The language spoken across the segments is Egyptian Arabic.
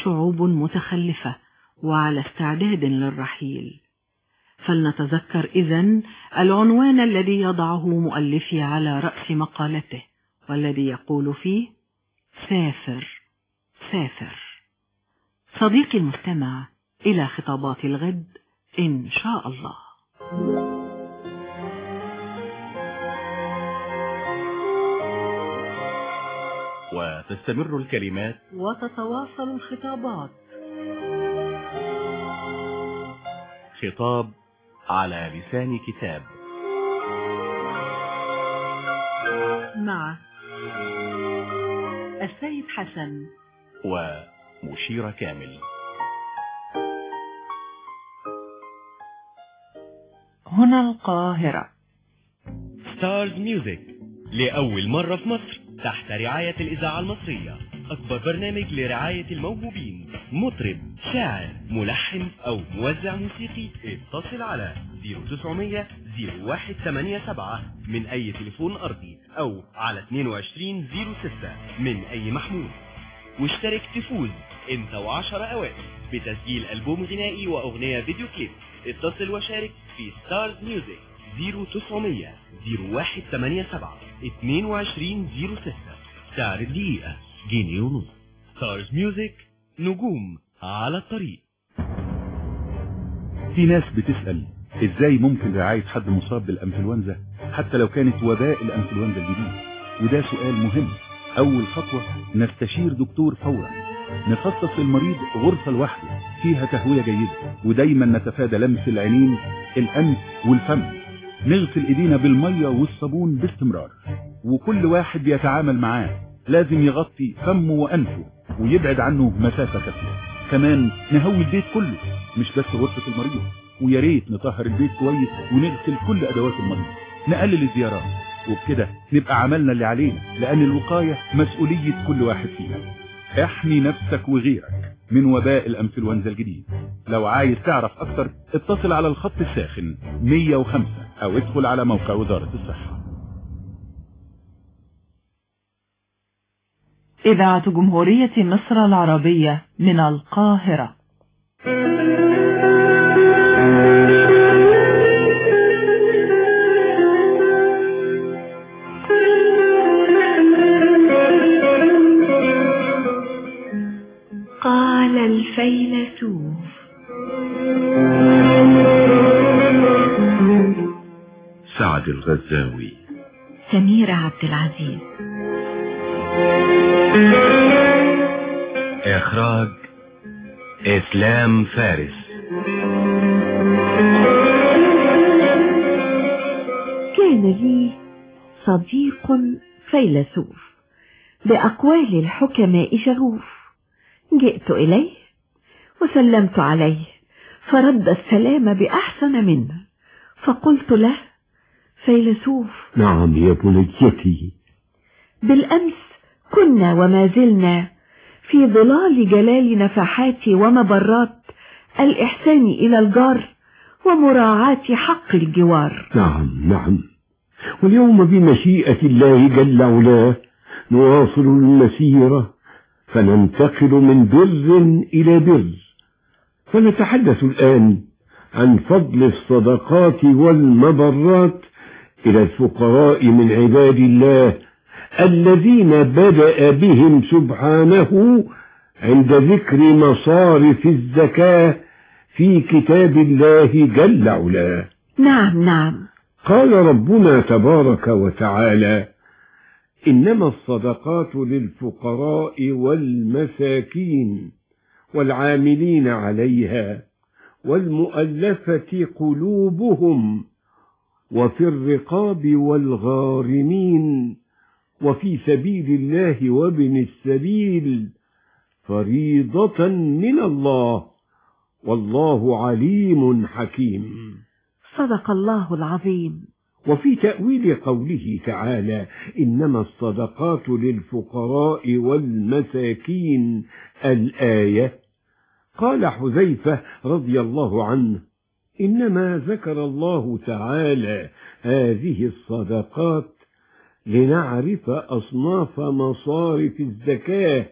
شعوب متخلفة وعلى استعداد للرحيل فلنتذكر إذن العنوان الذي يضعه مؤلفي على رأس مقالته والذي يقول فيه سافر سافر صديقي المستمع إلى خطابات الغد إن شاء الله وتستمر الكلمات وتتواصل الخطابات خطاب على لسان كتاب مع السيد حسن ومشير كامل هنا القاهرة ستارز ميوزك لأول مرة في مصر تحت رعاية الإذاعة المصرية أكبر برنامج لرعاية الموهوبين مطرب شاعر ملحن أو موزع موسيقي اتصل على 0900 0187 من أي تليفون أرضي أو على 2206 من أي محمول واشترك تفوز انت وعشر أوائل بتسجيل ألبوم غنائي وأغنية فيديو كليب اتصل وشارك في ستارز ميوزك 0900 0187 2206 سعر الدقيقة جنيه ونص ستارز ميوزك نجوم على الطريق في ناس بتسأل ازاي ممكن رعاية حد مصاب بالانفلونزا حتى لو كانت وباء الانفلونزا الجديد وده سؤال مهم اول خطوة نستشير دكتور فورا نخصص للمريض غرفة لوحده فيها تهوية جيدة ودايما نتفادى لمس العينين الانف والفم نغسل ايدينا بالمية والصابون باستمرار وكل واحد بيتعامل معاه لازم يغطي فمه وانفه ويبعد عنه مسافة كافية كمان نهوي البيت كله مش بس غرفة المريض ويا ريت نطهر البيت كويس ونغسل كل ادوات المريض نقلل الزيارات وبكده نبقى عملنا اللي علينا لان الوقاية مسؤولية كل واحد فينا احمي نفسك وغيرك من وباء الانفلونزا الجديد لو عايز تعرف اكتر اتصل على الخط الساخن 105 او ادخل على موقع وزارة الصحة إذاعة جمهورية مصر العربية من القاهرة قال الفيلسوف سعد الغزاوي سميرة عبد العزيز إخراج إسلام فارس كان لي صديق فيلسوف بأقوال الحكماء شغوف جئت إليه وسلمت عليه فرد السلام بأحسن منه فقلت له فيلسوف نعم يا بنيتي بالأمس كنا وما زلنا في ظلال جلال نفحات ومبرات الإحسان إلى الجار ومراعاة حق الجوار نعم نعم واليوم بمشيئة الله جل علاه نواصل المسيرة فننتقل من بر إلى بر فنتحدث الآن عن فضل الصدقات والمبرات إلى الفقراء من عباد الله الذين بدأ بهم سبحانه عند ذكر مصارف الزكاة في كتاب الله جل علاه نعم نعم قال ربنا تبارك وتعالى إنما الصدقات للفقراء والمساكين والعاملين عليها والمؤلفة قلوبهم وفي الرقاب والغارمين وفي سبيل الله وابن السبيل فريضة من الله والله عليم حكيم صدق الله العظيم وفي تأويل قوله تعالى إنما الصدقات للفقراء والمساكين الآية قال حذيفة رضي الله عنه إنما ذكر الله تعالى هذه الصدقات لنعرف أصناف مصارف الزكاة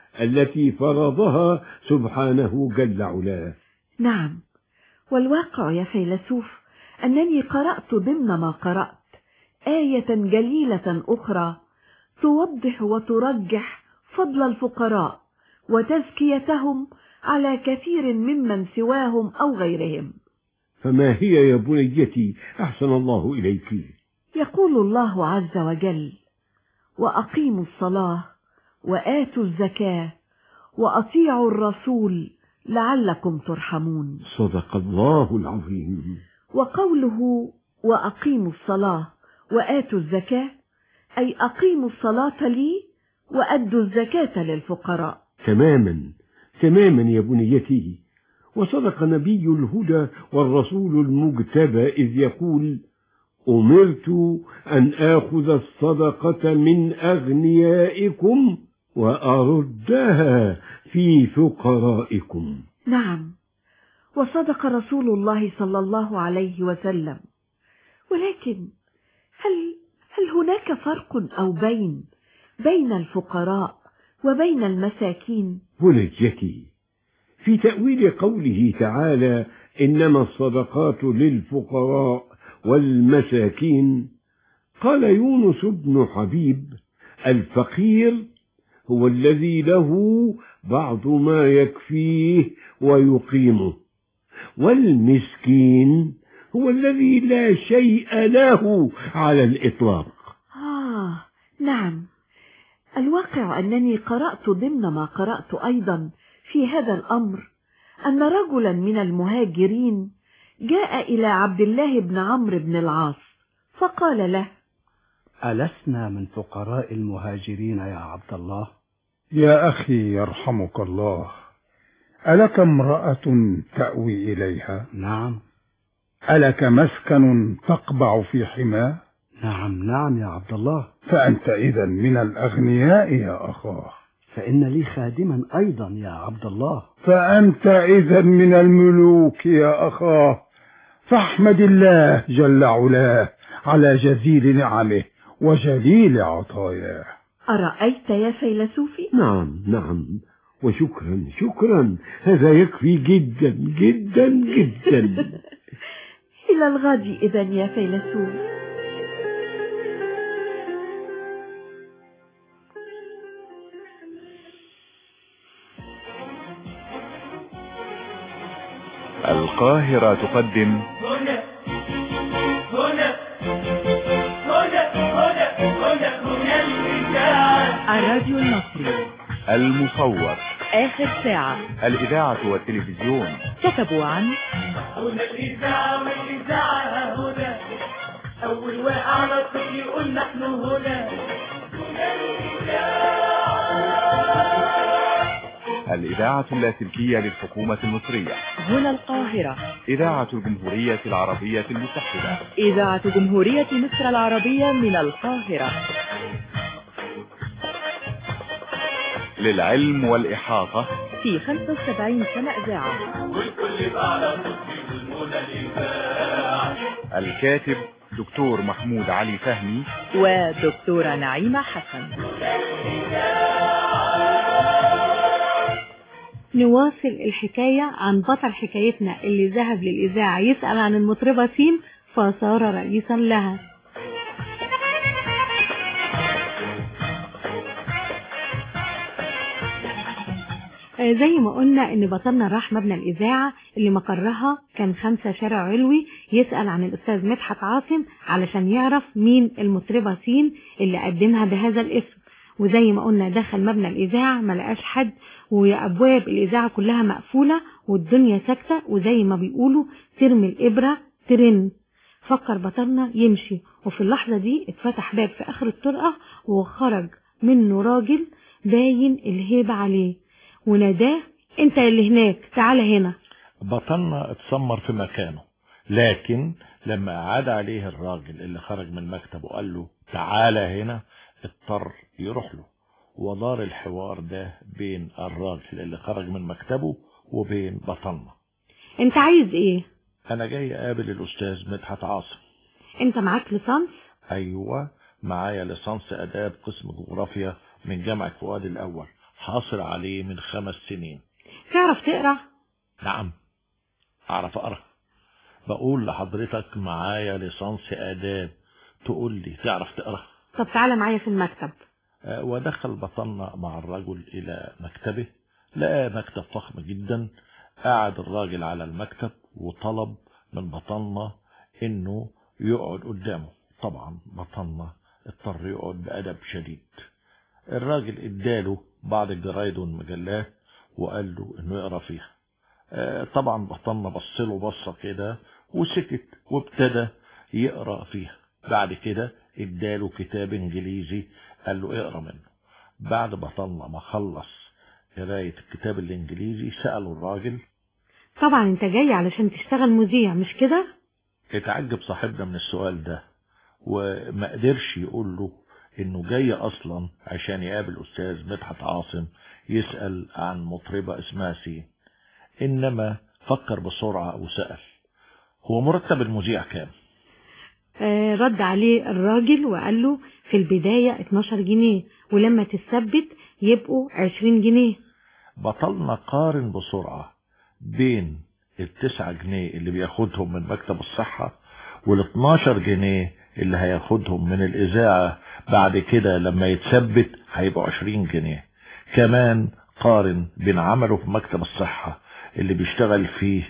التي فرضها سبحانه جل علاه نعم والواقع يا فيلسوف أنني قرأت ضمن ما قرأت آية جليلة أخرى توضح وترجح فضل الفقراء وتزكيتهم على كثير ممن سواهم أو غيرهم فما هي يا بنيتي أحسن الله إليك يقول الله عز وجل وأقيموا الصلاة وآتوا الزكاة وأطيعوا الرسول لعلكم ترحمون صدق الله العظيم وقوله وأقيموا الصلاة وآتوا الزكاة أي أقيموا الصلاة لي وأدوا الزكاة للفقراء تماما تماما يا بنيتي وصدق نبي الهدى والرسول المجتبى إذ يقول أمرت أن آخذ الصدقة من أغنيائكم وأردها في فقرائكم نعم وصدق رسول الله صلى الله عليه وسلم ولكن هل هل هناك فرق أو بين بين الفقراء وبين المساكين بنيتي في تأويل قوله تعالى إنما الصدقات للفقراء والمساكين قال يونس بن حبيب الفقير هو الذي له بعض ما يكفيه ويقيمه والمسكين هو الذي لا شيء له على الإطلاق آه نعم الواقع أنني قرأت ضمن ما قرأت أيضا في هذا الأمر أن رجلا من المهاجرين جاء إلى عبد الله بن عمرو بن العاص فقال له ألسنا من فقراء المهاجرين يا عبد الله يا أخي يرحمك الله ألك امرأة تأوي إليها نعم ألك مسكن تقبع في حماه نعم نعم يا عبد الله فأنت إذا من الأغنياء يا أخاه فإن لي خادما أيضا يا عبد الله فأنت إذا من الملوك يا أخاه فاحمد الله جل علاه على جزيل نعمه وجليل عطاياه أرأيت يا فيلسوفي؟ نعم نعم وشكرا شكرا هذا يكفي جدا جدا جدا إلى الغد إذا يا فيلسوف القاهرة تقدم هنا هنا هنا هنا هنا هنا الإذاعة الراديو المصري المصور آخر ساعة الإذاعة والتلفزيون كتبوا عن هنا الإذاعة والإذاعة هنا أول واقع على الطفل يقول نحن هنا هنا الإذاعة الإذاعة اللاسلكية للحكومة المصرية هنا القاهرة إذاعة الجمهورية العربية المتحدة إذاعة جمهورية مصر العربية من القاهرة للعلم والإحاطة في 75 سنة إذاعة والكل على طفل يقول هنا الإذاعة الكاتب دكتور محمود علي فهمي ودكتورة نعيمة حسن نواصل الحكاية عن بطل حكايتنا اللي ذهب للإذاعة يسأل عن المطربة سين فصار رئيسا لها آه، زي ما قلنا ان بطلنا راح مبنى الاذاعه اللي مقرها كان خمسة شارع علوي يسأل عن الاستاذ مدحت عاصم علشان يعرف مين المطربة سين اللي قدمها بهذا الاسم وزي ما قلنا دخل مبنى الاذاعه ما لقاش حد وابواب الاذاعه كلها مقفوله والدنيا ساكته وزي ما بيقولوا ترمي الابره ترن فكر بطلنا يمشي وفي اللحظه دي اتفتح باب في اخر الطرقه وخرج منه راجل باين الهيبه عليه وناداه انت اللي هناك تعالى هنا بطلنا اتسمر في مكانه لكن لما عاد عليه الراجل اللي خرج من مكتبه وقال له تعالى هنا اضطر يروح له ودار الحوار ده بين الراجل اللي خرج من مكتبه وبين بطلنا انت عايز ايه انا جاي اقابل الاستاذ مدحت عاصم انت معاك ليسانس ايوه معايا ليسانس اداب قسم جغرافيا من جامعة فؤاد الاول حاصل عليه من خمس سنين تعرف تقرا نعم أعرف أقرأ بقول لحضرتك معايا ليسانس آداب تقول لي تعرف تقرأ طب تعالى معايا في المكتب آه، ودخل بطلنا مع الرجل إلى مكتبه لقى مكتب فخم جدا قعد الراجل على المكتب وطلب من بطلنا إنه يقعد قدامه طبعا بطلنا اضطر يقعد بأدب شديد الراجل اداله بعض الجرايد والمجلات وقال له انه يقرا فيها آه، طبعا بطلنا بصله بصه كده وسكت وابتدى يقرا فيها بعد كده اداله كتاب انجليزي قال له اقرا منه بعد بطلنا ما خلص قرايه الكتاب الانجليزي ساله الراجل طبعا انت جاي علشان تشتغل مذيع مش كده اتعجب صاحبنا من السؤال ده وما قدرش يقول له انه جاي اصلا عشان يقابل استاذ مدحت عاصم يسأل عن مطربة اسمها سين انما فكر بسرعة وسأل هو مرتب المذيع كام آه رد عليه الراجل وقال له في البداية 12 جنيه ولما تثبت يبقوا 20 جنيه بطلنا قارن بسرعة بين التسعة جنيه اللي بياخدهم من مكتب الصحة والاتناشر جنيه اللي هياخدهم من الإذاعة بعد كده لما يتثبت هيبقوا عشرين جنيه كمان قارن بين عمله في مكتب الصحة اللي بيشتغل فيه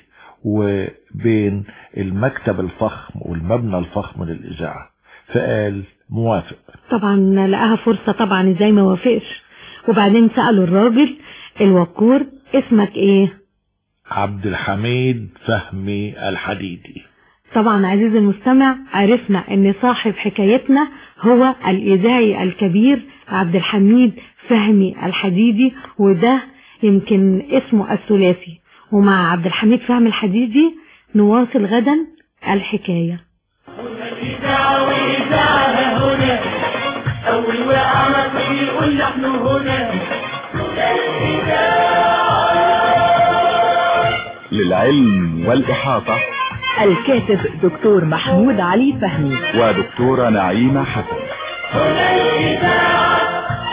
وبين المكتب الفخم والمبنى الفخم للإذاعة فقال موافق طبعا لقاها فرصة طبعا ازاي ما وافقش وبعدين سألوا الراجل الوقور اسمك ايه عبد الحميد فهمي الحديدي طبعا عزيزي المستمع عرفنا ان صاحب حكايتنا هو الاذاعي الكبير عبد الحميد فهمي الحديدي وده يمكن اسمه الثلاثي ومع عبد الحميد فهمي الحديدي نواصل غدا الحكاية الإذاعة وإذاعة هنا أول وقعنا بيقول نحن هنا للعلم والإحاطة الكاتب دكتور محمود علي فهمي ودكتورة نعيمة حسن هنا الإذاعة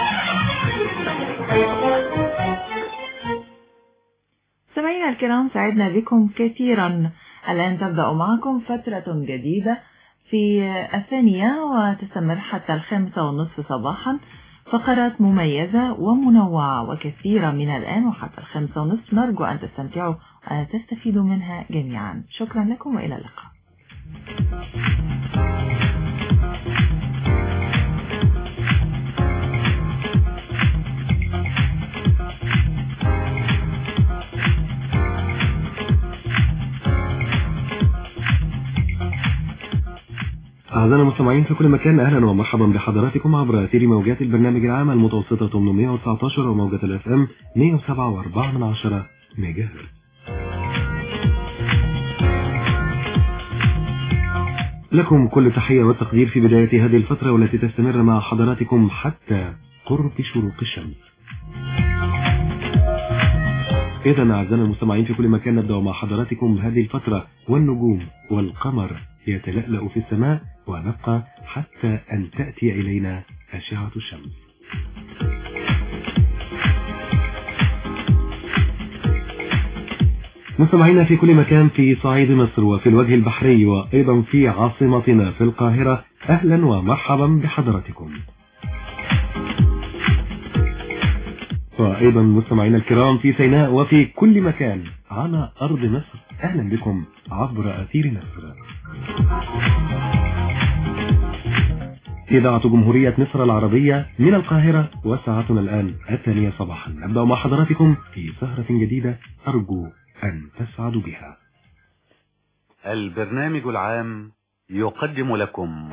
سمعينا الكرام سعدنا بكم كثيرا الآن تبدأ معكم فترة جديدة في الثانية وتستمر حتى الخامسة والنصف صباحا فقرات مميزة ومنوعة وكثيرة من الآن وحتى الخامسة ونصف نرجو أن تستمتعوا وتستفيدوا منها جميعا شكرا لكم وإلى اللقاء أعزائنا المستمعين في كل مكان أهلا ومرحبا بحضراتكم عبر أثير موجات البرنامج العام المتوسطة 819 وموجة الاف ام 107.4 من عشرة ميجا هرتز. لكم كل تحية والتقدير في بداية هذه الفترة والتي تستمر مع حضراتكم حتى قرب شروق الشمس إذا أعزائنا المستمعين في كل مكان نبدأ مع حضراتكم هذه الفترة والنجوم والقمر يتلألأ في السماء ونبقى حتى أن تأتي إلينا أشعة الشمس مستمعينا في كل مكان في صعيد مصر وفي الوجه البحري وأيضا في عاصمتنا في القاهرة أهلا ومرحبا بحضراتكم وأيضا مستمعينا الكرام في سيناء وفي كل مكان على أرض مصر أهلا بكم عبر أثير مصر إذاعة جمهورية مصر العربية من القاهرة وساعتنا الآن الثانية صباحا نبدأ مع حضراتكم في سهرة جديدة أرجو أن تسعدوا بها البرنامج العام يقدم لكم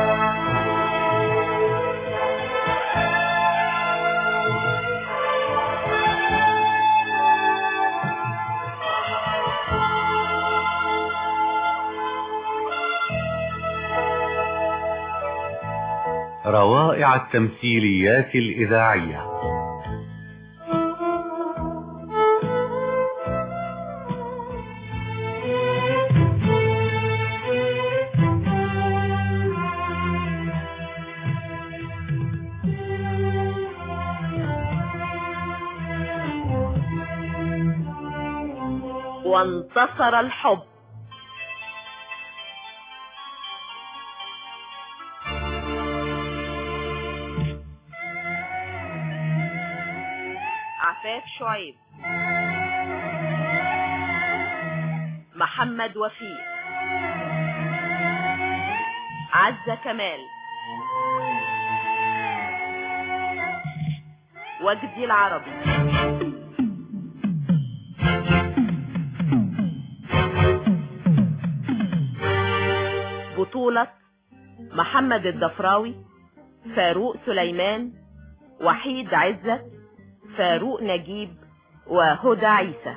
روائع التمثيليات الإذاعية وانتصر الحب عفاف شعيب محمد وفيق عزة كمال وجدي العربي بطولة محمد الضفراوي فاروق سليمان وحيد عزت فاروق نجيب وهدى عيسى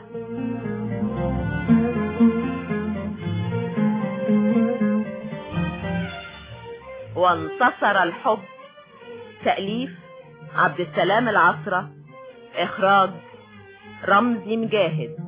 وانتصر الحب تأليف عبد السلام العصرة إخراج رمزي مجاهد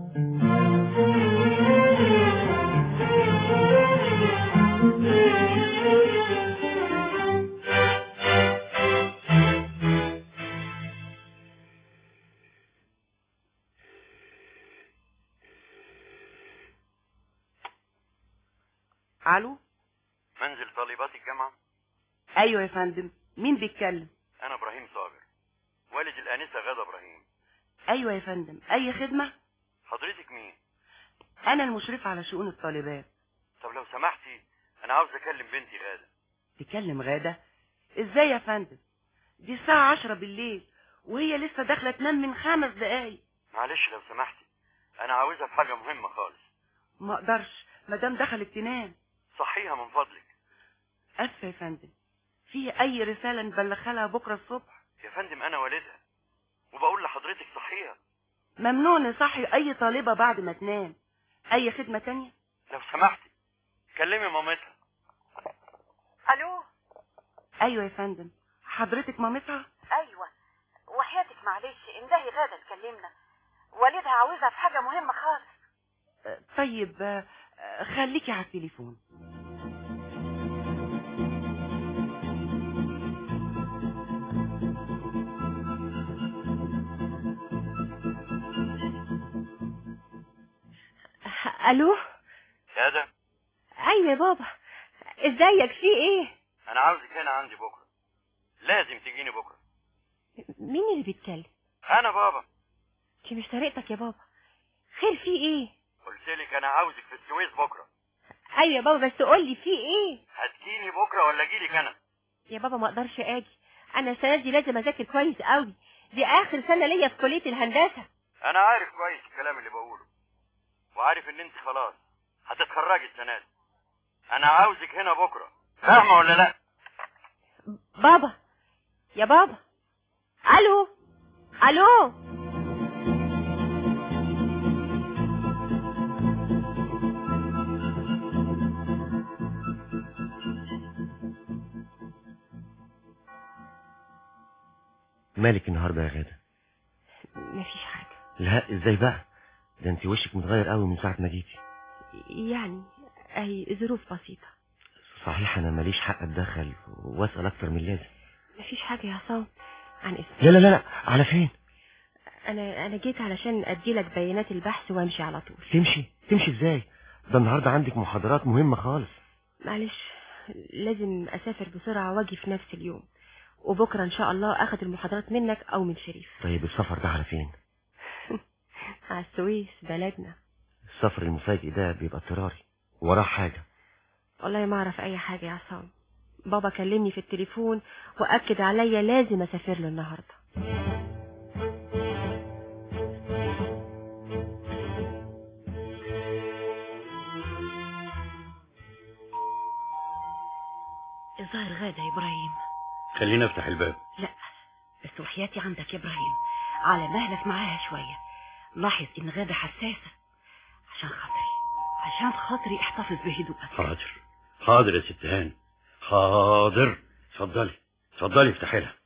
الو منزل طالبات الجامعة ايوه يا فندم مين بيتكلم أنا إبراهيم صابر والد الآنسة غادة إبراهيم ايوه يا فندم اي خدمه حضرتك مين؟ انا المشرف على شؤون الطالبات طب لو سمحتي أنا عاوز أكلم بنتي غادة تكلم غاده ازاي يا فندم دي الساعه عشرة بالليل وهي لسه داخله تنام من خمس دقايق معلش لو سمحتي أنا عاوزها في حاجة مهمة خالص ما اقدرش مدام دخلت تنام صحيها من فضلك اسفه يا فندم في اي رساله نبلغها لها بكره الصبح يا فندم أنا والدها وبقول لحضرتك صحيها ممنوع نصحي اي طالبه بعد ما تنام اي خدمه تانية لو سمحتي كلمي مامتها الو ايوه يا فندم حضرتك مامتها ايوه وحياتك معلش اندهي غاده تكلمنا والدها عاوزها في حاجه مهمه خالص آه، طيب آه، آه، خليكي على التليفون الو غادة ايوه يا بابا ازيك في ايه أنا عاوزك هنا عندي بكرة لازم تجيني بكرة مين اللي بيتكلم أنا بابا دي مش طريقتك يا بابا خير في ايه قلت لك أنا عاوزك في السويس بكرة ايوه يا بابا بس قول لي في ايه هتجيني بكرة ولا أجيلك أنا يا بابا ما اقدرش اجي انا السنه دي لازم اذاكر كويس قوي دي اخر سنه ليا في كليه الهندسه أنا عارف كويس الكلام اللي بقوله وعارف إن أنت خلاص هتتخرجي السنة دي أنا عاوزك هنا بكرة فاهمة ولا لأ؟ بابا يا بابا الو الو مالك النهارده يا غاده مفيش حاجه لا ازاي بقى ده انت وشك متغير قوي من ساعه ما جيتي يعني اي ظروف بسيطه صحيح انا ماليش حق اتدخل واسال اكتر من اللازم مفيش حاجه يا عصام عن اسمي لا لا لا لا على فين انا انا جيت علشان اديلك بيانات البحث وامشي على طول تمشي تمشي ازاي ده النهارده عندك محاضرات مهمه خالص معلش لازم اسافر بسرعه واجي في نفس اليوم وبكره ان شاء الله اخد المحاضرات منك او من شريف طيب السفر ده على فين على السويس بلدنا السفر المفاجئ ده بيبقى اضطراري وراه حاجه والله ما اعرف اي حاجه يا عصام بابا كلمني في التليفون واكد عليا لازم اسافر له النهارده الظاهر غادة يا إبراهيم خلينا افتح الباب لا بس وحياتي عندك يا إبراهيم على مهلك معاها شوية لاحظ إن غادة حساسة عشان خاطري عشان خاطري احتفظ بهدوءك حاضر حاضر يا ست هاني حاضر اتفضلي اتفضلي افتحي لها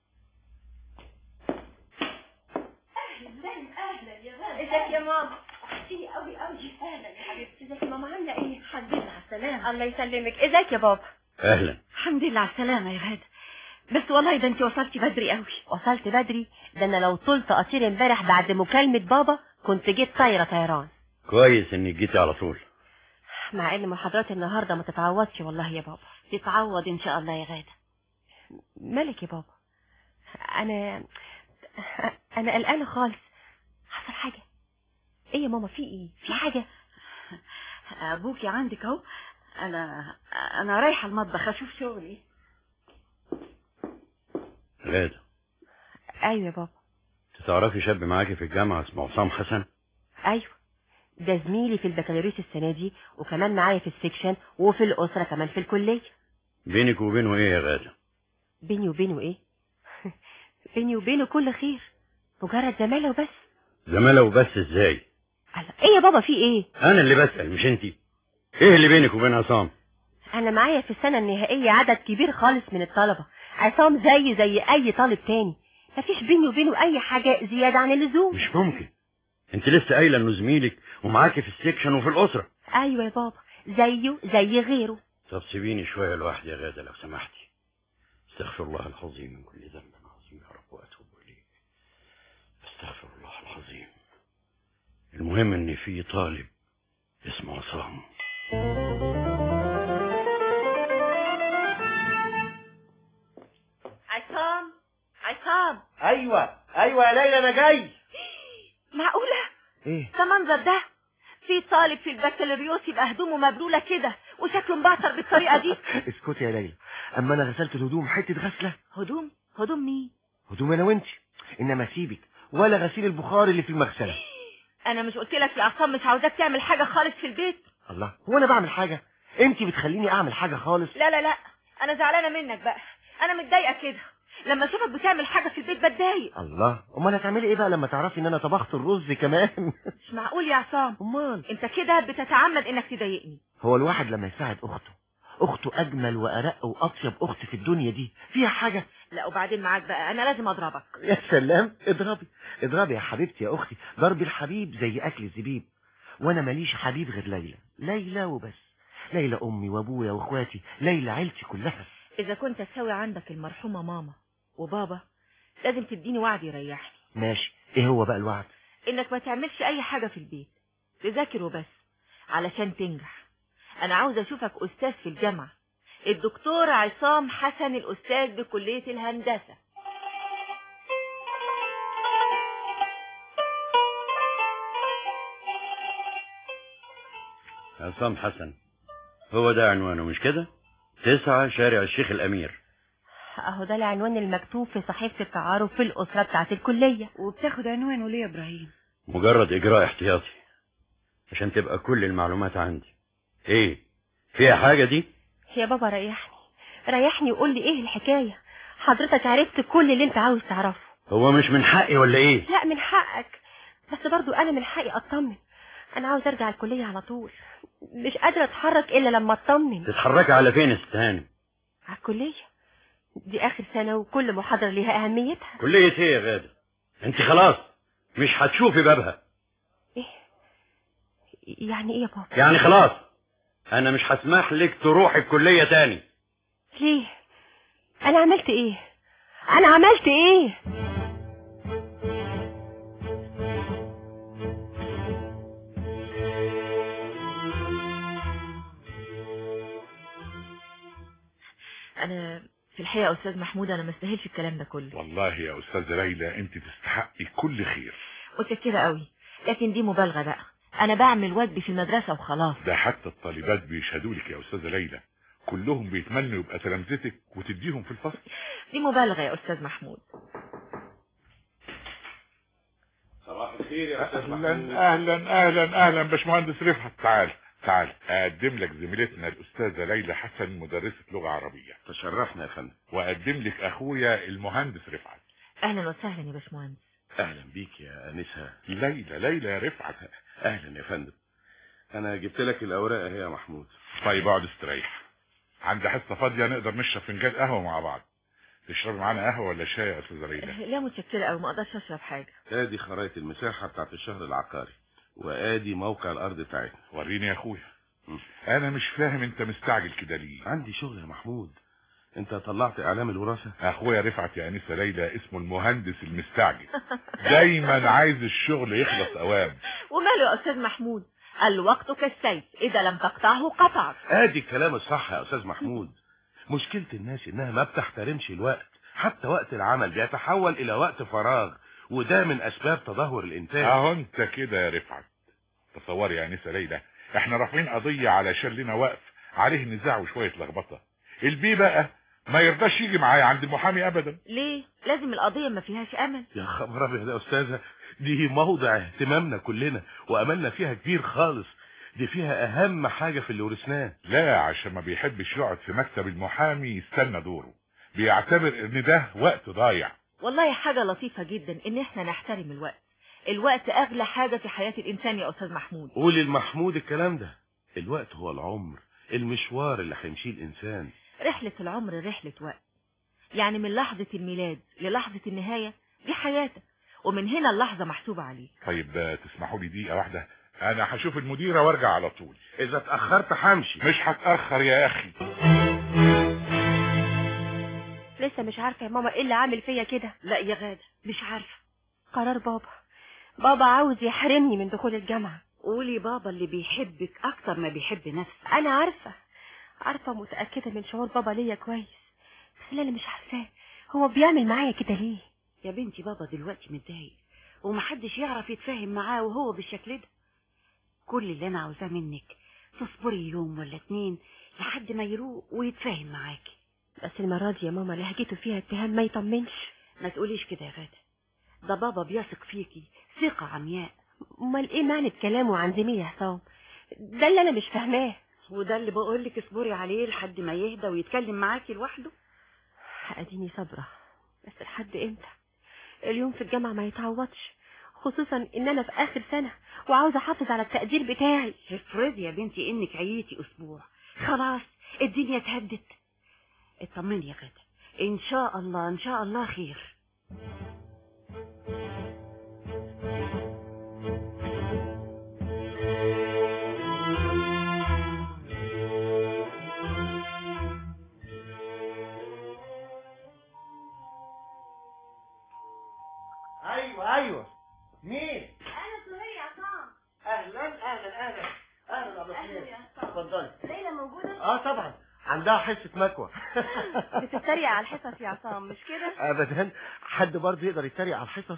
ازيك يا ماما وحشتيني قوي قوي اهلا يا حبيبتي ازيك يا ماما عامله ايه الحمد لله على السلامه الله يسلمك ازيك يا بابا اهلا الحمد لله على السلامة يا غادة بس والله ده انت وصلتي بدري قوي وصلت بدري ده انا لو طلت قطير امبارح بعد مكالمه بابا كنت جيت طايره طيران كويس انك جيتي على طول مع ان محاضرات النهارده ما تتعوضش والله يا بابا تتعوض ان شاء الله يا غادة مالك يا بابا انا انا قلقانه خالص حصل حاجه ايه يا ماما في ايه في حاجه ابوكي عندك اهو انا انا رايحه المطبخ اشوف شغلي غادة ايوه يا بابا تعرفي شاب معاكي في الجامعة اسمه عصام حسن ايوه ده زميلي في البكالوريوس السنه دي وكمان معايا في السكشن وفي الاسره كمان في الكليه بينك وبينه ايه يا غادة بيني وبينه ايه بيني وبينه كل خير مجرد زماله وبس زمالة وبس ازاي ايه يا بابا في ايه انا اللي بسأل مش انتي ايه اللي بينك وبين عصام انا معايا في السنه النهائيه عدد كبير خالص من الطلبه عصام زي زي اي طالب تاني مفيش بيني وبينه اي حاجه زياده عن اللزوم مش ممكن انت لسه قايله انه زميلك ومعاكي في السكشن وفي الاسره ايوه يا بابا زيه زي غيره طب سيبيني شويه لوحدي يا غاده لو سمحتي استغفر الله العظيم من كل ذنب عظيم يا رب واتوب اليه استغفر الله العظيم المهم ان في طالب اسمه عصام عصام عصام ايوه ايوه يا ليلى انا جاي معقولة ايه ده منظر ده في طالب في البكالوريوس يبقى هدومه مبلولة كده وشكله مبعثر بالطريقة دي اسكتي يا ليلى اما انا غسلت الهدوم حته غسله هدوم هدوم مين هدوم انا وانت انما سيبك ولا غسيل البخار اللي في المغسله انا مش قلت لك يا عصام مش عاوزاك تعمل حاجة خالص في البيت الله هو انا بعمل حاجه انت بتخليني اعمل حاجه خالص لا لا لا انا زعلانة منك بقى انا متضايقة كده لما اشوفك بتعمل حاجة في البيت بتضايق الله امال هتعملي ايه بقى لما تعرفي ان انا طبخت الرز كمان مش معقول يا عصام امال انت كده بتتعمد انك تضايقني هو الواحد لما يساعد اخته اخته اجمل وارق واطيب اخت في الدنيا دي فيها حاجه لا وبعدين معاك بقى انا لازم اضربك يا سلام اضربي اضربي يا حبيبتي يا اختي ضرب الحبيب زي اكل الزبيب وانا ماليش حبيب غير ليلى ليلى وبس ليلى امي وابويا واخواتي ليلى عيلتي كلها اذا كنت تساوي عندك المرحومة ماما وبابا لازم تديني وعد يريحني ماشي ايه هو بقى الوعد انك ما تعملش اي حاجة في البيت تذاكر وبس علشان تنجح انا عاوز اشوفك استاذ في الجامعة الدكتور عصام حسن الاستاذ بكلية الهندسة عصام حسن هو ده عنوانه مش كده تسعة شارع الشيخ الامير اهو ده العنوان المكتوب في صحيفة التعارف في الاسرة بتاعت الكلية وبتاخد عنوانه ليه يا ابراهيم مجرد اجراء احتياطي عشان تبقى كل المعلومات عندي ايه فيها حاجة دي يا بابا ريحني ريحني وقول لي ايه الحكاية حضرتك عرفت كل اللي انت عاوز تعرفه هو مش من حقي ولا ايه لا من حقك بس برضو انا من حقي اطمن انا عاوز ارجع الكلية على طول مش قادرة اتحرك الا لما اطمن تتحركي على فين يا ست هانم على الكلية دي اخر سنة وكل محاضرة ليها اهميتها كلية ايه يا غادة انت خلاص مش هتشوفي بابها يعني ايه يا بابا يعني خلاص انا مش هسمح لك تروحي الكلية تاني ليه انا عملت ايه انا عملت ايه انا في الحقيقة يا استاذ محمود انا ما استاهلش الكلام ده كله والله يا استاذة ليلى انت تستحقي كل خير متشكرة قوي لكن دي مبالغة بقى انا بعمل واجبي في المدرسة وخلاص ده حتى الطالبات بيشهدوا لك يا استاذة ليلى كلهم بيتمنوا يبقى تلامذتك وتديهم في الفصل دي مبالغة يا استاذ محمود صباح الخير يا استاذ اهلا اهلا اهلا اهلا باشمهندس رفعت تعال تعال اقدم لك زميلتنا الاستاذه ليلى حسن مدرسه لغه عربيه تشرفنا يا فندم واقدم لك اخويا المهندس رفعت اهلا وسهلا يا باشمهندس اهلا بيك يا انسه ليلى ليلى يا رفعت اهلا يا فندم انا جبت لك الاوراق اهي يا محمود طيب اقعد استريح عندي حصه فاضيه نقدر نشرب فنجان قهوه مع بعض تشربي معانا قهوه ولا شاي يا استاذه ليلى لا متشكرة قوي ما اقدرش اشرب حاجة ادي خرائط المساحه بتاعت الشهر العقاري وادي موقع الارض بتاعتنا وريني يا اخويا انا مش فاهم انت مستعجل كده ليه عندي شغل يا محمود انت طلعت اعلام الوراثه اخويا رفعت يا انسه ليلى اسمه المهندس المستعجل دايما عايز الشغل يخلص اوام وماله يا استاذ محمود الوقت كالسيف إذا لم تقطعه قطعك ادي الكلام الصح يا استاذ محمود مشكلة الناس انها ما بتحترمش الوقت حتى وقت العمل بيتحول الى وقت فراغ وده من اسباب تدهور الانتاج اهو انت كده يا رفعت تصوري يا انسه ليلى احنا رافعين قضيه علشان لنا وقف عليه نزاع وشويه لخبطه البي بقى ما يرضاش يجي معايا عند المحامي ابدا ليه لازم القضية ما فيهاش أمل يا خبر ابيض يا استاذه دي موضع اهتمامنا كلنا واملنا فيها كبير خالص دي فيها اهم حاجه في اللي ورثناه لا عشان ما بيحبش يقعد في مكتب المحامي يستنى دوره بيعتبر ان ده وقت ضايع والله حاجة لطيفة جدا إن إحنا نحترم الوقت الوقت أغلى حاجة في حياة الإنسان يا أستاذ محمود قولي لمحمود الكلام ده الوقت هو العمر المشوار اللي هيمشيه الانسان رحلة العمر رحلة وقت يعني من لحظة الميلاد للحظة النهاية دي حياتك ومن هنا اللحظة محسوبة عليك طيب آه، تسمحوا لي دقيقه واحده انا هشوف المديره وارجع على طول اذا اتاخرت همشي مش هتاخر يا اخي لسه مش عارفة يا ماما ايه اللي عامل فيا كده لا يا غادة مش عارفة قرار بابا بابا عاوز يحرمني من دخول الجامعة قولي بابا اللي بيحبك اكتر ما بيحب نفسه انا عارفة عارفة متأكدة من شعور بابا ليا كويس بس اللي انا مش عارفاه هو بيعمل معايا كده ليه يا بنتي بابا دلوقتي متضايق ومحدش يعرف يتفاهم معاه وهو بالشكل ده كل اللي انا عاوزاه منك تصبري يوم ولا اتنين لحد ما يروق ويتفاهم معاكي بس المرة دي يا ماما لهجته فيها اتهام ما يطمنش ما تقوليش كده يا غادة ده بابا بيثق فيكي ثقة عمياء امال ايه معنى كلامه عن زميلي حسام ده اللي انا مش فاهماه وده اللي بقولك اصبري عليه لحد ما يهدى ويتكلم معاكي لوحده اديني صبرة بس لحد امتى اليوم في الجامعة ما يتعوضش خصوصا ان انا في اخر سنة وعاوزة احافظ على التقدير بتاعي افرضي يا بنتي انك عييتي اسبوع خلاص الدنيا اتهدت اطمني يا غادة ان شاء الله ان شاء الله خير ايوه ايوه مين انا سهير يا عصام اهلا اهلا اهلا اهلا يا ابو حميد اتفضلي ليلى موجودة اه طبعا عندها حصه مكوى بتتريق على الحصص يا عصام مش كده ابدا حد برضه يقدر يتريق على الحصص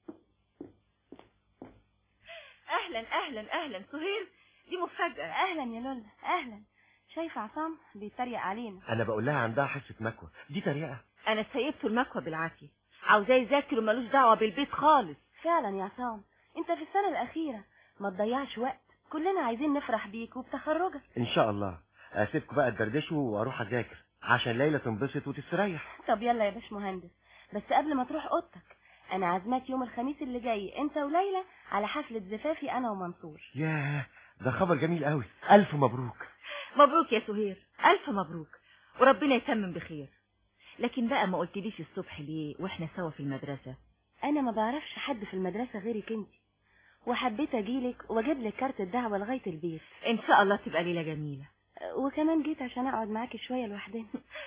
أهلا أهلا أهلا سهير دي مفاجأة اهلا يا لولا اهلا شايفة عصام بيتريق علينا انا بقول لها عندها حصه مكوى دي تريقه أنا سيبته المكوى بالعافية عاوزاه يذاكر ومالوش دعوة بالبيت خالص فعلا يا عصام انت في السنة الاخيرة ما تضيعش وقت كلنا عايزين نفرح بيك وبتخرجك ان شاء الله اسيبكم بقى تدردشوا واروح اذاكر عشان ليلى تنبسط وتستريح طب يلا يا باشمهندس بس قبل ما تروح اوضتك انا عازماك يوم الخميس اللي جاي انت وليلى على حفلة زفافي انا ومنصور ياه ده خبر جميل قوي الف مبروك مبروك يا سهير ألف مبروك وربنا يتمم بخير لكن بقى ما قلتليش الصبح ليه واحنا سوا في المدرسة انا ما بعرفش حد في المدرسة غيرك انت وحبيت اجيلك واجيب لك كارت الدعوة لغاية البيت ان شاء الله تبقى ليلة جميلة وكمان جيت عشان اقعد معاكي شوية لوحدنا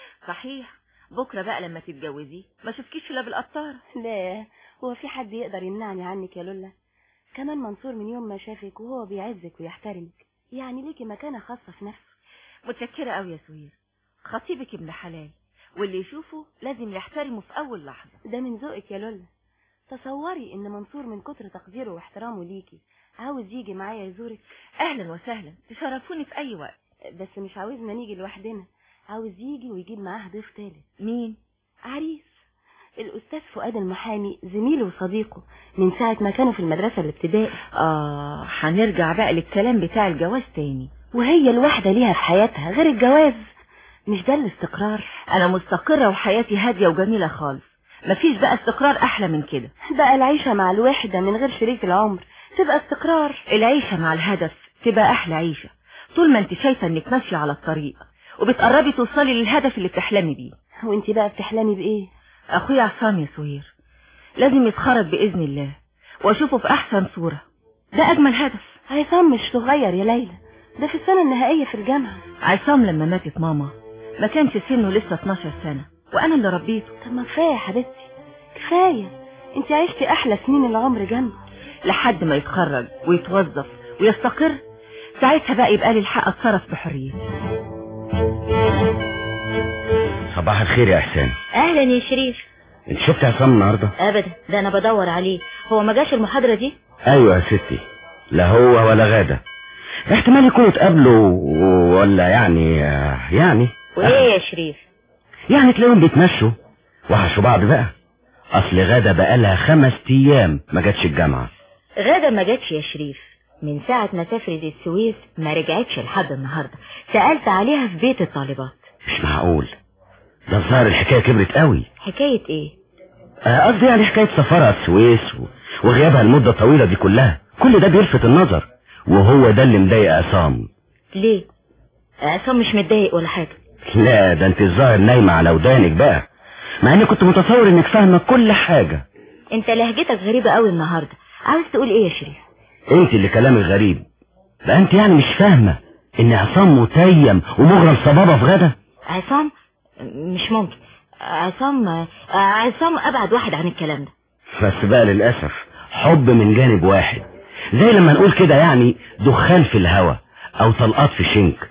صحيح بكرة بقى لما تتجوزي ما شوفكيش الا بالقطار لا هو في حد يقدر يمنعني عنك يا لولا كمان منصور من يوم ما شافك وهو بيعزك ويحترمك يعني ليكي مكانة خاصة في نفسه متشكرة قوي يا سهير خطيبك ابن حلال واللي يشوفه لازم يحترمه في اول لحظة ده من ذوقك يا لولا تصوري ان منصور من كتر تقديره واحترامه ليكي عاوز يجي معايا يزورك اهلا وسهلا تشرفوني في اي وقت بس مش عاوزنا نيجي لوحدنا عاوز يجي ويجيب معاه ضيف تالت مين عريس الأستاذ فؤاد المحامي زميله وصديقه من ساعة ما كانوا في المدرسة الابتدائي اه هنرجع بقى للكلام بتاع الجواز تاني وهي الواحدة ليها في حياتها غير الجواز مش ده الاستقرار انا مستقرة وحياتي هادية وجميلة خالص مفيش بقى استقرار احلى من كده بقى العيشة مع الواحدة من غير شريك العمر تبقى استقرار العيشة مع الهدف تبقى احلى عيشة طول ما انت شايفة انك ماشية على الطريق وبتقربي توصلي للهدف اللي بتحلمي بيه وانت بقى بتحلمي بايه اخويا عصام يا سهير لازم يتخرج باذن الله واشوفه في احسن صورة ده اجمل هدف عصام مش صغير يا ليلى ده في السنة النهائية في الجامعة عصام لما ماتت ماما ما كانش سنه لسه 12 سنة وانا اللي ربيته طب ما كفاية يا حبيبتي كفاية انت عشتي احلى سنين العمر جنبه لحد ما يتخرج ويتوظف ويستقر ساعتها بقى يبقى لي الحق اتصرف بحريتي صباح الخير يا احسان اهلا يا شريف انت شفت عصام النهارده ابدا ده انا بدور عليه هو ما جاش المحاضرة دي ايوه يا ستي لا هو ولا غاده احتمال يكونوا اتقابلوا ولا يعني يعني وايه يا شريف يعني تلاقيهم بيتمشوا وحشوا بعض بقى اصل غاده بقالها خمس ايام ما جاتش الجامعه غادة ما جاتش يا شريف من ساعة ما سافرت السويس ما رجعتش لحد النهاردة سألت عليها في بيت الطالبات مش معقول ده الظاهر الحكايه كبرت قوي حكاية ايه آه، قصدي يعني حكايه سفرها السويس و... وغيابها المده الطويله دي كلها كل ده بيلفت النظر وهو ده اللي مضايق عصام ليه عصام مش متضايق ولا حاجة لا ده انت الظاهر نايمه على ودانك بقى مع اني كنت متصور انك فاهمه كل حاجه انت لهجتك غريبة قوي النهاردة عاوز تقول ايه يا شريف انت اللي كلامك غريب بقى انت يعني مش فاهمه ان عصام متيم ومغرم صبابه في غدا عصام مش ممكن عصام عصام ابعد واحد عن الكلام ده بس بقى للاسف حب من جانب واحد زي لما نقول كده يعني دخان في الهوا او طلقات في شنك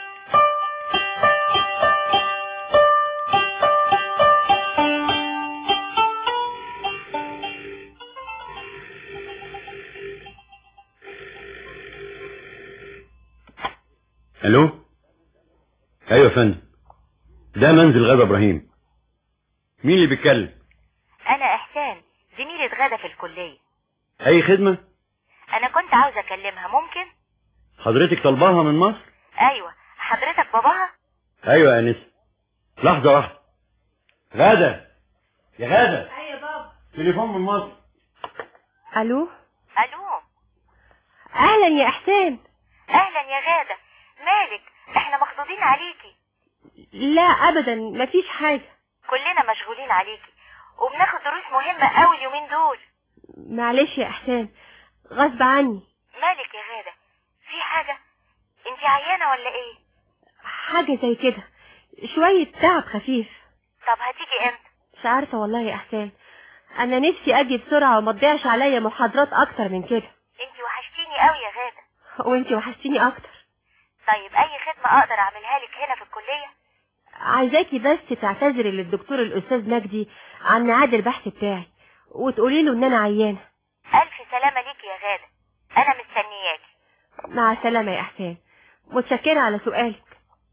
الو ايوه يا فندم ده منزل غدا ابراهيم مين اللي بيتكلم انا احسان زميلة غادة في الكلية اي خدمه انا كنت عاوزة اكلمها ممكن حضرتك طالباها من مصر ايوه حضرتك باباها ايوه يا انسه لحظه واحده غاده يا غاده ايوه بابا تليفون من مصر الو الو اهلا يا احسان اهلا يا غادة مالك احنا مخضوضين عليكي لا ابدا مفيش حاجة كلنا مشغولين عليكي وبناخد دروس مهمة قوي اليومين دول معلش يا احسان غصب عني مالك يا غادة في حاجة انت عيانة ولا ايه حاجة زي كده شوية تعب خفيف طب هتيجي امتى مش عارفة والله يا احسان انا نفسي اجي بسرعة وما تضيعش عليا محاضرات اكتر من كده انت وحشتيني قوي يا غادة وانتي وحشتيني اكتر طيب اي خدمة اقدر اعملها لك هنا في الكلية عايزاكي بس تعتذري للدكتور الاستاذ مجدي عن ميعاد البحث بتاعي وتقولي له ان انا عيانة الف سلامة ليكي يا غادة انا مستنياكي مع السلامة يا احسان متشكرة على سؤالك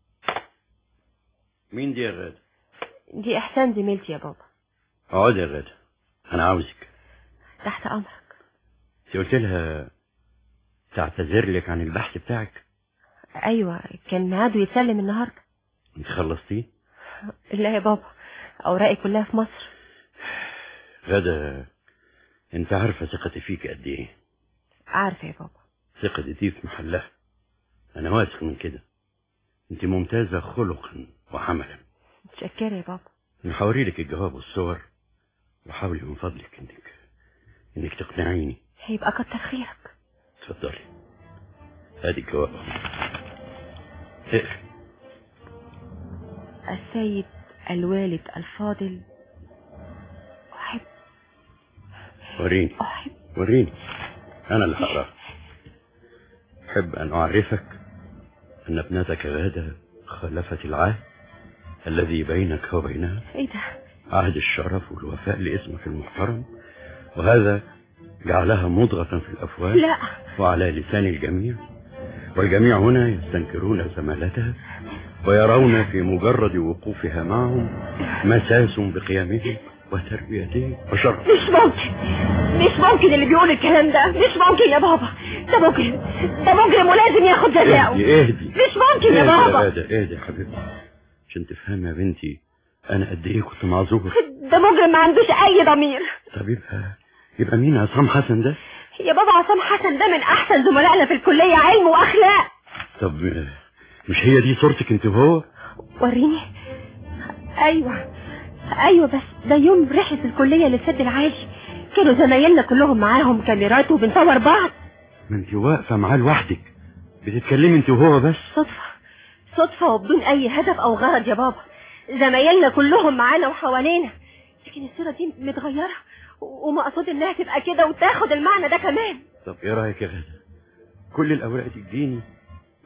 مين دي يا غاده دي احسان زميلتي يا بابا اقعدي يا غاده انا عاوزك تحت امرك انت قلت لها تعتذر لك عن البحث بتاعك ايوه كان ميعاده يتسلم النهارده انت خلصتيه لا يا بابا اوراقي كلها في مصر غاده انت عارفه ثقتي فيك قد ايه عارفه يا بابا ثقتي دي في محلها انا واثق من كده انت ممتازه خلقا وعملا متشكرة يا بابا انا هوري لك الجواب والصور وحاولي من فضلك انك انك تقنعيني هيبقى كتر خيرك اتفضلي ادي الجواب اهو اقري السيد الوالد الفاضل أحب وريني أحب وريني انا اللي هقراه احب ان اعرفك ان ابنتك غاده خلفت العهد الذي بينك وبينها ايه ده عهد الشرف والوفاء لاسمك المحترم وهذا جعلها مضغة في الأفواه لا وعلى لسان الجميع والجميع هنا يستنكرون زمالتها ويرون في مجرد وقوفها معهم مساس بقيمهم وتربيتهم وشرف مش ممكن مش ممكن اللي بيقول الكلام ده مش ممكن يا بابا ده مجرم ده مجرم ولازم ياخد جزاءه اهدي اهدي مش ممكن يا اهدي بابا غادة اهدي يا حبيبتي عشان تفهمي يا بنتي انا قد ايه كنت معذور ده مجرم ما عندوش اي ضمير طب يبقى يبقى مين عصام حسن ده يا بابا عصام حسن ده من احسن زملائنا في الكلية علم واخلاق طب آه، مش هي دي صورتك انت وهو وريني ايوه ايوه بس ده يوم رحلة الكلية للسد العالي كانوا زمايلنا كلهم معاهم كاميرات وبنصور بعض ما انت واقفه معاه لوحدك بتتكلمي انت وهو بس صدفة صدفة وبدون اي هدف او غرض يا بابا زمايلنا كلهم معانا وحوالينا لكن الصورة دي متغيرة و- ومقصود انها تبقى كده وتاخد المعنى ده كمان طب ايه رايك يا غاده كل الاوراق دي تجيني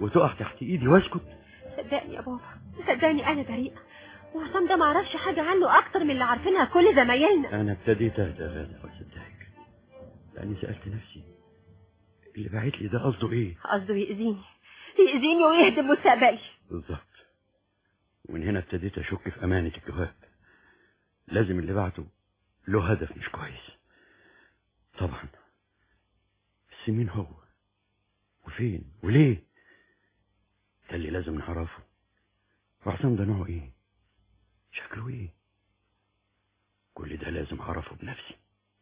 وتقع تحت ايدي واسكت صدقني يا بابا صدقني انا بريئة وعصام ده معرفش حاجة عنه اكتر من اللي عارفينها كل زمايلنا انا ابتديت اهدى غادة واصدقك لاني سألت نفسي اللي بعت لي ده قصده ايه قصده يأذيني يأذيني ويهدم مستقبلي بالظبط ومن هنا ابتديت اشك في امانة الجواب لازم اللي بعته له هدف مش كويس طبعا بس مين هو وفين وليه ده اللي لازم نعرفه وعصام ده نوعه ايه شكله ايه كل ده لازم اعرفه بنفسي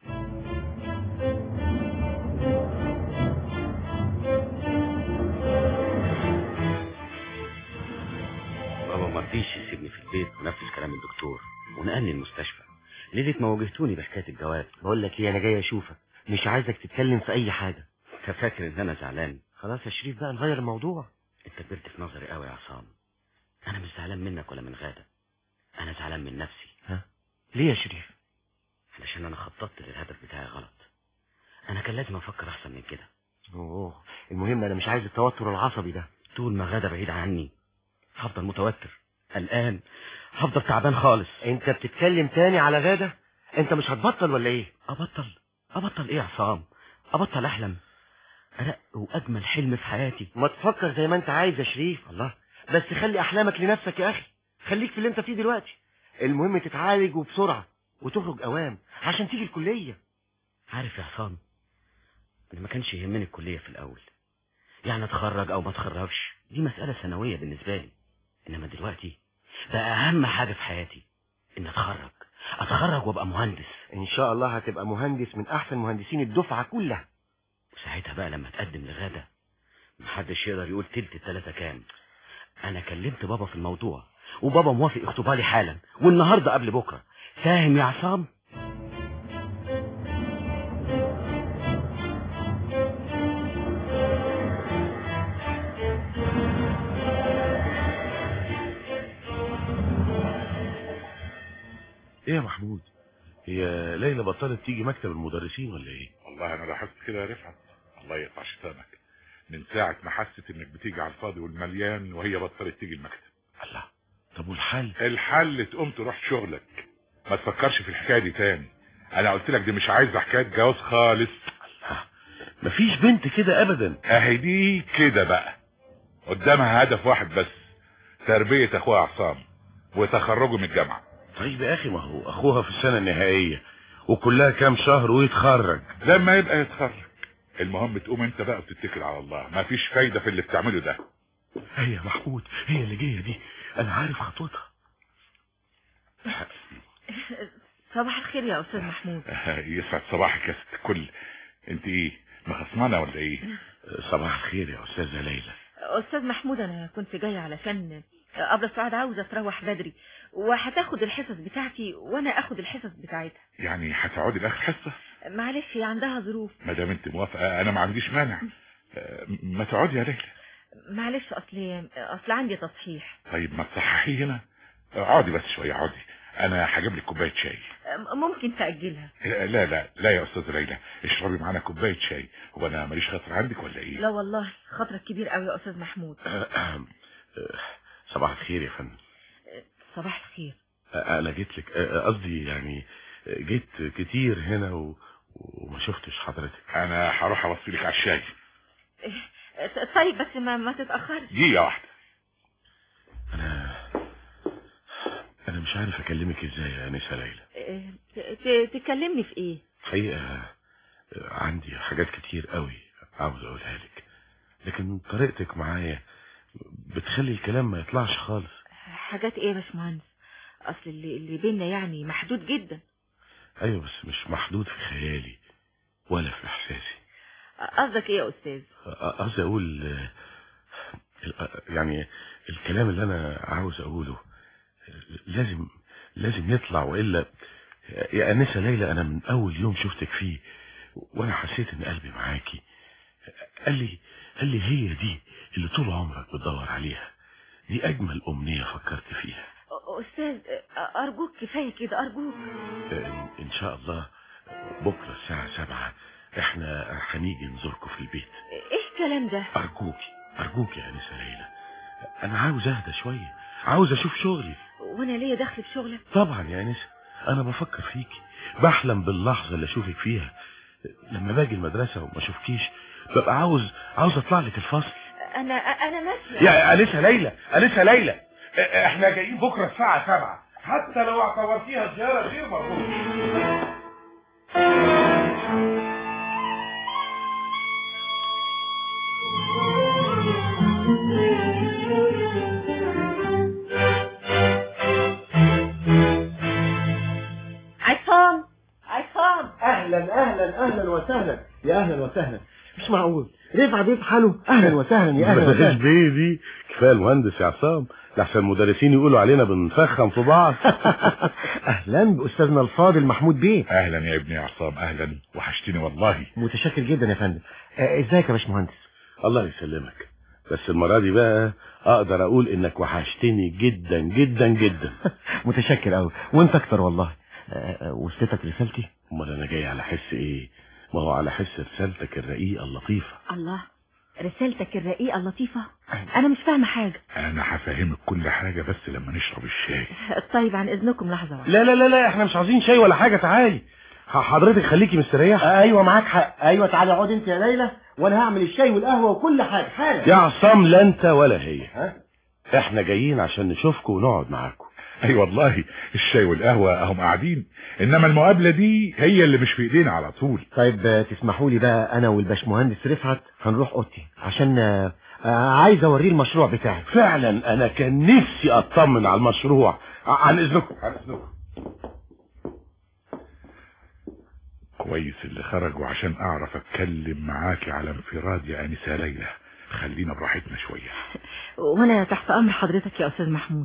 بابا ما رضيش يسيبني في البيت ونفذ كلام الدكتور ونقلني المستشفى ليلة ما واجهتوني بحكاية الجواز بقول لك ايه انا جاي اشوفك مش عايزك تتكلم في اي حاجة انت فاكر ان انا زعلان خلاص يا شريف بقى نغير الموضوع انت كبرت في نظري قوي يا عصام انا مش زعلان منك ولا من غادة انا زعلان من نفسي ها ليه يا شريف علشان انا خططت للهدف بتاعي غلط انا كان لازم افكر احسن من كده اوه المهم انا مش عايز التوتر العصبي ده طول ما غادة بعيد عني هفضل متوتر قلقان هفضل تعبان خالص انت بتتكلم تاني على غادة انت مش هتبطل ولا ايه ابطل ابطل ايه يا عصام ابطل احلم ارق واجمل حلم في حياتي ما تفكر زي ما انت عايز يا شريف الله بس خلي احلامك لنفسك يا اخي خليك في اللي انت فيه دلوقتي المهم تتعالج وبسرعة وتخرج اوام عشان تيجي الكلية عارف يا عصام انا ما كانش يهمني الكلية في الاول يعني اتخرج او ما اتخرجش دي مسألة ثانوية بالنسبة لي انما دلوقتي بقى اهم حاجة في حياتي ان اتخرج اتخرج وابقى مهندس ان شاء الله هتبقى مهندس من احسن مهندسين الدفعة كلها وساعتها بقى لما اتقدم لغادة محدش يقدر يقول تلت التلاتة كام انا كلمت بابا في الموضوع وبابا موافق يخطبها لي حالا والنهارده قبل بكره فاهم يا عصام ايه يا محمود هي ليلى بطلت تيجي مكتب المدرسين ولا ايه والله انا لاحظت كده يا رفعت الله يقطع شتامك من ساعة ما حست انك بتيجي على الفاضي والمليان وهي بطلت تيجي المكتب الله طب والحل الحل تقوم تروح شغلك ما تفكرش في الحكاية دي تاني انا قلت لك دي مش عايزة حكاية جواز خالص مفيش بنت كده ابدا اهي دي كده بقى قدامها هدف واحد بس تربية اخوها عصام وتخرجه من الجامعة طيب يا اخي ما هو اخوها في السنة النهائية وكلها كام شهر ويتخرج لما يبقى يتخرج المهم تقوم انت بقى وتتكل على الله مفيش فايدة في اللي بتعمله ده هي يا محمود هي اللي جاية دي انا عارف خطوتها صباح الخير يا استاذ محمود يسعد صباحك يا ست الكل انت ايه مخصمانة ولا ايه صباح الخير يا استاذة ليلى استاذ محمود انا كنت جاية علشان قبل سعاد عاوزة تروح بدري وهتاخد الحصص بتاعتي وانا اخد الحصص بتاعتها يعني هتقعدي لاخر حصة معلش هي عندها ظروف ما دام انت موافقة انا ما عنديش مانع آه، ما تقعدي يا ليلى معلش اصل اصل عندي تصحيح طيب ما تصححي هنا اقعدي بس شوية اقعدي انا هجيب لك كوباية شاي ممكن تأجلها لا لا لا يا استاذ ليلى اشربي معانا كوباية شاي هو انا ماليش خاطر عندك ولا ايه لا والله خاطرك كبير قوي يا استاذ محمود صباح الخير يا فندم صباح الخير انا جيت لك قصدي يعني جيت كتير هنا و... وما شفتش حضرتك انا هروح اوصي لك على الشاي طيب بس ما ما تتأخرش دقيقة واحدة انا انا مش عارف اكلمك ازاي يا انسه ليلى ت- تكلمني في ايه حقيقة عندي حاجات كتير قوي عاوز اقولها لك لكن طريقتك معايا بتخلي الكلام ما يطلعش خالص حاجات ايه يا باشمهندس اصل اللي اللي بينا يعني محدود جدا ايوه بس مش محدود في خيالي ولا في احساسي قصدك ايه يا استاذ قصدي اقول آه، ال- يعني الكلام اللي انا عاوز اقوله لازم لازم يطلع والا يا انسه ليلى انا من اول يوم شفتك فيه وانا حسيت ان قلبي معاكي قال لي قال لي هي دي اللي طول عمرك بتدور عليها دي اجمل امنيه فكرت فيها استاذ ارجوك كفايه كده ارجوك ان إن شاء الله بكره الساعه سبعة احنا هنيجي نزوركم في البيت ايه الكلام ده ارجوكي ارجوك يا انسه ليلى انا عاوز اهدى شويه عاوز اشوف شغلي وانا ليا دخل في شغلك طبعا يا انسه انا بفكر فيكي بحلم باللحظه اللي اشوفك فيها لما باجي المدرسه وما اشوفكيش ببقى عاوز عاوز اطلع لك الفصل انا انا ماشيه يا انسه ليلى انسه ليلى ا- احنا جايين بكره الساعه 7 حتى لو اعتبرتيها زياره غير مرغوبه عصام عصام اهلا اهلا اهلا وسهلا يا اهلا وسهلا مش معقول رفع بيت حاله اهلا وسهلا يا اهلا بلاش وسهلا بيه دي كفايه المهندس يا عصام لحسن المدرسين يقولوا علينا بنفخم في بعض اهلا باستاذنا الفاضل محمود بيه اهلا يا ابني يا عصام اهلا وحشتني والله متشكر جدا يا فندم آه، ازيك يا باشمهندس الله يسلمك بس المره دي بقى اقدر اقول انك وحشتني جدا جدا جدا متشكر قوي وانت اكتر والله آه، آه، وصلتك رسالتي امال انا جاي على حس ايه ما هو على حس رسالتك الرقيقه اللطيفه الله رسالتك الرقيقه اللطيفه انا مش فاهمه حاجه انا هفهمك كل حاجه بس لما نشرب الشاي طيب عن اذنكم لحظه واحده لا لا لا لا احنا مش عاوزين شاي ولا حاجه تعالي ح- حضرتك خليكي مستريح ايوه معاك حق ايوه تعالى اقعد انت يا ليلى وانا هعمل الشاي والقهوه وكل حاجه حالا يا عصام لا انت ولا هي ها؟ احنا جايين عشان نشوفكم ونقعد معاكم اي والله الشاي والقهوه اهم قاعدين انما المقابله دي هي اللي مش في ايدينا على طول طيب آه، تسمحوا لي بقى انا والباشمهندس رفعت هنروح اوضتي عشان آه، آه، عايز اوريه المشروع بتاعي فعلا انا كان نفسي اطمن على المشروع ع- عن اذنكم عن اذنكم كويس اللي خرجوا عشان اعرف اتكلم معاكي على انفراد يا انسه ليلى خلينا براحتنا شويه وانا تحت امر حضرتك يا استاذ محمود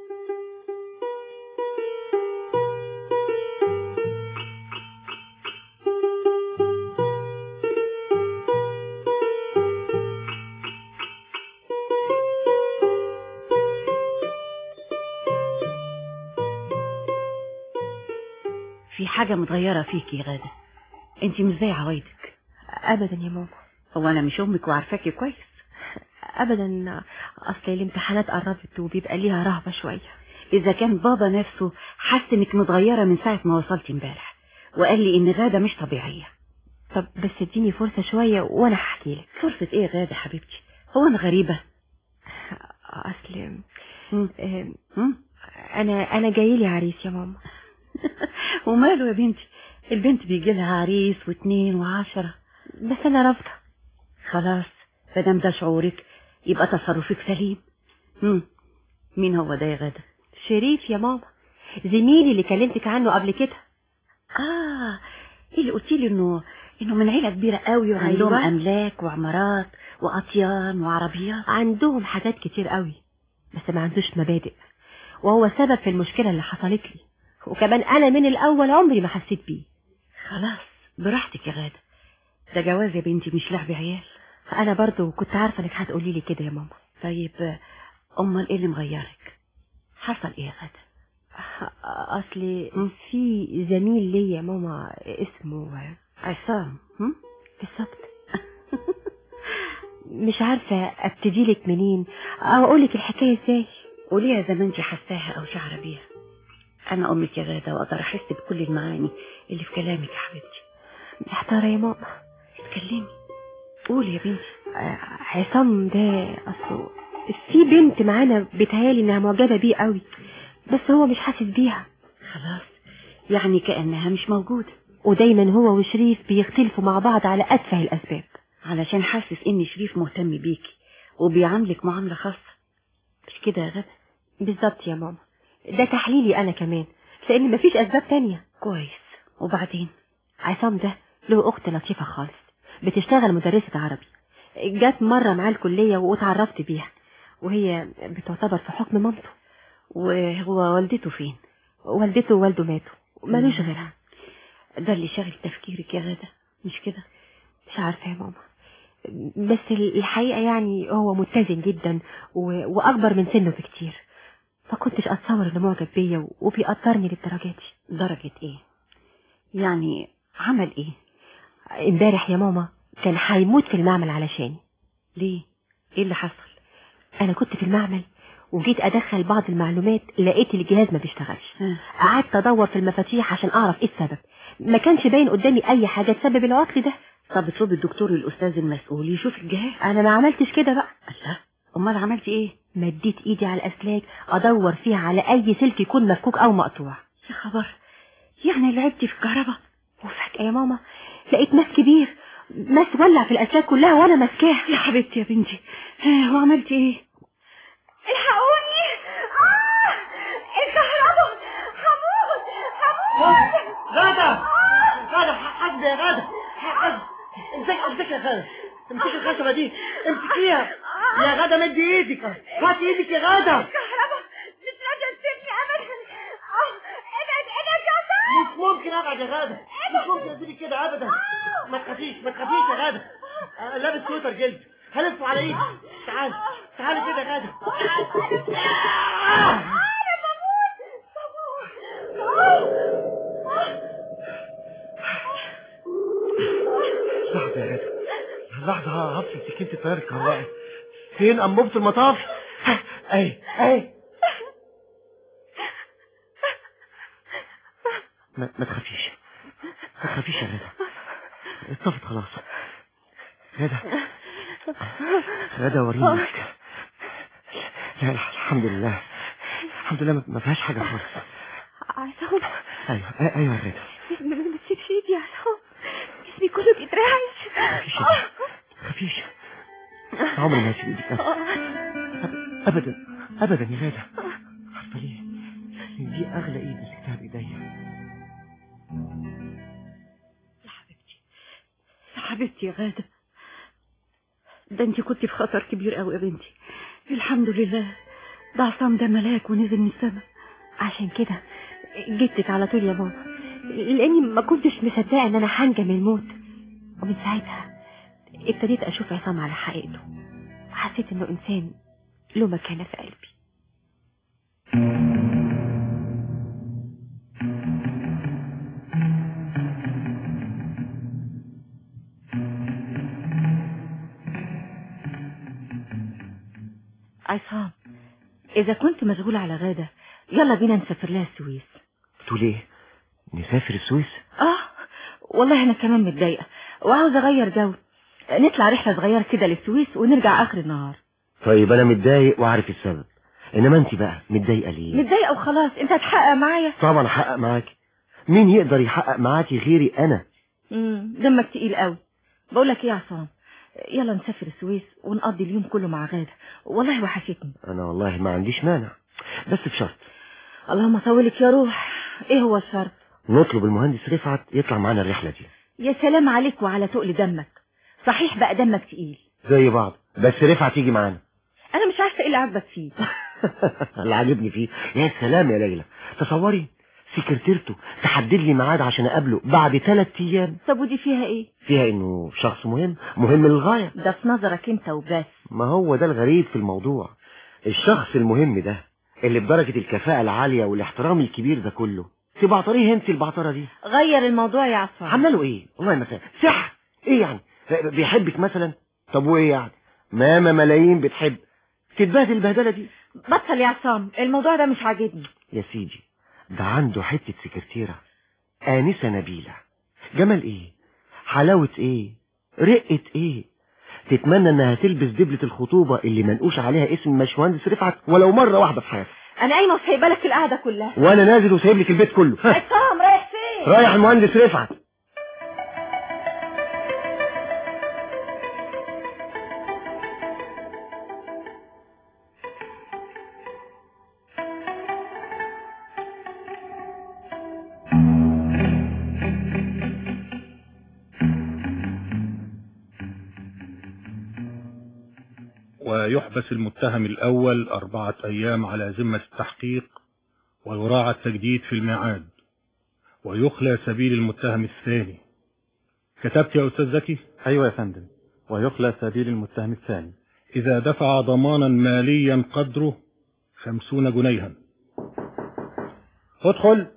في حاجة متغيرة فيكي يا غادة انت مش زي عوايدك ابدا يا ماما هو انا مش امك وعارفاكي كويس ابدا اصل الامتحانات قربت وبيبقى ليها رهبة شوية اذا كان بابا نفسه حس انك متغيرة من ساعة ما وصلتي امبارح وقال لي ان غادة مش طبيعية طب بس اديني فرصة شوية وانا هحكي لك فرصة ايه يا غادة حبيبتي هو انا غريبة اصل مم. آم، مم. انا انا جاي لي عريس يا ماما وماله يا بنتي البنت بيجي لها عريس واتنين وعشرة بس انا رافضة خلاص مادام ده شعورك يبقى تصرفك سليم مم. مين هو ده يا غادة شريف يا ماما زميلي اللي كلمتك عنه قبل كده اه ايه اللي قلتي لي انه انه من عيله كبيره قوي وعندهم أيوة. املاك وعمارات واطيان وعربيات عندهم حاجات كتير قوي بس ما عندوش مبادئ وهو سبب في المشكلة اللي حصلت لي وكمان انا من الاول عمري ما حسيت بيه خلاص براحتك يا غادة ده جواز يا بنتي مش لعب عيال انا برضو كنت عارفة انك هتقولي لي كده يا ماما طيب آه، امال ايه اللي مغيرك حصل ايه يا غادة اصل في زميل ليا يا ماما اسمه عصام هم؟ بالظبط مش عارفة ابتدي لك منين او اقول لك الحكاية ازاي قوليها زي ما انت حساها او شعره بيها انا امك يا غادة واقدر احس بكل المعاني اللي في كلامك يا حبيبتي محتارة يا ماما اتكلمي قولي يا بنتي آه، عصام ده اصله في بنت معانا بتهيالي انها معجبة بيه قوي بس هو مش حاسس بيها خلاص يعني كأنها مش موجودة ودايما هو وشريف بيختلفوا مع بعض على اتفه الاسباب علشان حاسس ان شريف مهتم بيكي وبيعاملك معاملة خاصة مش كده يا غادة بالظبط يا ماما ده تحليلي انا كمان لان مفيش اسباب تانية كويس وبعدين عصام ده له اخت لطيفة خالص بتشتغل مدرسة عربي جت مرة معاه الكلية واتعرفت بيها وهي بتعتبر في حكم مامته وهو والدته فين والدته ووالده ماتوا ملوش مم. غيرها ده اللي شاغل تفكيرك يا غادة مش كده مش عارفة يا ماما بس الحقيقة يعني هو متزن جدا و... وأكبر من سنه بكتير فكنتش أتصور إنه معجب بيا وبيقدرني للدرجة دي درجة ايه يعني عمل ايه امبارح يا ماما كان هيموت في المعمل علشاني ليه ايه اللي حصل انا كنت في المعمل وجيت ادخل بعض المعلومات لقيت الجهاز ما بيشتغلش قعدت ادور في المفاتيح عشان اعرف ايه السبب ما كانش باين قدامي اي حاجه تسبب العطل ده طب اطلبي الدكتور الاستاذ المسؤول يشوف الجهاز انا ما عملتش كده بقى الله امال عملتي ايه مديت ايدي على الاسلاك ادور فيها على اي سلك يكون مفكوك او مقطوع يا خبر يعني لعبتي في الكهرباء وفجاه يا ماما لقيت ماس كبير ماس ولع في الاسلاك كلها وانا ماسكاها يا حبيبتي يا بنتي ها وعملتي ايه الحقوني آه الكهرباء هموت هموت غادة غادة حد يا غادة حد امسك امسك يا غادة امسك الخشبة دي امسكيها يا غادة مدي ايدك غطي ايدك يا غادة الكهرباء مش راضية تسيبني ابدا آه، ابعد ابعد يا سام مش ممكن ابعد يا غادة مش ممكن اسيبك كده ابدا ما تخافيش ما تخافيش يا غادة أنا لابس سويتر جلد هلفه على ايدي تعالي تعالي كده يا غادة لحظة يا غادة لحظة هفصل سكينة التيار الكهربائي فين أنبوبة المطاف؟ أي أي ما, ما تخافيش ما تخافيش يا غادة اتطفت خلاص غادة غادة وريني وشك. لا لا الحمد لله الحمد لله ما- ما فيهاش حاجة خالص عصام أيوه أي- أيوه يا غادة ما ما تسيبش ايدي يا عصام جسمي كله بيترعش خفيش عمري ما هسيب ايدك ابدا ابدا يا غاده عارفه ليه دي اغلى ايد مسكتها بايديا يا حبيبتي يا غادة ده انت كنت في خطر كبير قوي يا بنتي الحمد لله ده عصام ده ملاك ونزل من السماء عشان كده جبتك على طول يا ماما لاني ما كنتش مصدقه ان انا هنجى من الموت ومن ساعتها ابتديت اشوف عصام على حقيقته حسيت انه انسان له مكانه في قلبي عصام إذا كنت مشغول على غادة يلا بينا نسافر لها السويس تقول ايه نسافر السويس آه والله أنا كمان متضايقة وعاوزة أغير جو نطلع رحلة صغيرة كده للسويس ونرجع آخر النهار طيب انا متضايق وعارف السبب انما انت بقى متضايقه ليه متضايقة وخلاص أنت هتحقق معايا طبعا احقق معاكي مين يقدر يحقق معاكي غيري انا امم دمك تقيل قوي بقول لك ايه يا عصام يلا نسافر السويس ونقضي اليوم كله مع غادة والله وحشتني انا والله ما عنديش مانع بس بشرط اللهم طولك يا روح ايه هو الشرط نطلب المهندس رفعت يطلع معانا الرحله دي يا سلام عليك وعلى تقل دمك صحيح بقى دمك تقيل زي بعض بس رفعت يجي معانا انا مش عارفه ايه اللي عاجبك فيه اللي عاجبني فيه يا سلام يا ليلى تصوري سكرتيرته تحدد لي ميعاد عشان اقابله بعد ثلاث ايام طب ودي فيها ايه فيها انه شخص مهم مهم للغايه ده في نظرك انت وبس ما هو ده الغريب في الموضوع الشخص المهم ده اللي بدرجة الكفاءة العالية والاحترام الكبير ده كله تبعتريه انت البعترة دي غير الموضوع يا عصام عامله له ايه والله ما فاهم سحر ايه يعني بيحبك مثلا طب وايه يعني ماما ملايين بتحب تتبهدل البهدله دي بطل يا عصام الموضوع ده مش عاجبني يا سيدي ده عنده حتة سكرتيرة آنسة نبيلة جمال ايه حلاوة ايه رقة ايه تتمنى انها تلبس دبلة الخطوبة اللي منقوش عليها اسم باشمهندس رفعت ولو مرة واحدة في حياتها انا قايمه وسايبه لك القعده كلها وانا نازل وسايب لك البيت كله ها، عصام رايح فين رايح المهندس رفعت ويحبس المتهم الأول أربعة أيام على ذمة التحقيق ويراعى التجديد في الميعاد ويخلى سبيل المتهم الثاني كتبت يا أستاذ زكي؟ أيوة يا فندم ويخلى سبيل المتهم الثاني إذا دفع ضمانا ماليا قدره خمسون جنيها ادخل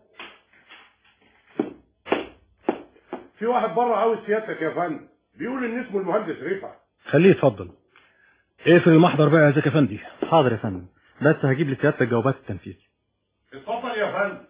في واحد بره عاوز سيادتك يا فندم بيقول ان اسمه المهندس رفعت خليه يتفضل اقفل المحضر بقى يا زكي افندي حاضر يا فندم بس هجيب لسيادتك جوابات التنفيذ اتفضل يا فندم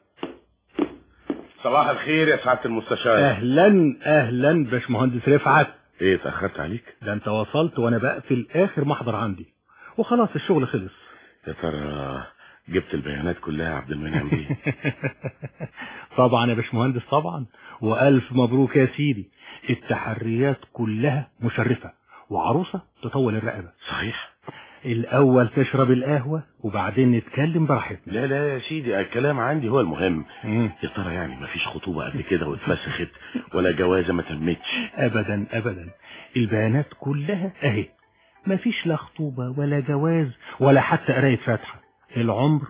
صباح الخير يا سعاده المستشار اهلا اهلا باشمهندس رفعت ايه اتاخرت عليك ده انت وصلت وانا بقفل اخر محضر عندي وخلاص الشغل خلص يا ترى جبت البيانات كلها يا عبد المنعم بيه طبعا يا باشمهندس طبعا والف مبروك يا سيدي التحريات كلها مشرفة وعروسة تطول الرقبة صحيح الاول تشرب القهوة وبعدين نتكلم براحتنا لا لا يا سيدي الكلام عندي هو المهم يا ترى يعني مفيش خطوبة قبل كده واتفسخت ولا جوازة ما تمتش ابدا ابدا البيانات كلها اهي مفيش لا خطوبة ولا جواز ولا حتى قراية فاتحة العمر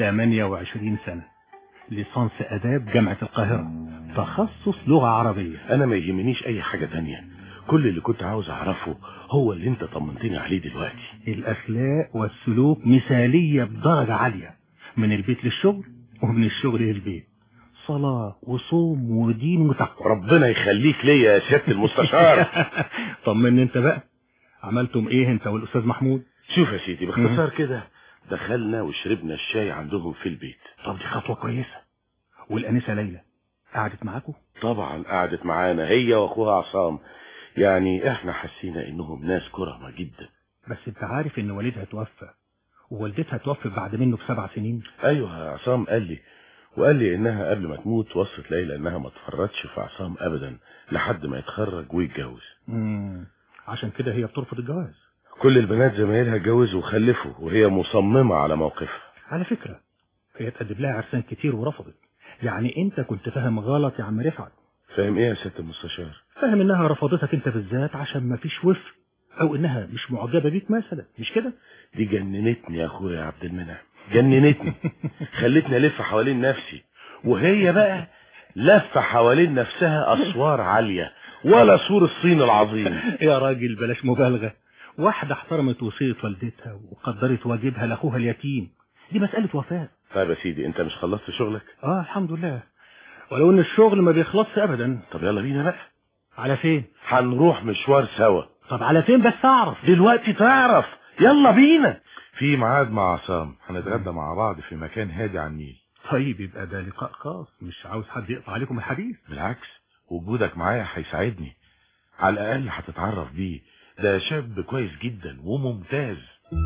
28 سنة ليسانس اداب جامعة القاهرة تخصص لغة عربية انا ما يهمنيش اي حاجة تانية كل اللي كنت عاوز اعرفه هو اللي انت طمنتني عليه دلوقتي الاخلاق والسلوك مثالية بدرجة عالية من البيت للشغل ومن الشغل للبيت صلاة وصوم ودين وتقوى ربنا يخليك ليا يا سيادة المستشار طمني انت بقى عملتم ايه انت والاستاذ محمود شوف يا سيدي باختصار كده دخلنا وشربنا الشاي عندهم في البيت طب دي خطوة كويسة والأنسة ليلى قعدت معاكم طبعا قعدت معانا هي واخوها عصام يعني احنا حسينا انهم ناس كرمة جدا بس انت عارف ان والدها توفى ووالدتها توفت بعد منه بسبع سنين ايوه عصام قال لي وقال لي انها قبل ما تموت وصت ليلى انها ما تفرطش في عصام ابدا لحد ما يتخرج ويتجوز امم عشان كده هي بترفض الجواز كل البنات زمايلها اتجوزوا وخلفوا وهي مصممة على موقفها على فكرة هي تقدم لها عرسان كتير ورفضت يعني انت كنت فاهم غلط يا عم رفعت فاهم ايه يا ست المستشار فاهم انها رفضتك انت بالذات عشان ما فيش وفق او انها مش معجبة بيك مثلا مش كده دي جننتني يا اخويا يا عبد المنعم جننتني خلتني الف حوالين نفسي وهي بقى لفة حوالين نفسها اسوار عالية ولا سور الصين العظيم يا راجل بلاش مبالغة واحدة احترمت وصية والدتها وقدرت واجبها لاخوها اليتيم دي مسألة وفاء طيب يا سيدي انت مش خلصت شغلك اه الحمد لله ولو ان الشغل ما بيخلصش ابدا طب يلا بينا بقى على فين هنروح مشوار سوا طب على فين بس اعرف دلوقتي تعرف يلا بينا في ميعاد مع عصام هنتغدى مع بعض في مكان هادي على النيل طيب يبقى ده لقاء خاص مش عاوز حد يقطع عليكم الحديث بالعكس وجودك معايا هيساعدني على الاقل هتتعرف بيه ده شاب كويس جدا وممتاز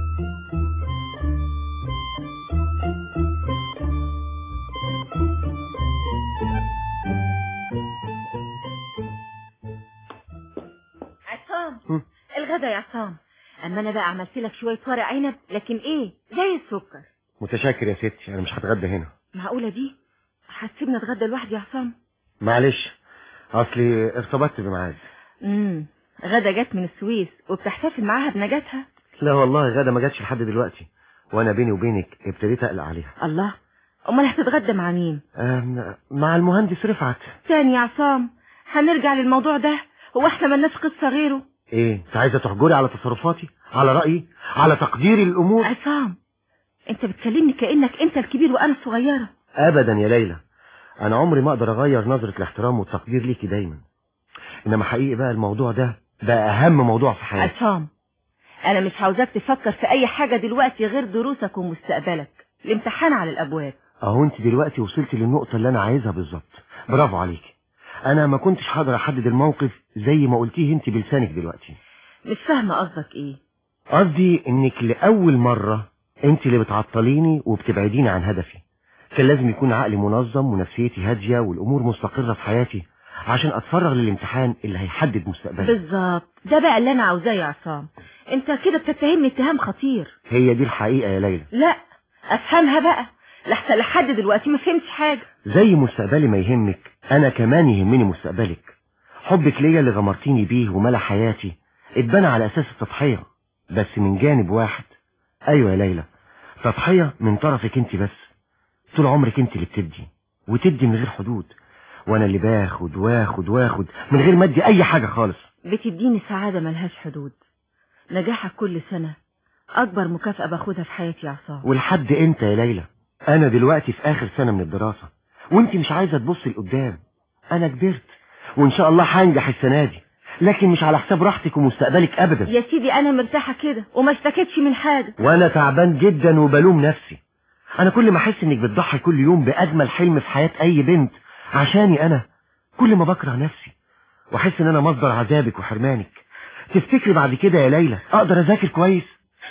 عصام الغدا يا عصام اما انا بقى عملت لك شويه ورق عنب لكن ايه زي السكر متشكر يا ستي انا مش هتغدى هنا معقوله دي هتسيبني اتغدى لوحدي يا عصام معلش اصلي ارتبطت بميعاد امم غدا جت من السويس وبتحتفل معاها بنجاتها لا والله غدا ما جاتش لحد دلوقتي وانا بيني وبينك ابتديت اقلق عليها الله امال هتتغدى مع مين أم، مع المهندس رفعت تاني يا عصام هنرجع للموضوع ده هو احنا ملناش قصه غيره ايه انت عايزه تحجري على تصرفاتي على رايي على تقديري للامور عصام انت بتكلمني كانك انت الكبير وانا الصغيره ابدا يا ليلى انا عمري ما اقدر اغير نظره الاحترام والتقدير ليكي دايما انما حقيقي بقى الموضوع ده بقى اهم موضوع في حياتي عصام انا مش عاوزاك تفكر في اي حاجه دلوقتي غير دروسك ومستقبلك الامتحان على الابواب اهو انت دلوقتي وصلتي للنقطه اللي انا عايزها بالظبط برافو عليكي انا ما كنتش هقدر احدد الموقف زي ما قلتيه انت بلسانك دلوقتي مش فاهمه قصدك ايه قصدي انك لاول مره انت اللي بتعطليني وبتبعديني عن هدفي كان لازم يكون عقلي منظم ونفسيتي هاديه والامور مستقره في حياتي عشان اتفرغ للامتحان اللي هيحدد مستقبلي بالظبط ده بقى اللي انا عاوزاه يا عصام انت كده بتتهمني اتهام خطير هي دي الحقيقه يا ليلى لا افهمها بقى لحتى لحد دلوقتي ما فهمتش حاجه زي مستقبلي ما يهمك انا كمان يهمني مستقبلك حبك ليا اللي غمرتيني بيه وملا حياتي اتبنى على اساس التضحيه بس من جانب واحد ايوه يا ليلى تضحيه من طرفك انت بس طول عمرك انت اللي بتدي وتدي من غير حدود وانا اللي باخد واخد واخد من غير ما ادي اي حاجه خالص بتديني سعاده ملهاش حدود نجاحك كل سنه اكبر مكافاه باخدها في حياتي يا عصام ولحد امتى يا ليلى انا دلوقتي في اخر سنه من الدراسه وانت مش عايزه تبصي لقدام انا كبرت وان شاء الله هنجح السنه دي لكن مش على حساب راحتك ومستقبلك ابدا يا سيدي انا مرتاحة كده وما اشتكيتش من حاجة وانا تعبان جدا وبلوم نفسي انا كل ما احس انك بتضحي كل يوم باجمل حلم في حياة اي بنت عشاني انا كل ما بكره نفسي واحس ان انا مصدر عذابك وحرمانك تفتكري بعد كده يا ليلى اقدر اذاكر كويس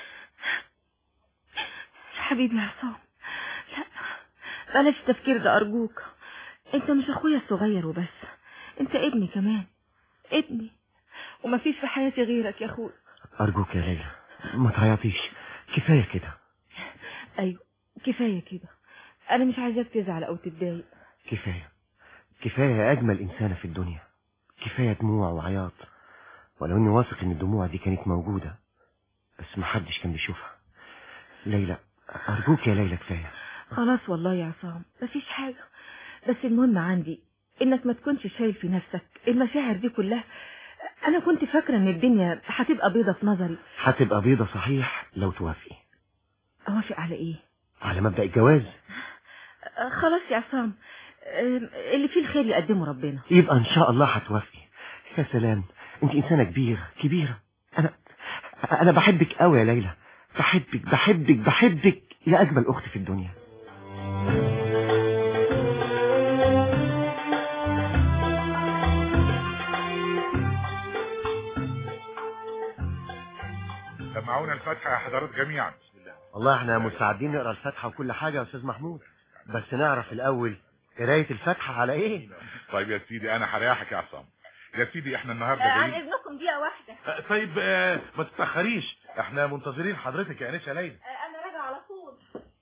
يا حبيبي يا عصام لا بلاش التفكير ده ارجوك انت مش اخويا الصغير وبس انت ابني كمان ابني ومفيش في حياتي غيرك يا اخوي ارجوك يا ليلى ما تعيطيش كفايه كده ايوه كفاية كده انا مش عايزاك تزعل او تتضايق كفايه كفايه يا اجمل انسانه في الدنيا كفايه دموع وعياط ولو اني واثق ان الدموع دي كانت موجوده بس محدش كان بيشوفها ليلى ارجوك يا ليلى كفايه خلاص والله يا عصام مفيش حاجة بس المهم عندي انك ما تكونش شايل في نفسك المشاعر دي كلها انا كنت فاكرة ان الدنيا هتبقى بيضة في نظري هتبقى بيضة صحيح لو توافقي اوافق على ايه على مبدأ الجواز آه، خلاص يا عصام آه، اللي فيه الخير يقدمه ربنا يبقى ان شاء الله هتوافقي يا سلام انت انسانة كبيرة كبيرة انا انا بحبك قوي يا ليلى بحبك بحبك بحبك يا اجمل اخت في الدنيا سمعونا الفاتحة يا حضرات جميعا والله احنا مستعدين نقرا الفاتحة وكل حاجة يا استاذ محمود بس نعرف الاول قراية الفاتحة على ايه طيب يا سيدي انا هريحك يا عصام يا سيدي احنا النهارده عن جايين اذنكم دقيقة واحدة طيب آه، ما تتأخريش احنا منتظرين حضرتك يا انسه ليلى انا راجع على طول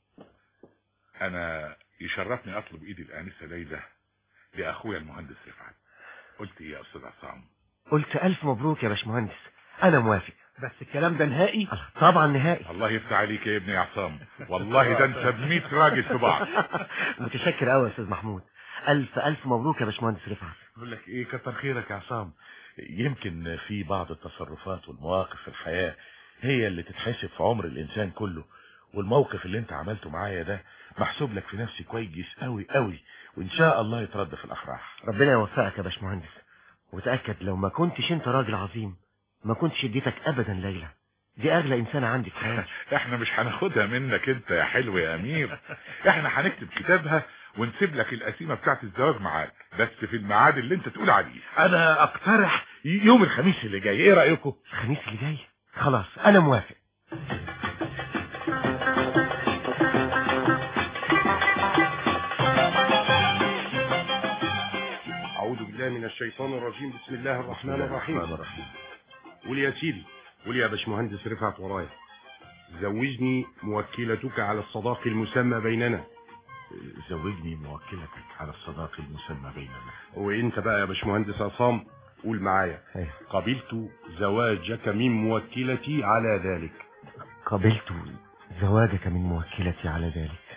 انا يشرفني اطلب ايدي الانسه ليلى لاخويا المهندس رفعت قلت ايه يا استاذ عصام قلت الف مبروك يا باشمهندس انا موافق بس الكلام ده نهائي طبعا نهائي الله يفتح عليك يا ابني يا عصام والله ده انت ب 100 راجل في بعض متشكر قوي يا استاذ محمود الف الف مبروك يا باشمهندس رفعت بقول لك ايه كتر خيرك يا عصام يمكن في بعض التصرفات والمواقف في الحياة هي اللي تتحسب في عمر الانسان كله والموقف اللي انت عملته معايا ده محسوب لك في نفسي كويس قوي قوي وان شاء الله يترد في الافراح ربنا يوفقك يا باشمهندس وتأكد لو ما كنتش انت راجل عظيم ما كنتش اديتك ابدا ليلى دي اغلى انسانة عندي في حياتي احنا مش هناخدها منك انت يا حلو يا امير احنا هنكتب كتابها ونسيب لك القسيمه بتاعت الزواج معاك بس في الميعاد اللي انت تقول عليه انا اقترح يوم الخميس اللي جاي ايه رايكم الخميس اللي جاي خلاص انا موافق أعوذ بالله من الشيطان الرجيم بسم الله الرحمن الرحيم قول يا سيدي قول يا باشمهندس رفعت ورايا زوجني موكلتك على الصداق المسمى بيننا زوجني موكلتك على الصداق المسمى بيننا وانت بقى يا باشمهندس عصام قول معايا قبلت زواجك من موكلتي على ذلك قبلت زواجك من موكلتي على ذلك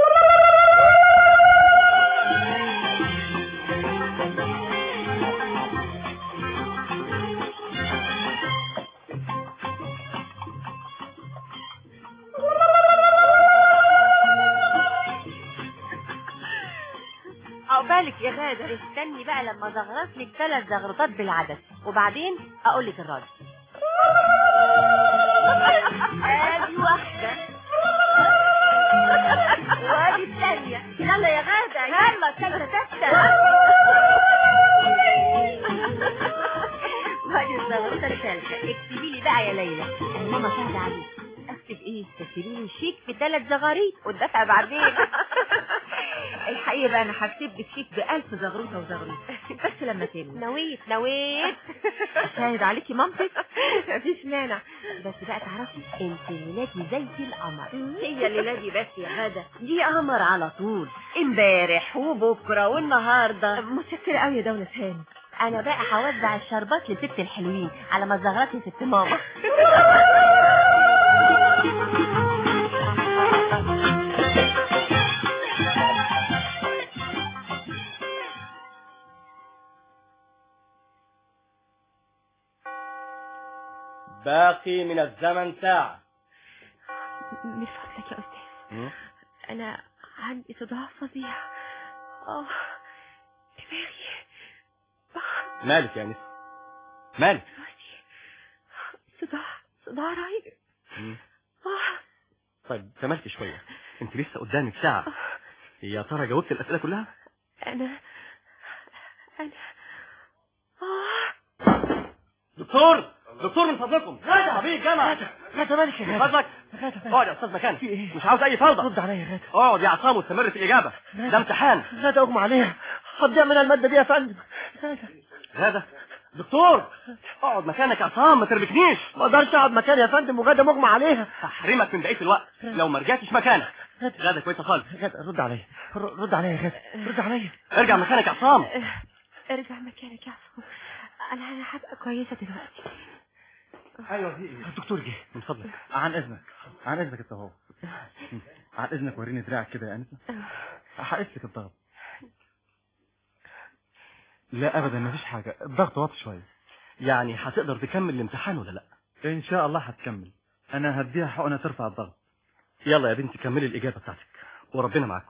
عقبالك يا غادة استني بقى لما زغرت لك ثلاث زغرطات بالعدد وبعدين اقول لك الرد ادي واحدة وادي الثانية يلا يا غادة يلا الثالثة تفتح وادي الزغرطة الثالثة اكتبي لي بقى يا ليلى ماما شاهدة عليك اكتب ايه تكتبي لي شيك في ثلاث زغاريط والدفع بعدين الحقيقة بقى انا هكتب لك شيك بألف زغروطة وزغروطة بس لما تنوي نويت نويت شاهد عليكي مامتك مفيش مانع بس بقى تعرفي انت ليلادي زي القمر هي ليلادي بس يا غادة دي قمر على طول امبارح وبكره والنهارده متشكرة قوي يا دولة هاني انا بقى هوزع الشربات لست الحلوين على ما زغرتني ست ماما باقي من الزمن ساعة من فضلك يا أستاذ أنا عندي صداع فظيع آه دماغي مالك يا نسا مالك صداع صداع رهيب آه. طيب تملك شوية انت لسه قدامك ساعة يا ترى جاوبت الأسئلة كلها انا انا آه. دكتور دكتور من فضلكم غادة. حبيب جامعة غادة مالك يا من غادة؟ فضلك اقعد يا استاذ مكانك مش عاوز اي فوضى رد عليا يا غادة اقعد يا عصام واستمر في الاجابه ده امتحان غادة اغمى عليها هتضيع منها المادة دي يا فندم غادة هذا دكتور اقعد مكانك يا عصام ما تربكنيش ما اقدرش اقعد مكاني يا فندم وغادة مغمى عليها هحرمك من بقيه الوقت لو ما رجعتش مكانك غادة كويسه خالص غادة رد عليا ر- رد عليا يا غادة رد عليا ارجع مكانك يا عصام ارجع مكانك يا عصام انا انا هبقى كويسه دلوقتي ايوه في ايه الدكتور جه من فضلك عن اذنك عن اذنك انت اهو عن اذنك وريني دراعك كده يا انسه هقيس لك الضغط لا ابدا مفيش حاجه الضغط واطي شويه يعني هتقدر تكمل الامتحان ولا لا ان شاء الله هتكمل انا هديها حقنه ترفع الضغط يلا يا بنتي كملي الاجابه بتاعتك وربنا معاكم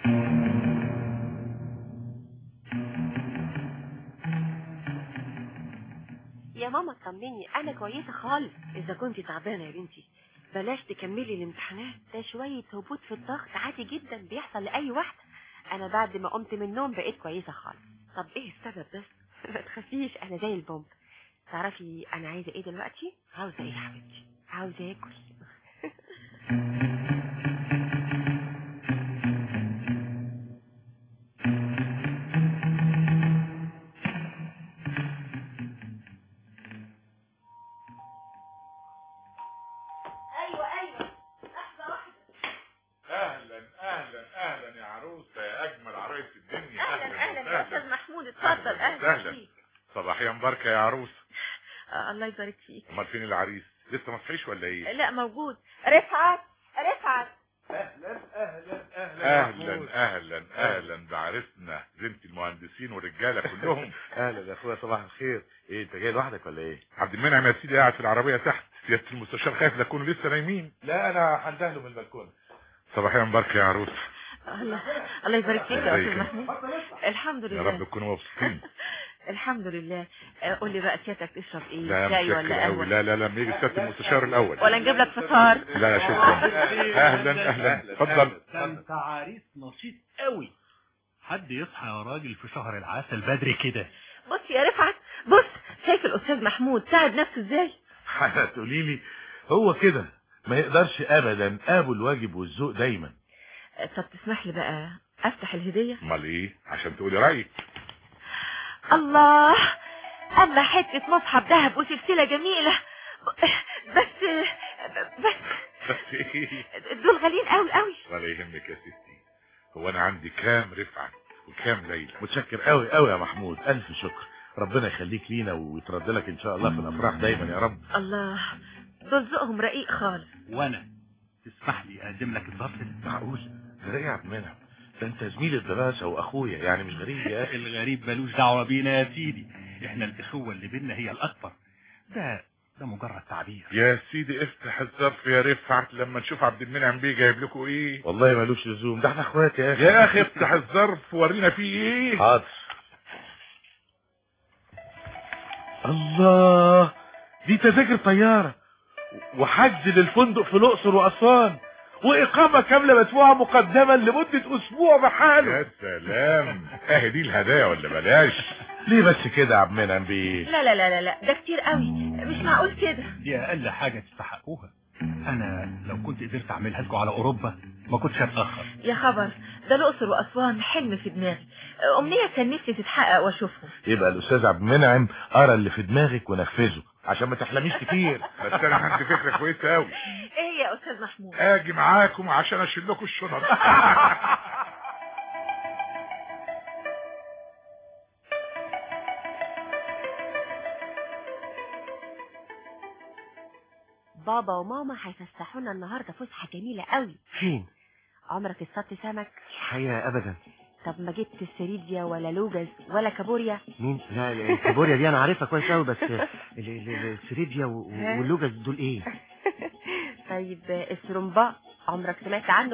يا ماما اطمني انا كويسه خالص اذا كنت تعبانه يا بنتي بلاش تكملي الامتحانات ده شويه هبوط في الضغط عادي جدا بيحصل لاي واحده انا بعد ما قمت من النوم بقيت كويسه خالص طب ايه السبب بس ما تخافيش انا زي البومب تعرفي انا عايزه ايه دلوقتي عاوزه ايه يا حبيبتي عاوزه اكل ايوه ايوه لحظه واحده اهلا اهلا اهلا يا عروسه يا اجمل عرايس الدنيا اهلا اهلا يا استاذ محمود اتفضل أهلاً اهلا وسهلاً. فيك صباحيا مباركه يا عروسه آه، الله يبارك فيك امال فين العريس لسه ما صحيش ولا ايه لا موجود رفعت رفعت اهلا اهلا اهلا اهلا اهلا بعرسنا بنت المهندسين والرجاله كلهم اهلا يا اخويا صباح الخير ايه انت جاي لوحدك ولا ايه عبد المنعم يا سيدي قاعد في العربيه تحت سياده المستشار خايف لا يكونوا لسه نايمين لا انا هندهله من البلكونه صباحيا مباركه يا عروسه الله الله يبارك فيك يا استاذ محمود الحمد يا لله رب تكونوا مبسوطين الحمد لله آه، قول لي بقى سيادتك تشرب ايه لا شاي متشكر ولا قوي قهوه لا لا لا لما يجي سياده المستشار الاول ولا نجيب لك فطار لا لا شكرا اهلا اهلا اتفضل ده انت عريس نشيط قوي حد يصحى يا راجل في شهر العسل بدري كده بص يا رفعت بص شايف الاستاذ محمود ساعد نفسه ازاي هتقولي لي هو كده ما يقدرش ابدا ابو الواجب والذوق دايما آه، طب تسمح لي بقى افتح الهديه امال ايه عشان تقولي رايك الله اما حته مصحف ذهب وسلسله جميله بس بس بس ايه دول غاليين قوي قوي ولا يهمك يا ستي هو انا عندي كام رفعت وكام ليلى متشكر قوي قوي يا محمود الف شكر ربنا يخليك لينا ويترد لك ان شاء الله في الافراح دايما يا رب الله دول ذوقهم رقيق خالص وانا تسمح لي اقدم لك الظرف ده معقول ده ايه يا عبد المنعم ده انت زميل الدراسه واخويا يعني مش غريب يا اخي الغريب ملوش دعوه بينا يا سيدي احنا الاخوه اللي بينا هي الاكبر ده ده مجرد تعبير يا سيدي افتح الظرف يا رفعت لما نشوف عبد المنعم بيه جايب لكم ايه والله ملوش لزوم ده احنا اخوات يا اخي يا اخي افتح الظرف ورينا فيه ايه حاضر الله دي تذاكر طيارة وحجز للفندق في الأقصر وأسوان وإقامة كاملة مدفوعة مقدما لمدة أسبوع بحاله يا سلام اهي دي الهدايا ولا بلاش ليه بس كده يا عم منعم بيه لا لا لا لا لا ده كتير قوي مش معقول كده دي اقل حاجه تستحقوها انا لو كنت قدرت اعملها لكم على اوروبا ما كنتش هتاخر يا خبر ده الاقصر واسوان حلم في دماغي امنيه كان نفسي تتحقق واشوفهم يبقى الأستاذ عبد المنعم قرا اللي في دماغك ونفذه عشان ما تحلميش كتير بس انا عندي فكره كويسه قوي ايه يا استاذ محمود اجي معاكم عشان اشيل لكم الشنط بابا وماما هيفسحونا النهارده فسحه جميله قوي فين عمرك اصطدت سمك الحقيقة ابدا طب ما جبت السريديا ولا لوجز ولا كابوريا مين لا الكابوريا دي انا عارفها كويس قوي بس ال- ال- السريديا و- ها؟ واللوجز دول ايه طيب السرمبا عمرك سمعت عنه بقى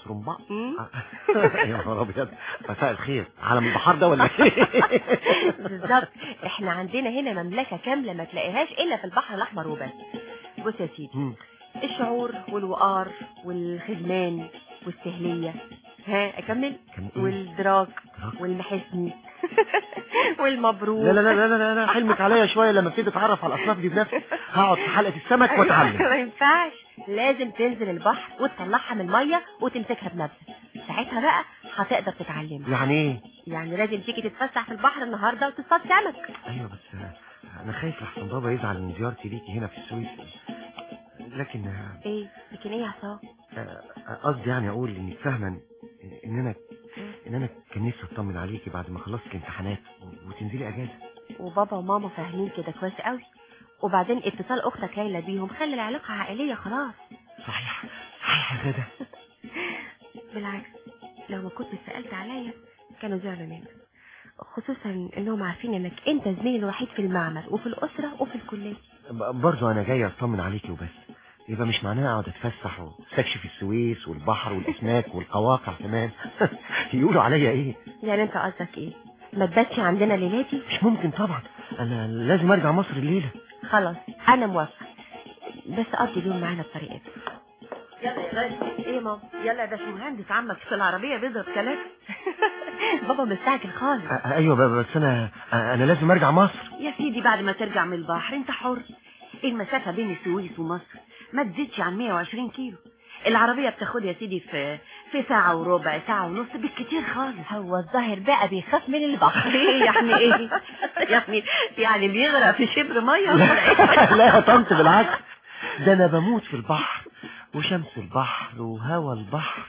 صرمبا يا نهار ابيض مساء الخير عالم البحر ده ولا ايه بالظبط احنا عندنا هنا مملكة كاملة ما تلاقيهاش الا في البحر الاحمر وبس بص يا سيدي مم. الشعور والوقار والخزمان والسهلية ها اكمل كان إيه؟ والدراك والمحسني والمبروك لا لا لا لا لا, لا حلمك عليا شويه لما ابتدي اتعرف على الاصناف دي بنفسي هقعد في حلقه السمك واتعلم ما ينفعش لازم تنزل البحر وتطلعها من المية وتمسكها بنفسك ساعتها بقى هتقدر تتعلم يعني ايه يعني لازم تيجي تتفسح في البحر النهارده وتصطاد سمك ايوه بس انا خايف لحسن بابا يزعل من زيارتي ليكي هنا في السويس لكن ايه لكن ايه يا عصام آه، قصدي يعني اقول انك فاهمه ان إن انا ان انا كان نفسي اطمن عليكي بعد ما خلصت الامتحانات وتنزلي اجازه وبابا وماما فاهمين كده كويس قوي وبعدين اتصال اختك ليلى بيهم خلي العلاقه عائليه خلاص صحيح صحيح يا غاده بالعكس لو ما كنت سالت عليا كانوا زعلوا منك خصوصا انهم عارفين انك انت زميلي الوحيد في المعمل وفي الاسره وفي الكليه ب- برضه انا جاي اطمن عليكي وبس يبقى مش معناه اقعد اتفسح واستكشف السويس والبحر والاسماك والقواقع كمان يقولوا عليا ايه يعني انت قصدك ايه ما تباتش عندنا ليلاتي مش ممكن طبعا انا لازم ارجع مصر الليله خلاص انا موافقه بس قضي اليوم معانا بطريقتك يلا يا غالي ايه يا ماما يلا يا باشمهندس عمك في العربيه بيضرب كلام بابا مستعجل خالص أ- ايوه ب- بس انا انا لازم ارجع مصر يا سيدي بعد ما ترجع من البحر انت حر المسافه بين السويس ومصر ما تزيدش عن 120 كيلو العربيه بتاخد يا سيدي في في ساعه وربع ساعه ونص بالكتير خالص هو الظاهر بقى بيخاف من البحر ايه يعني ايه يعني يعني بيغرق في شبر ميه ولا ايه لا لا يا طنط بالعكس ده انا بموت في البحر وشمس البحر وهوا البحر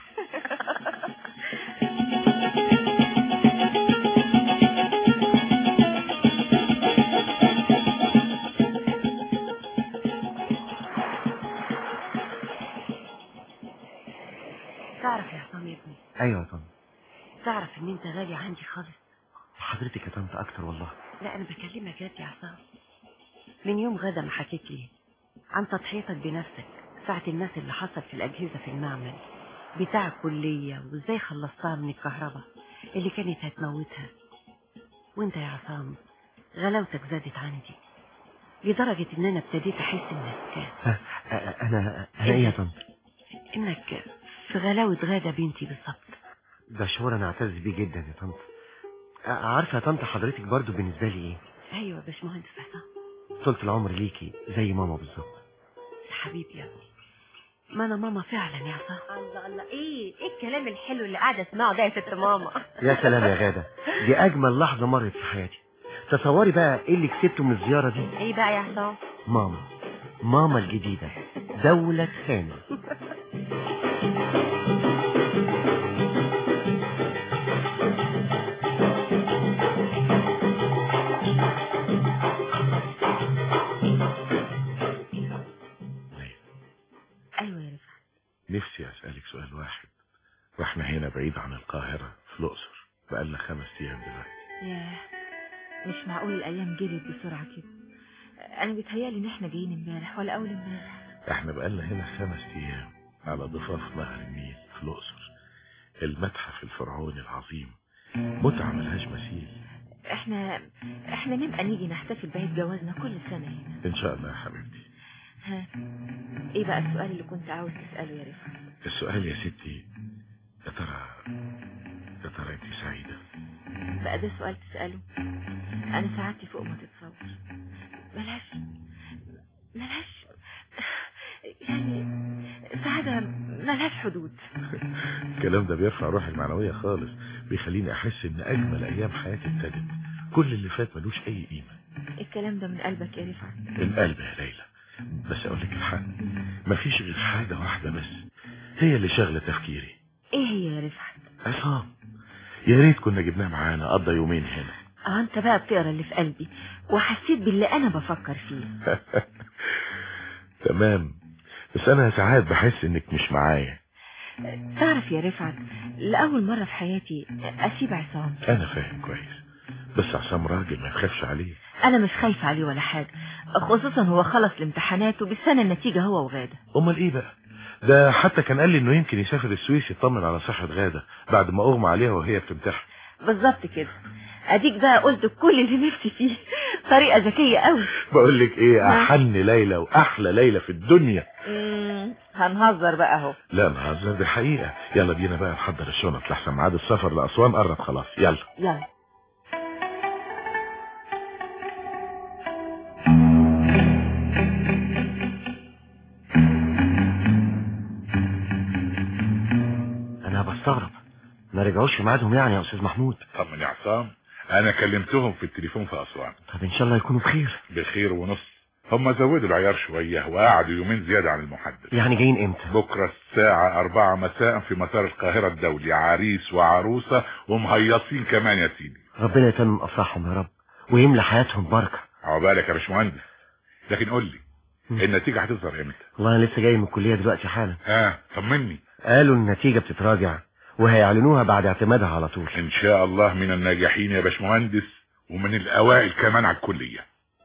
تعرف يا عصام يا ابني ايوه يا طنط تعرف ان انت غالي عندي خالص حضرتك يا طنط اكتر والله لا انا بكلمك جد يا عصام من يوم غدا ما حكيت لي عن تضحيتك بنفسك ساعة الناس اللي حصل في الأجهزة في المعمل بتاع الكلية وازاي خلصتها من الكهرباء اللي كانت هتموتها وانت يا عصام غلاوتك زادت عندي لدرجة ان انا ابتديت احس انك أ- أ- انا انا ايه يا طنط انك في غلاوة غادة بنتي بالظبط ده شعور انا اعتز بيه جدا يا طنط أ- عارفه يا طنط حضرتك برضو بالنسبه لي ايه ايوه يا باشمهندس عصام طولة العمر ليكي زي ماما بالظبط يا حبيبي يا ابني ما انا ماما فعلا يا عصام الله الله ايه ايه الكلام الحلو اللي قاعده اسمعه ده يا ست ماما يا سلام يا غاده دي اجمل لحظه مرت في حياتي تصوري بقى ايه اللي كسبته من الزياره دي ايه بقى يا عصام ماما ماما الجديده دوله ثاني ايوه يا رفعت نفسي أسألك سؤال واحد واحنا هنا بعيد عن القاهرة في الأقصر بقالنا خمس أيام دلوقتي ياه مش معقول الايام جريت بسرعه كده انا بيتهيألي ان احنا جايين امبارح ولا اول امبارح احنا بقالنا هنا خمس أيام على ضفاف نهر النيل في الأقصر المتحف الفرعوني العظيم متعة ملهاش مثيل احنا احنا نبقى نيجي نحتفل بعيد جوازنا كل سنه هنا إن شاء الله يا حبيبتي ها ايه بقى السؤال اللي كنت عاوز تساله يا رفعت السؤال يا ستي يا ترى يا ترى أنت سعيدة بقى ده سؤال تساله انا سعادتي فوق ما تتصور ملهاش ملهاش يعني سعادة ملهاش حدود الكلام ده بيرفع روحي المعنوية خالص بيخليني أحس إن أجمل أيام حياتي ابتدت كل اللي فات ملوش أي قيمة الكلام ده من قلبك يا رفعت القلب يا ليلى بس أقول لك الحق مفيش غير حاجة واحدة بس هي اللي شغلة تفكيري ايه هي يا رفعت عصام يا ريت كنا جبناه معانا قضى يومين هنا اه انت بقى بتقرا اللي في قلبي وحسيت باللي انا بفكر فيه تمام بس أنا ساعات بحس إنك مش معايا تعرف يا رفعت لأول مرة في حياتي أسيب عصام أنا فاهم كويس بس عصام راجل ما يخافش عليه أنا مش خايفة عليه ولا حاجة خصوصا هو خلص الامتحانات وبالسنة النتيجة هو وغادة أمال إيه بقى ده حتى كان قال لي انه يمكن يسافر السويس يطمن على صحة غادة بعد ما اغمى عليها وهي بتمتحن بالظبط كده اديك بقى قلت كل اللي نفسي فيه طريقة ذكية قوي بقول لك ايه نعم. احن ليلى واحلى ليلى في الدنيا مم، هنهزر بقى اهو لا نهزر دي حقيقة يلا بينا بقى نحضر الشنط لحسن ميعاد السفر لأسوان قرب خلاص يلا يلا انا بستغرب ما رجعوش في ميعادهم يعني يا استاذ محمود طمن يا عصام انا كلمتهم في التليفون في اسوان طب ان شاء الله يكونوا بخير بخير ونص هم زودوا العيار شوية وقعدوا يومين زيادة عن المحدد يعني جايين امتى بكرة الساعة أربعة مساء في مطار القاهرة الدولي عريس وعروسة ومهيصين كمان يا سيدي ربنا يتمم افراحهم يا رب ويملى حياتهم بركه عقبالك يا باشمهندس لكن قول لي النتيجة هتظهر امتى والله انا لسه جاي من الكليه دلوقتي حالا ها طمني قالوا النتيجه بتتراجع وهيعلنوها بعد اعتمادها على طول ان شاء الله من الناجحين يا باشمهندس ومن الاوائل كمان على الكلية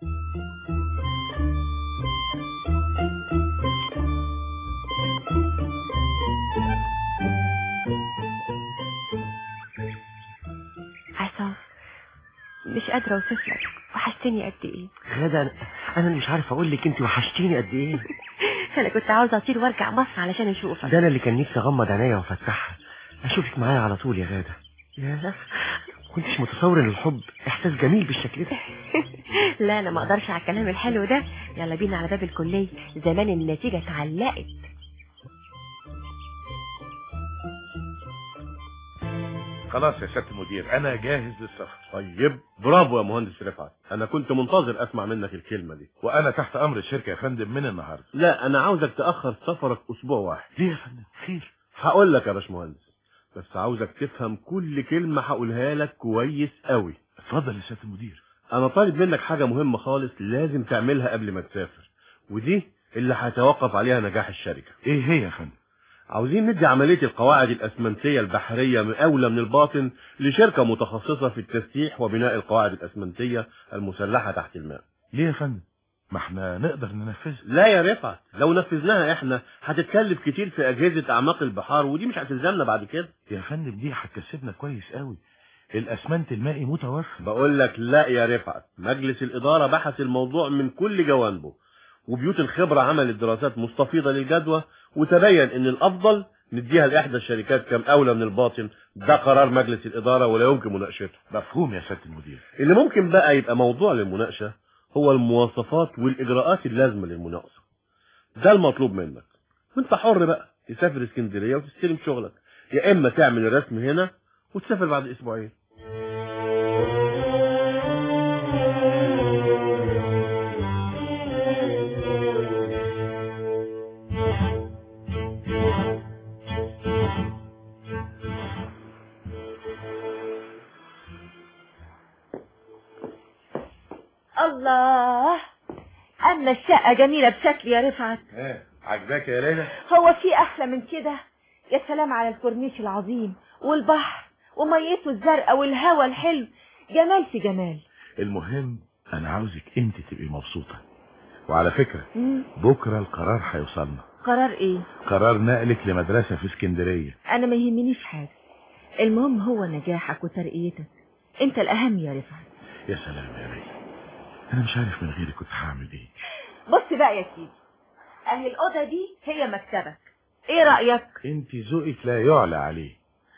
عصام مش قادرة اوصف لك وحشتني قد ايه غدا انا انا اللي مش عارف اقول لك انت وحشتيني قد ايه انا كنت عاوزة اطير وارجع مصر علشان اشوفك ده انا اللي كان نفسي اغمض عينيا وافتحها اشوفك معايا على طول يا غاده يا كنتش متصور ان الحب احساس جميل بالشكل ده لا انا ما اقدرش على الكلام الحلو ده يلا بينا على باب الكلية زمان النتيجة اتعلقت خلاص يا سيادة المدير انا جاهز للسفر طيب برافو يا مهندس رفعت انا كنت منتظر اسمع منك الكلمة دي وانا تحت امر الشركة يا فندم من النهاردة لا انا عاوزك تأخر سفرك اسبوع واحد ليه يا فندم خير هقول لك يا باشمهندس بس عاوزك تفهم كل كلمة هقولها لك كويس قوي اتفضل يا سيادة المدير انا طالب منك حاجة مهمة خالص لازم تعملها قبل ما تسافر ودي اللي هيتوقف عليها نجاح الشركة ايه هي يا فندم عاوزين ندي عملية القواعد الأسمنتية البحرية مقاولة من الباطن لشركة متخصصة في التسليح وبناء القواعد الأسمنتية المسلحة تحت الماء ليه يا فندم ما احنا نقدر ننفذها لا يا رفعت لو نفذناها احنا هتتكلف كتير في أجهزة أعماق البحار ودي مش هتلزمنا بعد كده يا فندم دي هتكسبنا كويس قوي الاسمنت المائي متوفر بقول لك لا يا رفعت مجلس الإدارة بحث الموضوع من كل جوانبه وبيوت الخبرة عملت دراسات مستفيضة للجدوى وتبين ان الافضل نديها لاحدى الشركات كم اولى من الباطن ده قرار مجلس الاداره ولا يمكن مناقشته مفهوم يا سياده المدير اللي ممكن بقى يبقى موضوع للمناقشه هو المواصفات والاجراءات اللازمه للمناقصه ده المطلوب منك وانت حر بقى تسافر اسكندريه وتستلم شغلك يا اما تعمل الرسم هنا وتسافر بعد اسبوعين الله أما الشقة جميلة بشكل يا رفعت ايه عجباك يا ليلى هو في أحلى من كده يا سلام على الكورنيش العظيم والبحر وميته الزرقاء والهوا الحلو جمال في جمال المهم انا عاوزك انت تبقي مبسوطة وعلى فكرة مم. بكرة القرار هيوصلنا قرار ايه قرار نقلك لمدرسة في اسكندرية انا ما يهمنيش حاجة المهم هو نجاحك وترقيتك انت الاهم يا رفعت يا سلام يا ليلى انا مش عارف من غيرك كنت هعمل ايه بص بقى يا سيدي اهي الاوضه دي هي مكتبك ايه رايك انت ذوقك لا يعلى عليه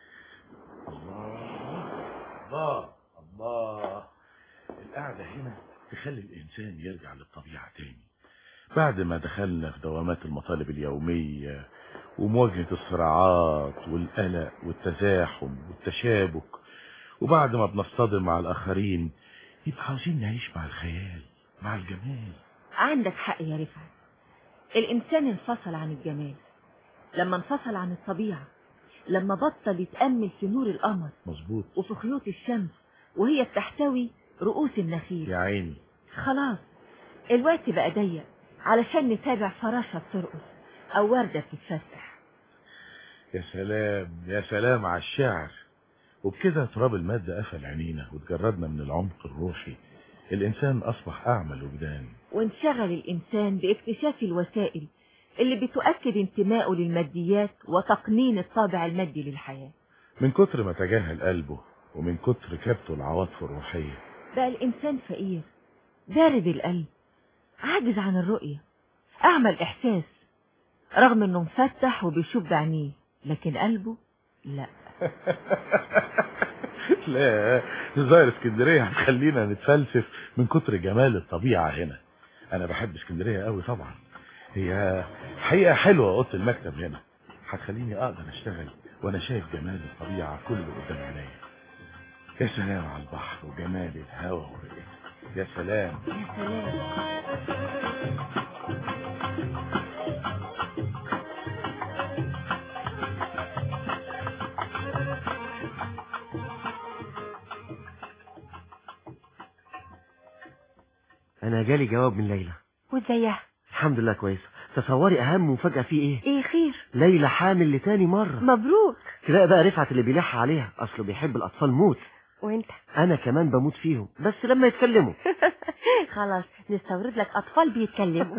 الله الله القعدة هنا تخلي الإنسان يرجع للطبيعة تاني بعد ما دخلنا في دوامات المطالب اليومية ومواجهة الصراعات والقلق والتزاحم والتشابك وبعد ما بنصطدم مع الآخرين يبقى عاوزين نعيش مع الخيال مع الجمال عندك حق يا رفعت الانسان انفصل عن الجمال لما انفصل عن الطبيعة لما بطل يتأمل في نور القمر مظبوط وفي خيوط الشمس وهي بتحتوي رؤوس النخيل يا عيني خلاص الوقت بقى ضيق علشان نتابع فراشة بترقص أو وردة بتتفسح يا سلام يا سلام على الشعر وبكده تراب المادة قفل عينينا وتجردنا من العمق الروحي الإنسان أصبح أعمى الوجدان وانشغل الإنسان باكتشاف الوسائل اللي بتؤكد انتمائه للماديات وتقنين الطابع المادي للحياة من كتر ما تجاهل قلبه ومن كتر كبته العواطف الروحية بقى الإنسان فقير بارد القلب عاجز عن الرؤية أعمى الإحساس رغم إنه مفتح وبيشوف بعينيه لكن قلبه لا لا الظاهر اسكندرية هتخلينا نتفلسف من كتر جمال الطبيعة هنا انا بحب اسكندرية قوي طبعا هي حقيقة حلوة اوضه المكتب هنا هتخليني اقدر اشتغل وانا شايف جمال الطبيعة كله قدام عينيا يا سلام على البحر وجمال الهواء والريح يا سلام انا جالي جواب من ليلى وازيها الحمد لله كويسه تصوري اهم مفاجاه فيه ايه ايه خير ليلى حامل لتاني مره مبروك تلاقي بقى رفعت اللي بيلح عليها اصله بيحب الاطفال موت وانت انا كمان بموت فيهم بس لما يتكلموا خلاص نستورد لك اطفال بيتكلموا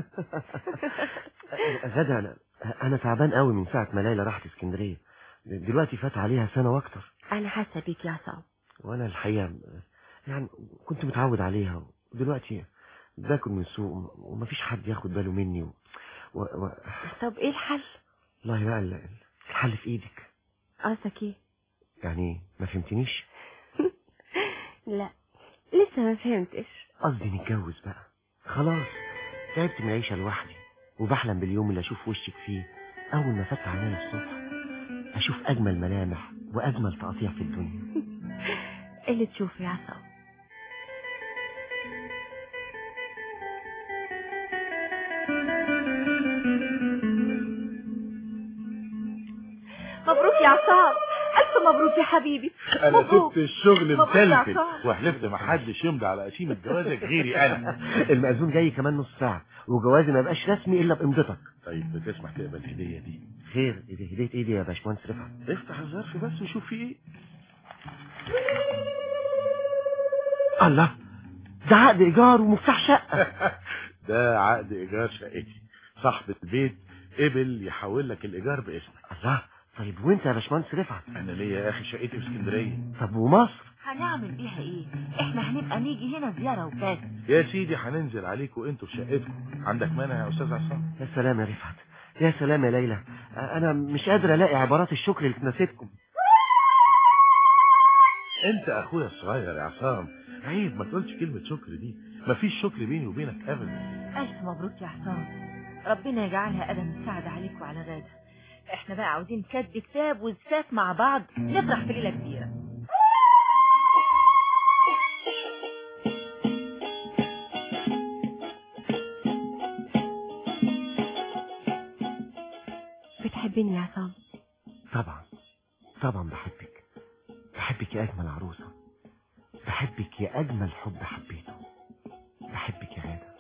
غدا انا انا تعبان قوي من ساعه ما ليلى راحت اسكندريه دلوقتي فات عليها سنه واكتر انا حاسه بيك يا عصام وانا الحقيقه يعني كنت متعود عليها ودلوقتي باكل من سوق ومفيش حد ياخد باله مني و... و... و... طب ايه الحل والله بقى ال- الحل في ايدك قصدك ايه يعني ما فهمتنيش لا لسه ما فهمتش قصدي نتجوز بقى خلاص تعبت من العيشه لوحدي وبحلم باليوم اللي اشوف وشك فيه اول ما فتح عينيا الصبح اشوف اجمل ملامح واجمل تقاطيع في الدنيا اللي تشوفه يا عصام مبروك يا عصام ألف مبروك يا حبيبي انا مبروك. سبت الشغل مبروك يا متلفل عصام. وحلفت ما حدش يمضي على قسيمة جوازك غيري انا المأذون جاي كمان نص ساعه وجوازي ما يبقاش رسمي الا بامضتك طيب بتسمح تقبل الهدية دي خير دي هديه ايه دي يا باشمهندس رفعت افتح الظرف بس وشوف فيه ايه الله ده عقد ايجار ومفتاح شقه ده عقد ايجار شقتي صاحب البيت قبل يحول لك الايجار باسمك الله طيب وانت يا باشمهندس رفعت انا ليا يا اخي شقتي في اسكندريه طب ومصر هنعمل بيها ايه احنا هنبقى نيجي هنا زيارة وبس يا سيدي هننزل عليكم انتوا في شقتكم عندك مانع يا استاذ عصام يا سلام يا رفعت يا سلام يا ليلى انا مش قادر الاقي عبارات الشكر اللي تناسبكم انت اخويا الصغير يا عصام عيب ما تقولش كلمة شكر دي مفيش شكر بيني وبينك ابدا ألف مبروك يا حسام ربنا يجعلها قدم السعادة عليك وعلى غادة احنا بقى عاوزين كتب كتاب وزفاف مع بعض نفرح في ليلة كبيرة بتحبني يا عصام طبعا طبعا بحبك بحبك يا اجمل عروسه بحبك يا اجمل حب حبيته بحبك يا غاده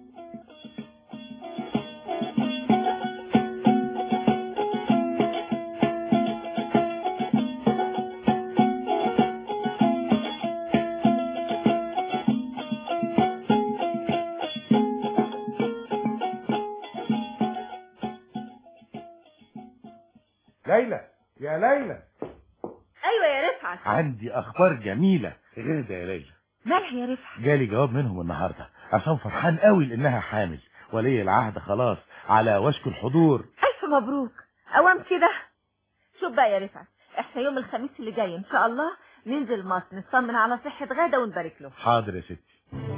ليلى يا ليلى ايوه يا رفعت عندي اخبار جميلة غدا يا ليلى مالها يا رفعت جالي جواب منهم النهاردة عصام فرحان قوي لانها حامل ولي العهد خلاص على وشك الحضور ألف مبروك أوام كده شوف بقى يا رفعت احنا يوم الخميس اللي جاي ان شاء الله ننزل مصر نطمن على صحة غادة ونبارك له حاضر يا ستي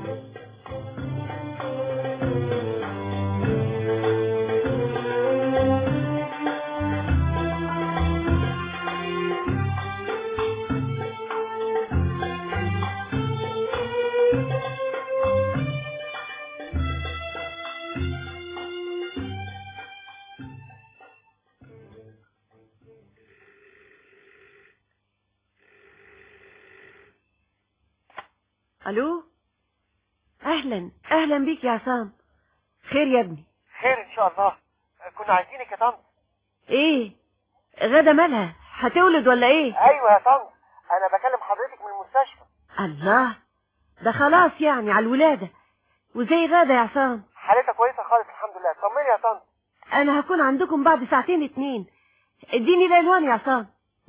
الو اهلا اهلا بيك يا عصام خير يا ابني خير ان شاء الله كنا عايزينك يا طنط ايه غدا مالها هتولد ولا ايه ايوه يا طنط انا بكلم حضرتك من المستشفى الله ده خلاص يعني على الولادة وزي غدا يا عصام حالتها كويسه خالص الحمد لله طمني يا طنط انا هكون عندكم بعد ساعتين اتنين اديني العنوان يا عصام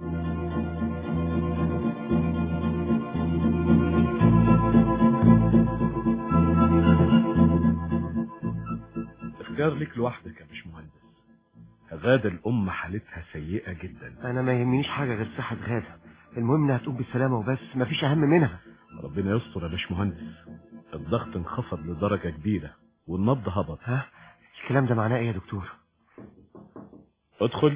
اختيار ليك لوحدك يا باشمهندس غادة الأم حالتها سيئة جدا انا ما يهمنيش حاجة غير صحة غادة المهم انها تقوم بالسلامة وبس مفيش اهم منها ربنا يستر يا باشمهندس الضغط انخفض لدرجة كبيرة والنبض هبط ها الكلام ده معناه ايه يا دكتور ادخل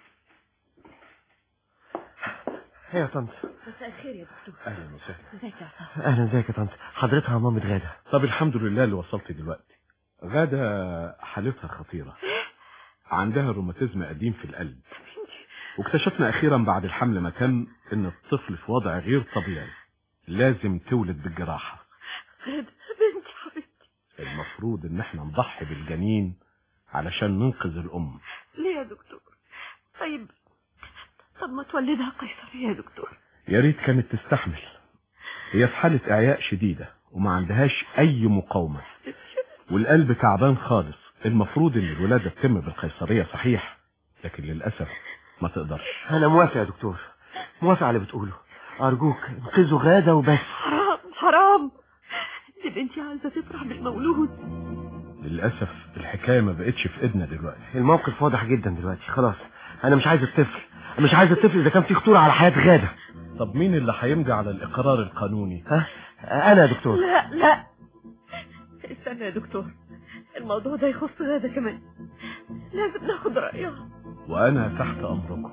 ايه يا طنط مساء الخير يا دكتور اهلا وسهلا ازيك يا عصام اهلا ازيك يا طنط حضرتها مامة غادة طب الحمد لله اللي وصلت دلوقتي غادة حالتها خطيرة عندها روماتيزم قديم في القلب واكتشفنا اخيرا بعد الحمل مكان ان الطفل في وضع غير طبيعي لازم تولد بالجراحة غادة بنتي حبيبتي المفروض ان احنا نضحي بالجنين علشان ننقذ الام ليه يا دكتور طيب طب ما تولدها قيصرية يا دكتور يا ريت كانت تستحمل هي في حالة اعياء شديدة وما عندهاش اي مقاومة والقلب تعبان خالص المفروض ان الولادة تتم بالقيصرية صحيح لكن للأسف ما تقدرش انا موافق يا دكتور موافق على اللي بتقوله ارجوك انقذوا غادة وبس حرام حرام دي بنتي عايزة تفرح بالمولود للأسف الحكاية ما بقتش في ايدنا دلوقتي الموقف واضح جدا دلوقتي خلاص انا مش عايز الطفل مش عايز الطفل اذا كان في خطورة على حياة غادة طب مين اللي هيمضي على الإقرار القانوني ها انا يا دكتور لا لا استنى يا دكتور الموضوع ده يخص غادة كمان لازم ناخد رأيها وأنا تحت أمركم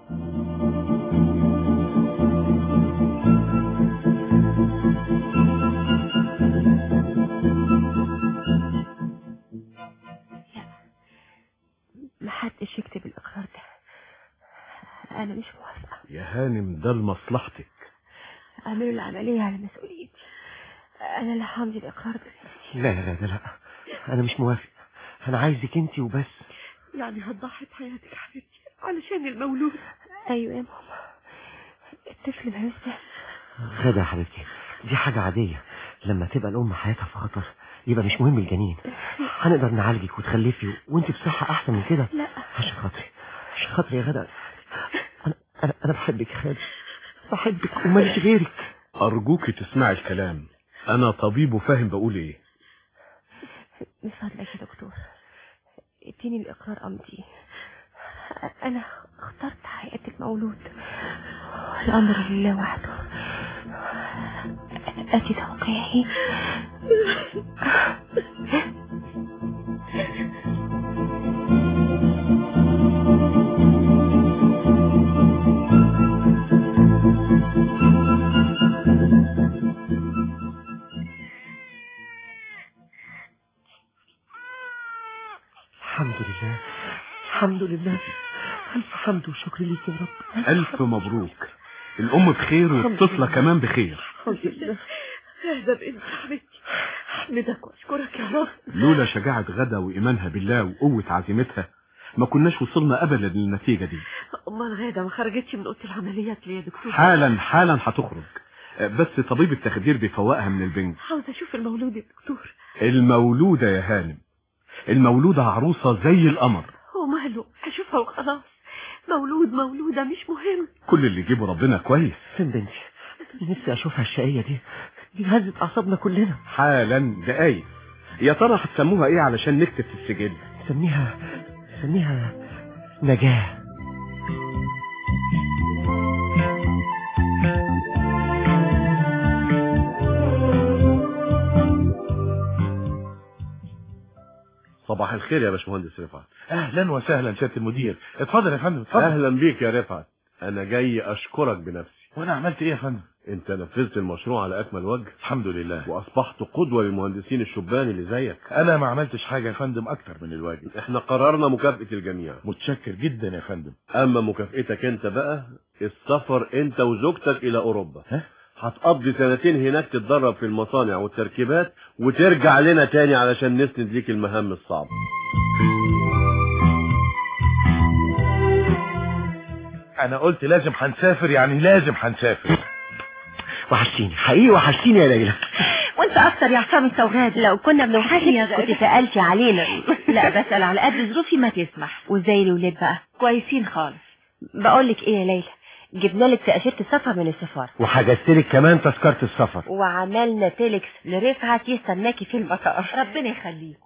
محدش يكتب الإقرار ده أنا مش موافقة يا هانم ده لمصلحتك أعملوا العملية على مسؤوليتي أنا اللي همضي الإقرار ده لا يا غادة لا انا مش موافق انا عايزك انت وبس يعني هتضحي بحياتك يا حبيبتي علشان المولود أيوة يا ماما الطفل ملوش ذنب غادة يا حبيبتي دي حاجة عادية لما تبقى الأم حياتها في خطر يبقى مش مهم الجنين هنقدر نعالجك وتخلفي وانت بصحة أحسن من كده لا عشان خاطري عشان خاطري يا غادة أنا أنا أنا بحبك يا غادة بحبك وماليش غيرك أرجوك تسمعي الكلام أنا طبيب وفاهم بقول إيه من فضلك يا دكتور اديني الإقرار أمضي أنا اخترت حياة المولود الأمر لله وحده أتي توقيعي الحمد لله الحمد لله ألف حمد وشكر ليك يا رب ألف مبروك الأم بخير والطفلة كمان بخير الحمد لله غادة بنتي حبيبتي احمدك واشكرك يا رب لولا شجاعة غدا وإيمانها بالله وقوة عزيمتها ما كناش وصلنا أبدا للنتيجة دي امال غادة ما خرجتش من اوضه العمليات ليه يا دكتور حالا حالا هتخرج بس طبيب التخدير بيفوقها من البنج عاوزه اشوف المولود يا دكتور المولودة يا هانم المولودة عروسة زي القمر هو ماله هشوفها وخلاص مولود مولودة مش مهم كل اللي يجيبه ربنا كويس فين بنتي نفسي أشوفها الشقية دي دي هزت أعصابنا كلنا حالا دقايق يا ترى هتسموها ايه علشان نكتب في السجل سميها سميها نجاة صباح الخير يا باشمهندس رفعت اهلا وسهلا سياده المدير اتفضل يا فندم اتفضل اهلا بيك يا رفعت انا جاي اشكرك بنفسي وانا عملت ايه يا فندم انت نفذت المشروع على اكمل وجه الحمد لله واصبحت قدوة للمهندسين الشبان اللي زيك انا ما عملتش حاجة يا فندم اكتر من الواجب احنا قررنا مكافأة الجميع متشكر جدا يا فندم اما مكافأتك انت بقى السفر انت وزوجتك الى اوروبا ها؟ هتقضي سنتين هناك تتدرب في المصانع والتركيبات وترجع لنا تاني علشان نسند ليك المهام الصعبة انا قلت لازم هنسافر يعني لازم هنسافر وحشتيني حقيقي وحشتيني يا ليلى وانت انت اكتر يا عصام انت وغاد لو كنا بنوحشك كنت سألتي علينا لا بسأل على قد ظروفي ما تسمح وازاي الولاد بقى كويسين خالص بقول لك ايه يا ليلى جبنا لك تأشيرة السفر من السفارة وحجزت لك كمان تذكرة السفر وعملنا تيلكس لرفعت يستناكي في المطار ربنا يخليكم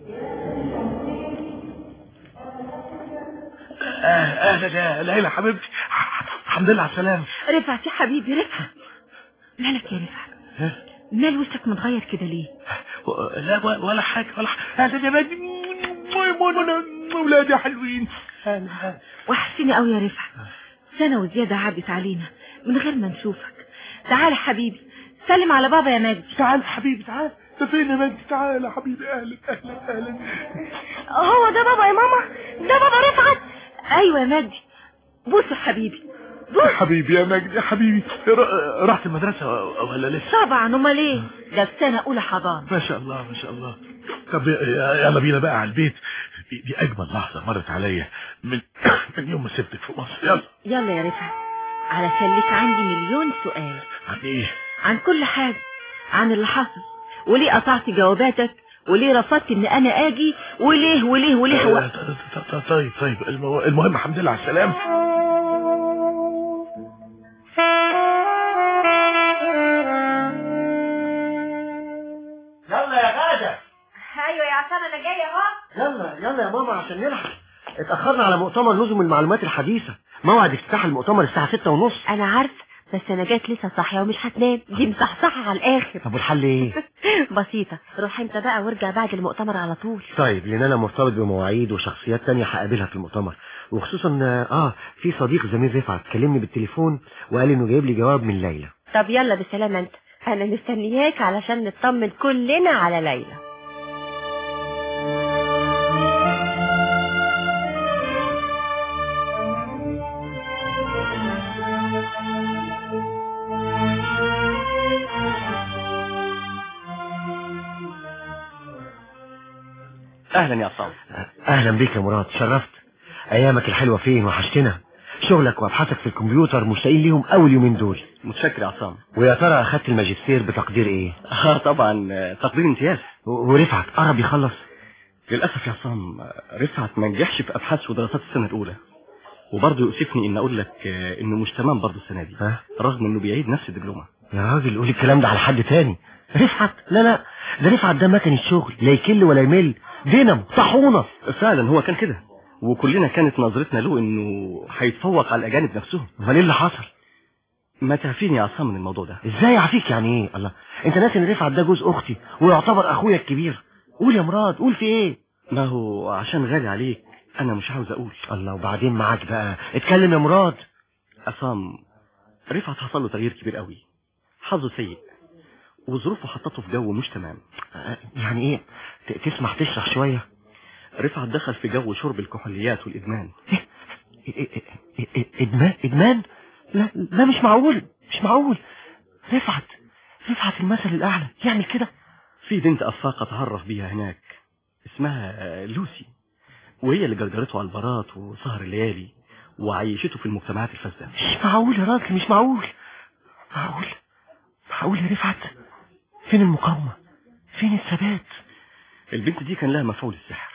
اهلا يا ليلى حبيبتي الحمد لله على السلامه رفعت يا حبيبي رفعت مالك يا رفعت مال وشك متغير كده ليه و- لا و- ولا حاجه ولا حاجه اهلا يا بني ولادي حلوين اهلا وحشني قوي يا رفعت سنة وزيادة عدت علينا من غير ما نشوفك تعال يا حبيبي سلم على بابا يا مجدي تعال حبيبي تعال ده فين يا بنتي تعال يا حبيبي اهلا اهلا اهلا هو ده بابا يا ماما ده بابا رفعت ايوه يا مجدي بوس يا حبيبي حبيبي يا مجدي يا حبيبي ر- رحت المدرسه ولا لسه طبعا امال ايه ده في سنة اولى حضانة ما شاء الله ما شاء الله طب ي- يلا بينا بقى على البيت دي, دي اجمل لحظه مرت عليا من من يوم ما سبتك في مصر يلا يلا يا رفعت علشان لك عندي مليون سؤال عن ايه عن كل حاجة عن اللي حصل وليه قطعت جواباتك وليه رفضت ان انا اجي وليه وليه وليه هو ط- ط- ط- طيب طيب المو- المهم الحمد لله على السلامه يلا يا غادة ايوه يا عشان انا جايه اهو يلا يلا يا ماما عشان نلحق اتأخرنا على مؤتمر نظم المعلومات الحديثة موعد افتتاح المؤتمر الساعة ستة ونص انا عارف بس انا جات لسه صاحيه ومش هتنام دي مصحصحه على الاخر طب والحل ايه بسيطه روح انت بقى وارجع بعد المؤتمر على طول طيب لان انا مرتبط بمواعيد وشخصيات تانية هقابلها في المؤتمر وخصوصا اه في صديق زميل رفعت كلمني بالتليفون وقال انه جايب لي جواب من ليلى طب يلا بالسلامه انت انا مستنياك علشان نطمن كلنا على ليلى اهلا يا عصام اهلا بيك يا مراد شرفت ايامك الحلوة فين وحشتنا شغلك وابحاثك في الكمبيوتر مشتاقين ليهم اول يومين دول متشكر يا عصام ويا ترى اخدت الماجستير بتقدير ايه اه طبعا آه، تقدير امتياز و- ورفعت قرب يخلص للاسف يا عصام آه، رفعت ما نجحش في ابحاث ودراسات السنه الاولى وبرضه يؤسفني ان اقول لك آه، انه مش تمام برضه السنه دي ها رغم انه بيعيد نفس الدبلومه يا راجل قول الكلام ده على حد تاني رفعت لا لا ده رفعت ده مكنة شغل لا يكل ولا يمل دينامو طاحونة فعلا هو كان كده وكلنا كانت نظرتنا له انه هيتفوق على الاجانب نفسهم امال ايه اللي حصل ما تعفيني يا عصام من الموضوع ده ازاي يعفيك يعني ايه الله انت ناسي ان رفعت ده جوز اختي ويعتبر اخويا الكبير قول يا مراد قول في ايه ما هو عشان غالي عليك انا مش عاوز اقول الله وبعدين معاك بقى اتكلم يا مراد عصام رفعت حصل له تغيير كبير قوي حظه سيء وظروفه حطته في جو مش تمام آه، يعني ايه ت- تسمح تشرح شوية رفعت دخل في جو شرب الكحوليات والادمان إ- إ- إ- إ- ادمان ادمان لا لا مش معقول مش معقول رفعت رفعت المثل الاعلى يعمل كده في بنت افاقه اتعرف بيها هناك اسمها آه، لوسي وهي اللي جرجرته على البارات وسهر الليالي وعيشته في المجتمعات الفاسده مش معقول يا راجل مش معقول معقول معقول يا رفعت فين المقاومة فين الثبات البنت دي كان لها مفعول السحر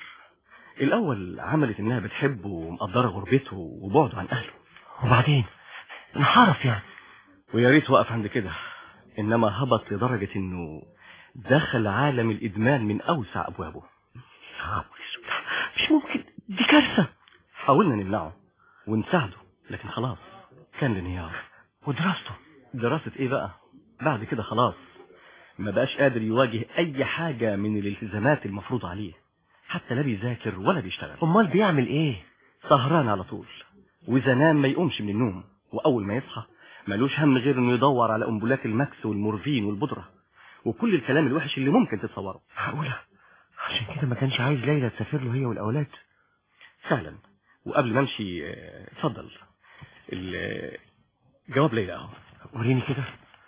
الاول عملت انها بتحبه ومقدره غربته وبعده عن اهله وبعدين انحرف يعني ويا ريت وقف عند كده انما هبط لدرجه انه دخل عالم الادمان من اوسع ابوابه يا رب الأسود. مش ممكن دي كارثة حاولنا نمنعه ونساعده لكن خلاص كان الانهيار ودراسته دراسة ايه بقى بعد كده خلاص ما بقاش قادر يواجه اي حاجة من الالتزامات المفروضة عليه حتى لا بيذاكر ولا بيشتغل امال بيعمل ايه سهران على طول واذا نام ما يقومش من النوم واول ما يصحى ملوش هم غير انه يدور على امبولات المكس والمورفين والبودرة وكل الكلام الوحش اللي ممكن تتصوره معقولة عشان كده ما كانش عايز ليلى تسافر له هي والاولاد فعلا وقبل ما امشي آه، اتفضل ال- آه، جواب ليلى اهو وريني كده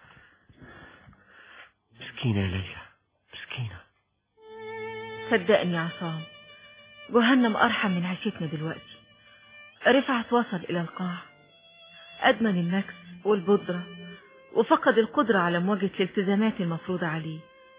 مسكينة يا ليلى مسكينة صدقني يا عصام جهنم أرحم من عيشتنا دلوقتي رفعت وصل إلى القاع أدمن النكس والبودرة وفقد القدرة على مواجهة الالتزامات المفروضة عليه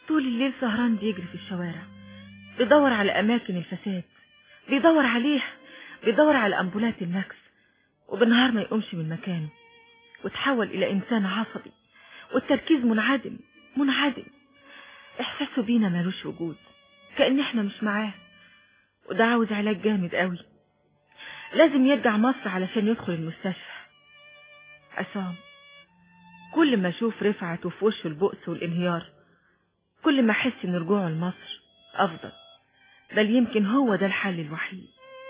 طول الليل سهران بيجري في الشوارع بيدور على أماكن الفساد بيدور عليها بيدور على أمبولات النكس وبالنهار ما يقومش من مكانه وتحول إلى إنسان عصبي والتركيز منعدم منعدم إحساسه بينا مالوش وجود كأن إحنا مش معاه وده عاوز علاج جامد قوي لازم يرجع مصر علشان يدخل المستشفى عصام كل ما اشوف رفعت وفي وشه البؤس والانهيار كل ما احس ان رجوعه لمصر افضل بل يمكن هو ده الحل الوحيد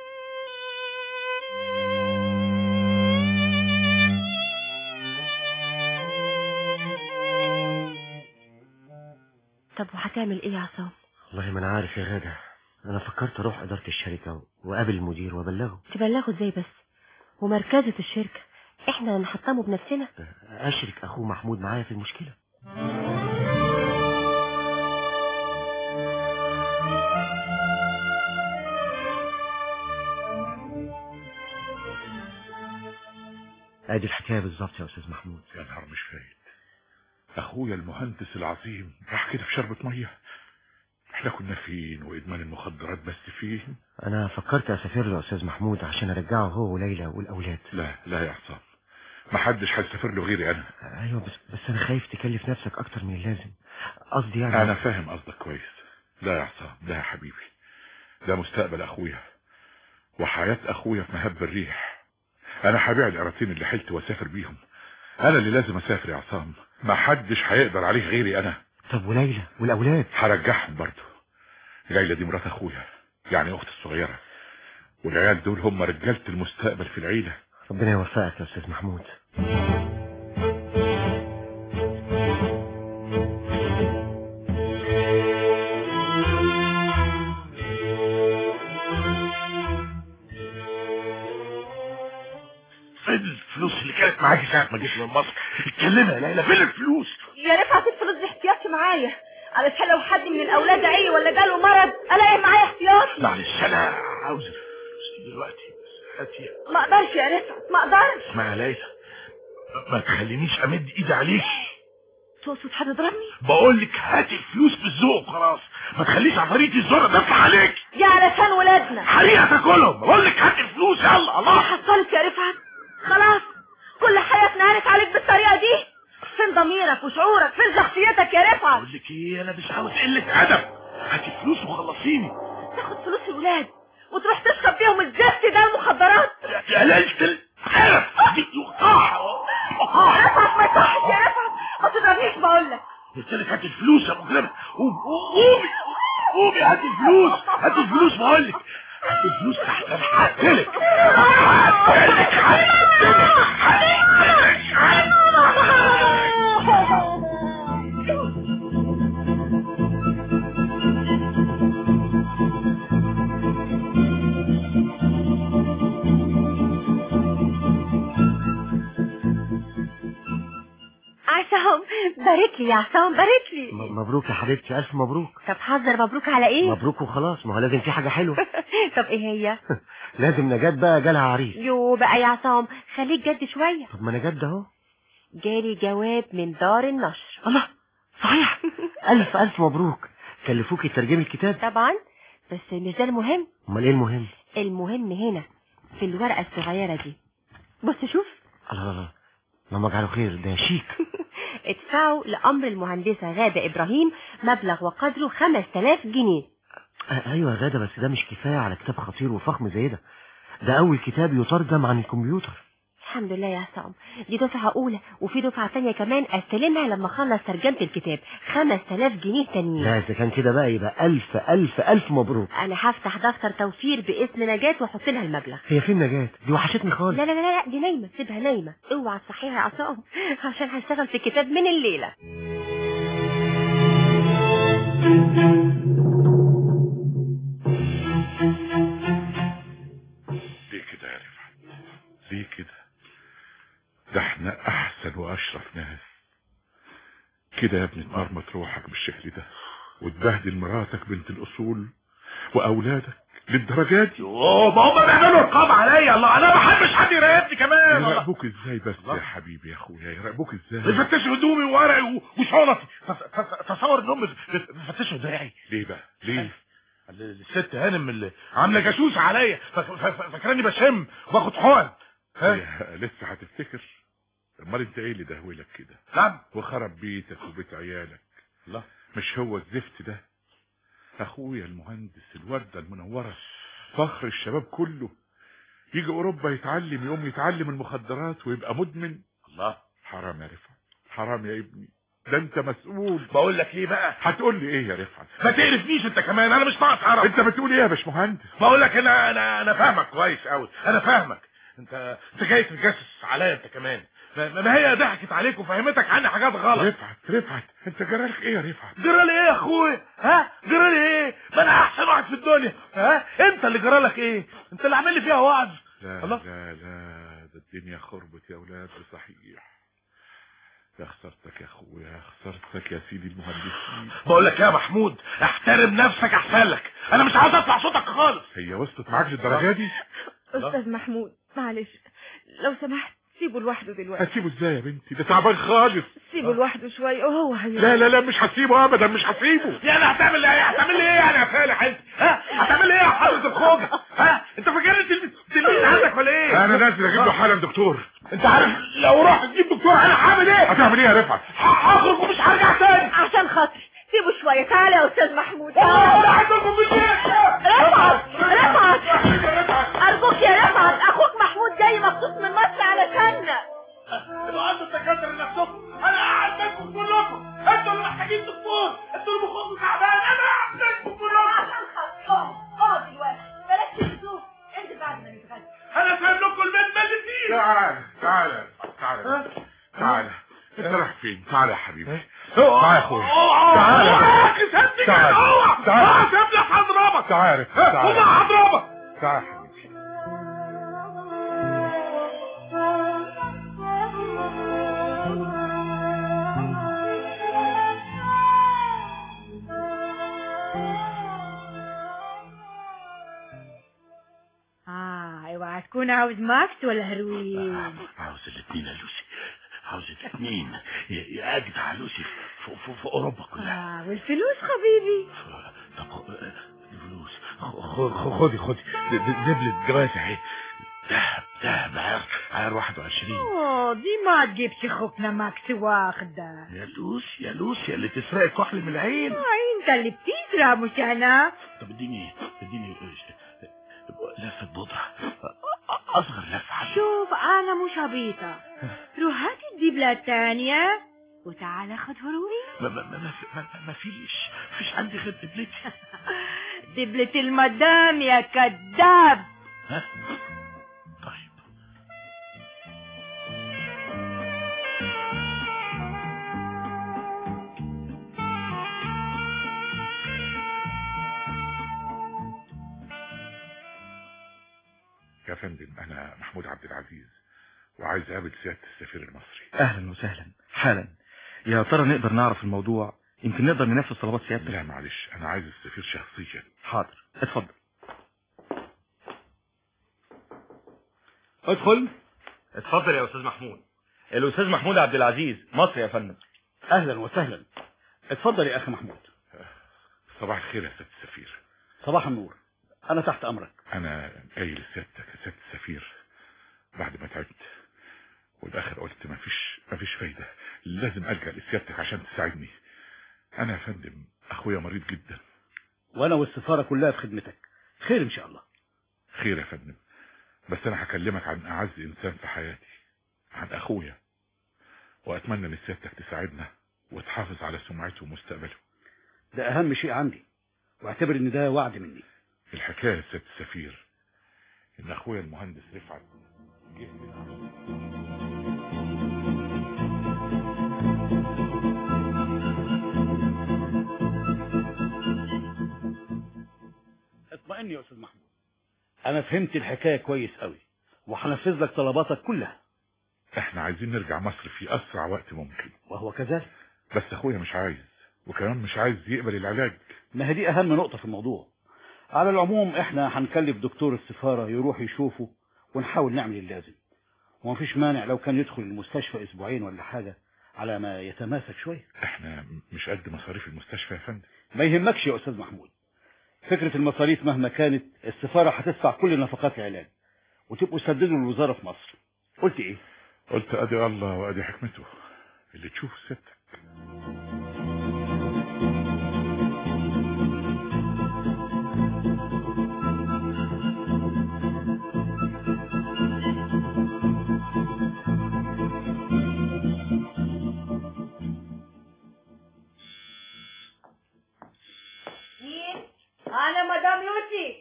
طب وهتعمل ايه يا عصام والله ما انا عارف يا غادة انا فكرت اروح ادارة الشركة واقابل المدير وابلغه تبلغه ازاي بس ومركزة الشركة احنا نحطمه بنفسنا اشرك اخوه محمود معايا في المشكلة ادي الحكاية بالظبط يا استاذ محمود يا نهار مش فايت اخويا المهندس العظيم راح كده في شربة مية احنا كنا فين وادمان المخدرات بس فين انا فكرت اسافر له يا استاذ محمود عشان ارجعه هو وليلى والاولاد لا لا يا عصام محدش هيسافر له غيري انا ايوه بس بس انا خايف تكلف نفسك اكتر من اللازم قصدي يعني انا فاهم قصدك كويس لا يا عصام لا يا حبيبي ده مستقبل اخويا وحياة اخويا في مهب الريح انا هبيع القراطين اللي حلت واسافر بيهم انا اللي لازم اسافر يا عصام ما حدش هيقدر عليه غيري انا طب وليلى والاولاد هرجعهم برضه ليلى دي مرات اخويا يعني اختي الصغيرة والعيال دول هم رجالة المستقبل في العيلة ربنا يوفقك يا استاذ محمود فين الفلوس اللي كانت معاكي ساعة ما جيت من مصر اتكلمي يا ليلى فين الفلوس يا رفعت الفلوس دي احتياطي معايا علشان لو حد من الاولاد عي ولا جاله مرض الاقي معايا احتياطي معلش انا عاوز الفلوس دي دلوقتي بس هاتيها ما اقدرش يا رفعت ما اقدرش اسمعي يا ليلى ما تخلينيش امد ايدي عليك تقصد هتضربني بقول لك هاتي الفلوس بالذوق خلاص ما تخليش عفاريتي الزرق دفع عليك يا علشان ولادنا حريقه تاكلهم بقول لك هاتي الفلوس يلا الله حصلت يا رفعت خلاص كل حياتنا هانت عليك بالطريقه دي فين ضميرك وشعورك فين شخصيتك يا رفعت بقول لك ايه انا مش عاوز قله ادب هاتي فلوس وخلصيني تاخد فلوس الولاد وتروح تشرب بيهم الزفت ده المخدرات يا ليلة القرف دي وقاحة وقاحة رفعت ما يصحش يا رفعت ما تضربنيش بقول لك قلت لك هاتي الفلوس يا مجرمة قومي قومي قومي هاتي الفلوس هاتي الفلوس بقول لك هاتي الفلوس تحت انا هقتلك هقتلك هقتلك عصام بارك لي يا عصام بارك لي م- مبروك يا حبيبتي الف مبروك طب حذر مبروك على ايه مبروك وخلاص ما هو لازم في حاجة حلوة طب ايه هي لازم نجاة بقى جالها عريس يو بقى يا عصام خليك جد شوية طب ما نجاة ده اهو جالي جواب من دار النشر الله صحيح الف الف مبروك كلفوكي ترجمي الكتاب طبعا بس مش ده المهم امال ايه المهم المهم هنا في الورقة الصغيرة دي بص شوف الله الله الله اللهم اجعله خير ده شيك ادفعوا لأمر المهندسة غادة إبراهيم مبلغ وقدره 5000 جنيه آه، ايوه يا غادة بس ده مش كفاية على كتاب خطير وفخم زي ده ده اول كتاب يترجم عن الكمبيوتر الحمد لله يا عصام دي دفعة أولى وفي دفعة تانية كمان أستلمها لما أخلص ترجمة الكتاب 5000 جنيه تانيين لا اذا كان كده بقى يبقى الف الف الف مبروك أنا هفتح دفتر توفير باسم نجاة وأحط لها المبلغ هي فين نجاة دي وحشتني خالص لا لا لا لا دي نايمة سيبها نايمة اوعى تصحيها يا عصام عشان هشتغل في الكتاب من الليلة ليه كده يا رفعت ليه كده ده احنا احسن واشرف ناس كده يا ابني تمرمط روحك بالشكل ده وتبهدل مراتك بنت الاصول واولادك للدرجة دي اوه ما هم بيعملوا رقابة عليا الله انا ما بحبش حد يراقبني كمان الله. يراقبوك ازاي بس يا حبيبي يا اخويا يراقبوك ازاي بيفتشوا هدومي وورقي و- وشنطي تص- تص- تصور انهم بيف- بيفتشوا دراعي ليه بقى ليه الست هانم اللي عامله جاسوس عليا ف- ف- ف- فاكراني بشم وباخد حقن ها؟ هي لسه هتفتكر امال انت ايه اللي دهولك كده نعم وخرب بيتك وبيت عيالك لا مش هو الزفت ده اخويا المهندس الوردة المنورة فخر الشباب كله يجي اوروبا يتعلم يوم يتعلم المخدرات ويبقى مدمن الله حرام يا رفعت حرام يا ابني ده انت مسؤول بقول لك ايه بقى هتقول لي ايه يا رفعت ما تقرفنيش انت كمان انا مش ناقص عرب انت بتقول ايه يا باشمهندس بقول لك انا انا انا فاهمك كويس قوي انا فاهمك انت انت جاي تتجسس عليا انت كمان ما ما هي ضحكت عليك وفهمتك عني حاجات غلط رفعت رفعت انت جرالك ايه يا رفعت جرالي ايه يا اخويا ها جرالي ايه ما انا احسن واحد في الدنيا ها انت اللي جرالك ايه انت اللي عامل لي فيها وعظ لا الله. لا لا ده الدنيا خربت يا اولاد صحيح يا خسرتك يا اخويا يا خسرتك يا سيدي المهندسين بقول لك يا محمود احترم نفسك احسن لك انا مش عاوز اسمع صوتك خالص هي وصلت معاك للدرجه دي استاذ محمود معلش لو سمحت سيبه لوحده دلوقتي هسيبه ازاي يا بنتي ده تعبان خالص سيبه لوحده شويه وهو هيروح لا لا لا مش هسيبه ابدا مش هسيبه يعني هتعمل ايه هتعمل ايه يعني يا فالح انت ها هتعمل ايه يا حضرة الخوجة ها انت فاكرني تلميذ تلميذ عندك ولا ايه انا نازل اجيب له حالا دكتور انت عارف لو رحت تجيب دكتور انا هعمل ايه هتعمل ايه يا رفعت هخرج ومش هرجع تاني عشان خاطري سيبه شوية تعالى يا أستاذ محمود والله انا عايز اخرج من البيت رفعت رفعت أرجوك يا رفعت أخوك محمود جاي مخصوص من مصر علشاننا يبقى انتوا الدكاتره لنفسكم انا قاعد منكم كلكم انتوا اللي محتاجين دكتور انتوا اللي مخكم تعبان انا قاعد منكم كلكم عشان خاطري اقعد اقعد دلوقتي بلاش تشوف انت بعد ما نتغدى انا سايب لكم البيت ملي فيه تعال تعال تعال تعال انت رايح فين تعال يا حبيبي تعال يا اخويا تعال تعال تعال تعال تعال سيب لي هضربك تعال والله تعال هضربك تعال يا حبيبي اه اوعى تكون عاوز ماكس ولا هروين عاوز الاثنين يا لوسي عاوز الاثنين يا يا اجدع لوسي في, في, في اوروبا كلها اه والفلوس حبيبي طب خ- الفلوس خ- خ- خدي خدي د- د- دبلة جواز اهي دهب دهب عيار عيار 21 اوه دي ما تجيبش اخوكنا ماكس واخده يا لوسي يا لوسي اللي تسرق الكحل من العين آه انت اللي بتزرع مش انا طب اديني اديني لفة بودرة اصغر لفة عليك شوف انا مش عبيطة روح هات الدبلة التانية وتعال خد هروين ما ما ما, ما, ما فيش فيش عندي غير دبلتي دبلة المدام يا كذاب ها طيب يا فندم انا محمود عبد العزيز وعايز اقابل سياده السفير المصري اهلا وسهلا حالا يا ترى نقدر نعرف الموضوع يمكن نقدر ننفذ طلبات سيادتك لا معلش انا عايز السفير شخصيا حاضر اتفضل ادخل اتفضل يا استاذ محمود الاستاذ محمود عبد العزيز مصري يا فندم اهلا وسهلا اتفضل يا اخي محمود صباح الخير يا سياده السفير صباح النور انا تحت امرك انا قايل لسيادتك يا سياده السفير بعد ما تعبت والاخر قلت مفيش مفيش فايده لازم الجا لسيادتك عشان تساعدني انا يا فندم اخويا مريض جدا وانا والسفاره كلها في خدمتك خير ان شاء الله خير يا فندم بس انا هكلمك عن اعز انسان في حياتي عن اخويا واتمنى ان سيادتك تساعدنا وتحافظ على سمعته ومستقبله ده اهم شيء عندي واعتبر ان ده وعد مني الحكايه يا سياده السفير ان اخويا المهندس رفعت جه من اطمئن يا استاذ محمود انا فهمت الحكايه كويس قوي وهنفذ لك طلباتك كلها احنا عايزين نرجع مصر في اسرع وقت ممكن وهو كذلك بس اخويا مش عايز وكمان مش عايز يقبل العلاج ما هي دي اهم نقطه في الموضوع على العموم احنا هنكلف دكتور السفارة يروح يشوفه ونحاول نعمل اللازم ومفيش مانع لو كان يدخل المستشفى اسبوعين ولا حاجة على ما يتماسك شوية احنا مش قد مصاريف المستشفى يا فندم ما يهمكش يا استاذ محمود فكرة المصاريف مهما كانت السفارة هتدفع كل نفقات العلاج وتبقوا سددوا الوزارة في مصر قلت ايه قلت ادي الله وادي حكمته اللي تشوفه ستك مين؟ أنا مدام لوسي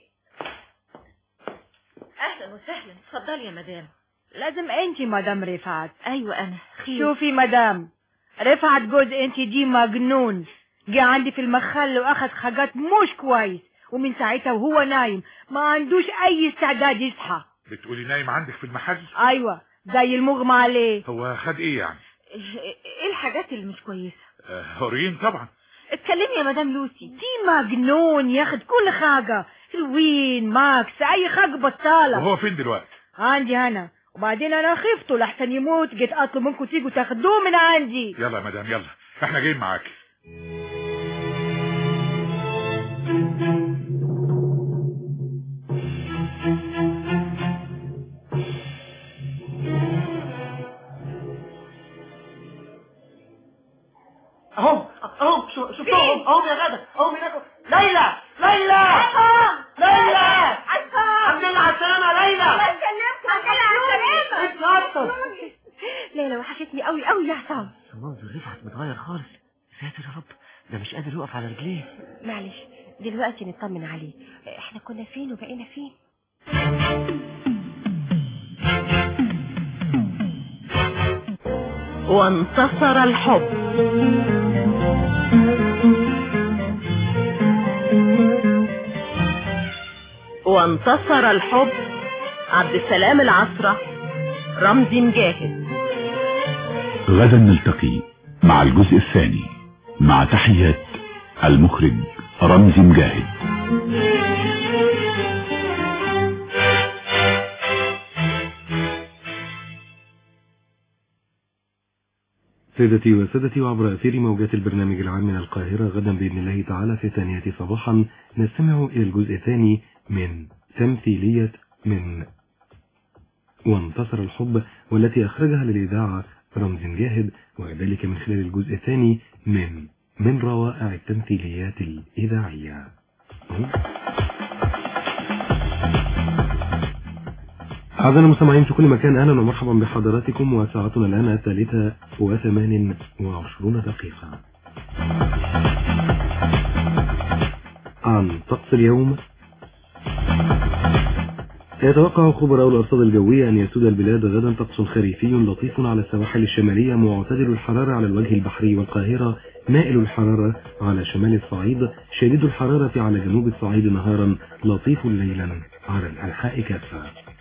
اهلا وسهلا اتفضلي يا مدام لازم انت مدام رفعت ايوه انا خير شوفي مدام رفعت جوز انت دي مجنون جه عندي في المخل واخد حاجات مش كويس ومن ساعتها وهو نايم ما عندوش اي استعداد يصحى بتقولي نايم عندك في المحل ايوه زي المغمى عليه هو خد ايه يعني ايه الحاجات اللي مش كويسه آه، هورين طبعا اتكلمي يا مدام لوسي دي مجنون ياخد كل حاجة الوين ماكس اي حاجة بطالة وهو فين دلوقتي عندي انا وبعدين انا خفته لحسن يموت جيت اطلب منكم تيجوا تاخدوه من عندي يلا يا مدام يلا احنا جايين معاكي اهو اهو شو- شفتهم اهو يا غدا اهو هناك ليلى ليلى عصام ليلى عصام الحمد لله على السلامة يا ليلى الله يسلمكم الحمد لله على السلامة ليلى وحشتني قوي قوي يا عصام منظر رفعت متغير خالص ساتر يا رب ده مش قادر يقف على رجليه معلش دلوقتي نطمن عليه احنا كنا فين وبقينا فين وانتصر الحب وانتصر الحب عبد السلام العصرة رمزي مجاهد غدا نلتقي مع الجزء الثاني مع تحيات المخرج رمزي مجاهد سيدتي وسادتي وعبر أثير موجات البرنامج العام من القاهرة غدا بإذن الله تعالى في الثانية صباحا نستمع إلى الجزء الثاني من تمثيلية من وانتصر الحب والتي أخرجها للإذاعة رمز جاهد وذلك من خلال الجزء الثاني من من روائع التمثيليات الإذاعية أعزائنا المستمعين في كل مكان أهلا ومرحبا بحضراتكم وساعتنا الآن الثالثة وثمان وعشرون دقيقة عن طقس اليوم يتوقع خبراء الأرصاد الجوية أن يسود البلاد غدا طقس خريفي لطيف على السواحل الشمالية معتدل الحرارة على الوجه البحري والقاهرة مائل الحرارة على شمال الصعيد شديد الحرارة على جنوب الصعيد نهارا لطيف ليلا على الأنحاء كافة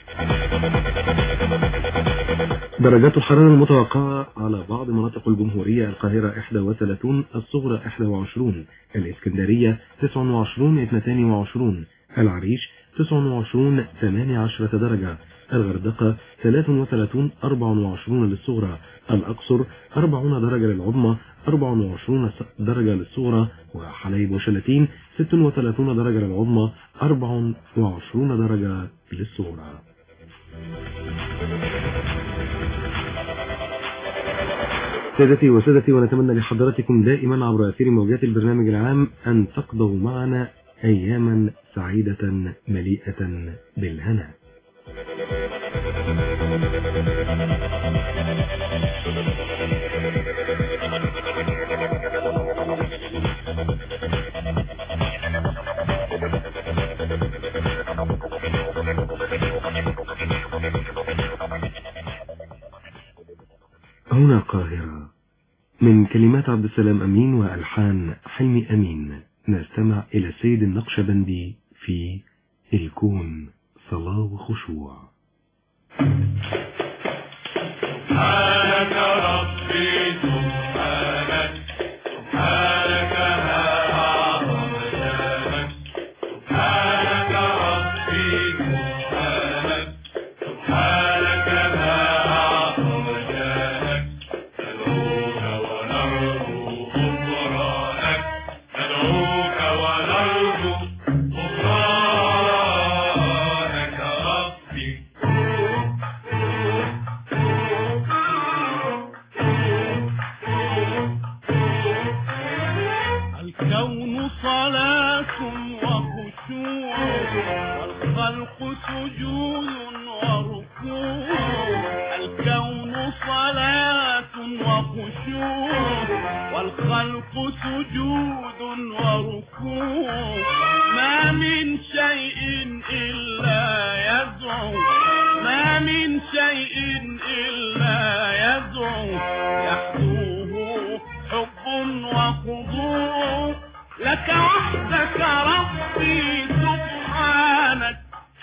درجات الحرارة المتوقعة على بعض مناطق الجمهورية القاهرة 31 الصغرى 21 الإسكندرية 29 22 العريش 29 18 درجة الغردقة 33 24 للصغرى الأقصر 40 درجة للعظمى 24 درجة للصغرى وحلايب وشلاتين 36 درجة للعظمى 24 درجة للصغرى سادتي وسادتي ونتمنى لحضراتكم دائما عبر أثير موجات البرنامج العام أن تقضوا معنا أياما سعيدة مليئة بالهنا هنا القاهرة من كلمات عبد السلام أمين وألحان حلمي أمين نستمع إلى السيد النقشبندي في الكون صلاة وخشوع سبحانك ربي سبحانك سبحانك ما أعظم شانك سبحانك وخشوع والخلق سجود وركوع ما من شيء إلا يدعو ما من شيء إلا يدعو يحدوه حب وخضوع لك وحدك ربي سبحانك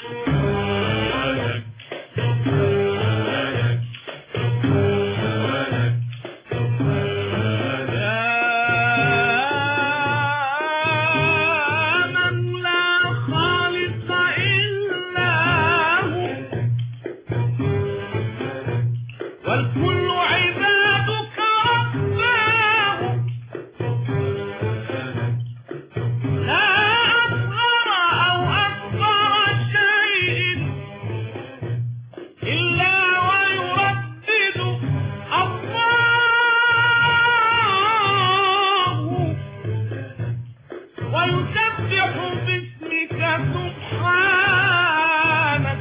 يا من لا خالق إلا هو والكل عبادك رباه لا أصغر أو أكبر شيء إلا ويردد الله ويسبح باسمك سبحانك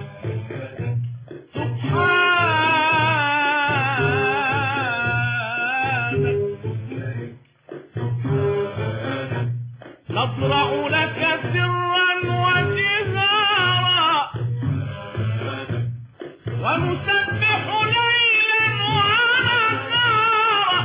سبحانك نضرع لك سرا وجهارا ونسبح ليلا ونهارا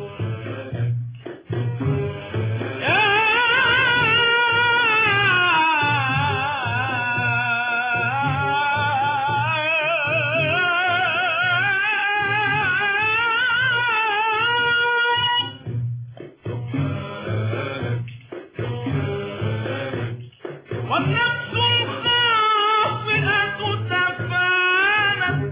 والنفس الخاطئة تفانت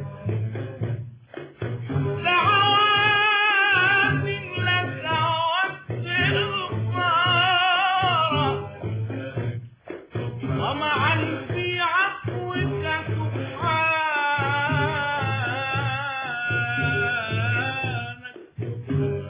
دعوات لك واستغفارا طمعا في عفوك سبحانك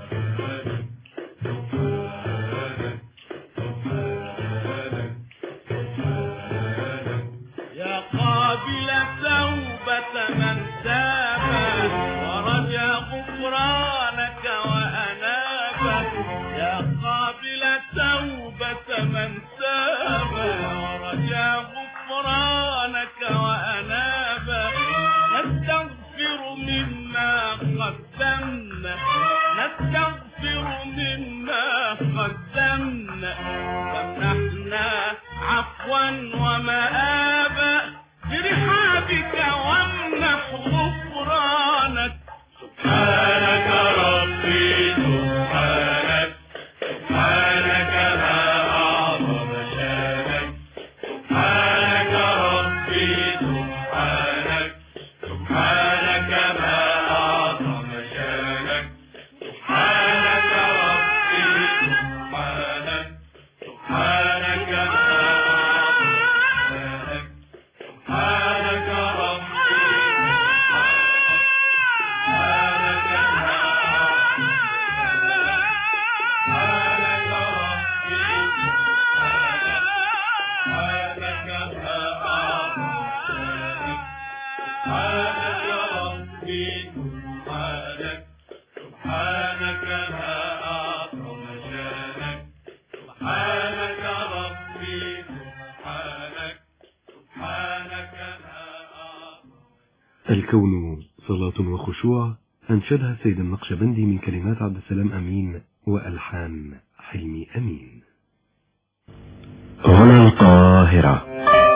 يا قابل توبة من تاب ورجى غفرانك وأناب يا قابل توبة من تاب ورجى غفرانك وأناب نستغفر مما قدمنا نستغفر مما قدمنا فامنحنا عفوا ومآبا برحابك وامنح غفرانك سبحانك ربي سبحانك سبحانك ما أعظم شانك سبحانك ربي سبحانك سبحانك ما أعظم شانك سبحانك ربي سبحانك سبحانك ما أعظم شانك سبحانك ربي سبحانك ما سبحانك ربي سبحانك ما أعظم سبحانك ربي سبحانك سبحانك ما أعظم شانك سبحانك ربي سبحانك سبحانك ما الكون صلاة وخشوع أنشدها السيد النقشبندي من كلمات عبد السلام أمين وألحان حلمي أمين هنا القاهرة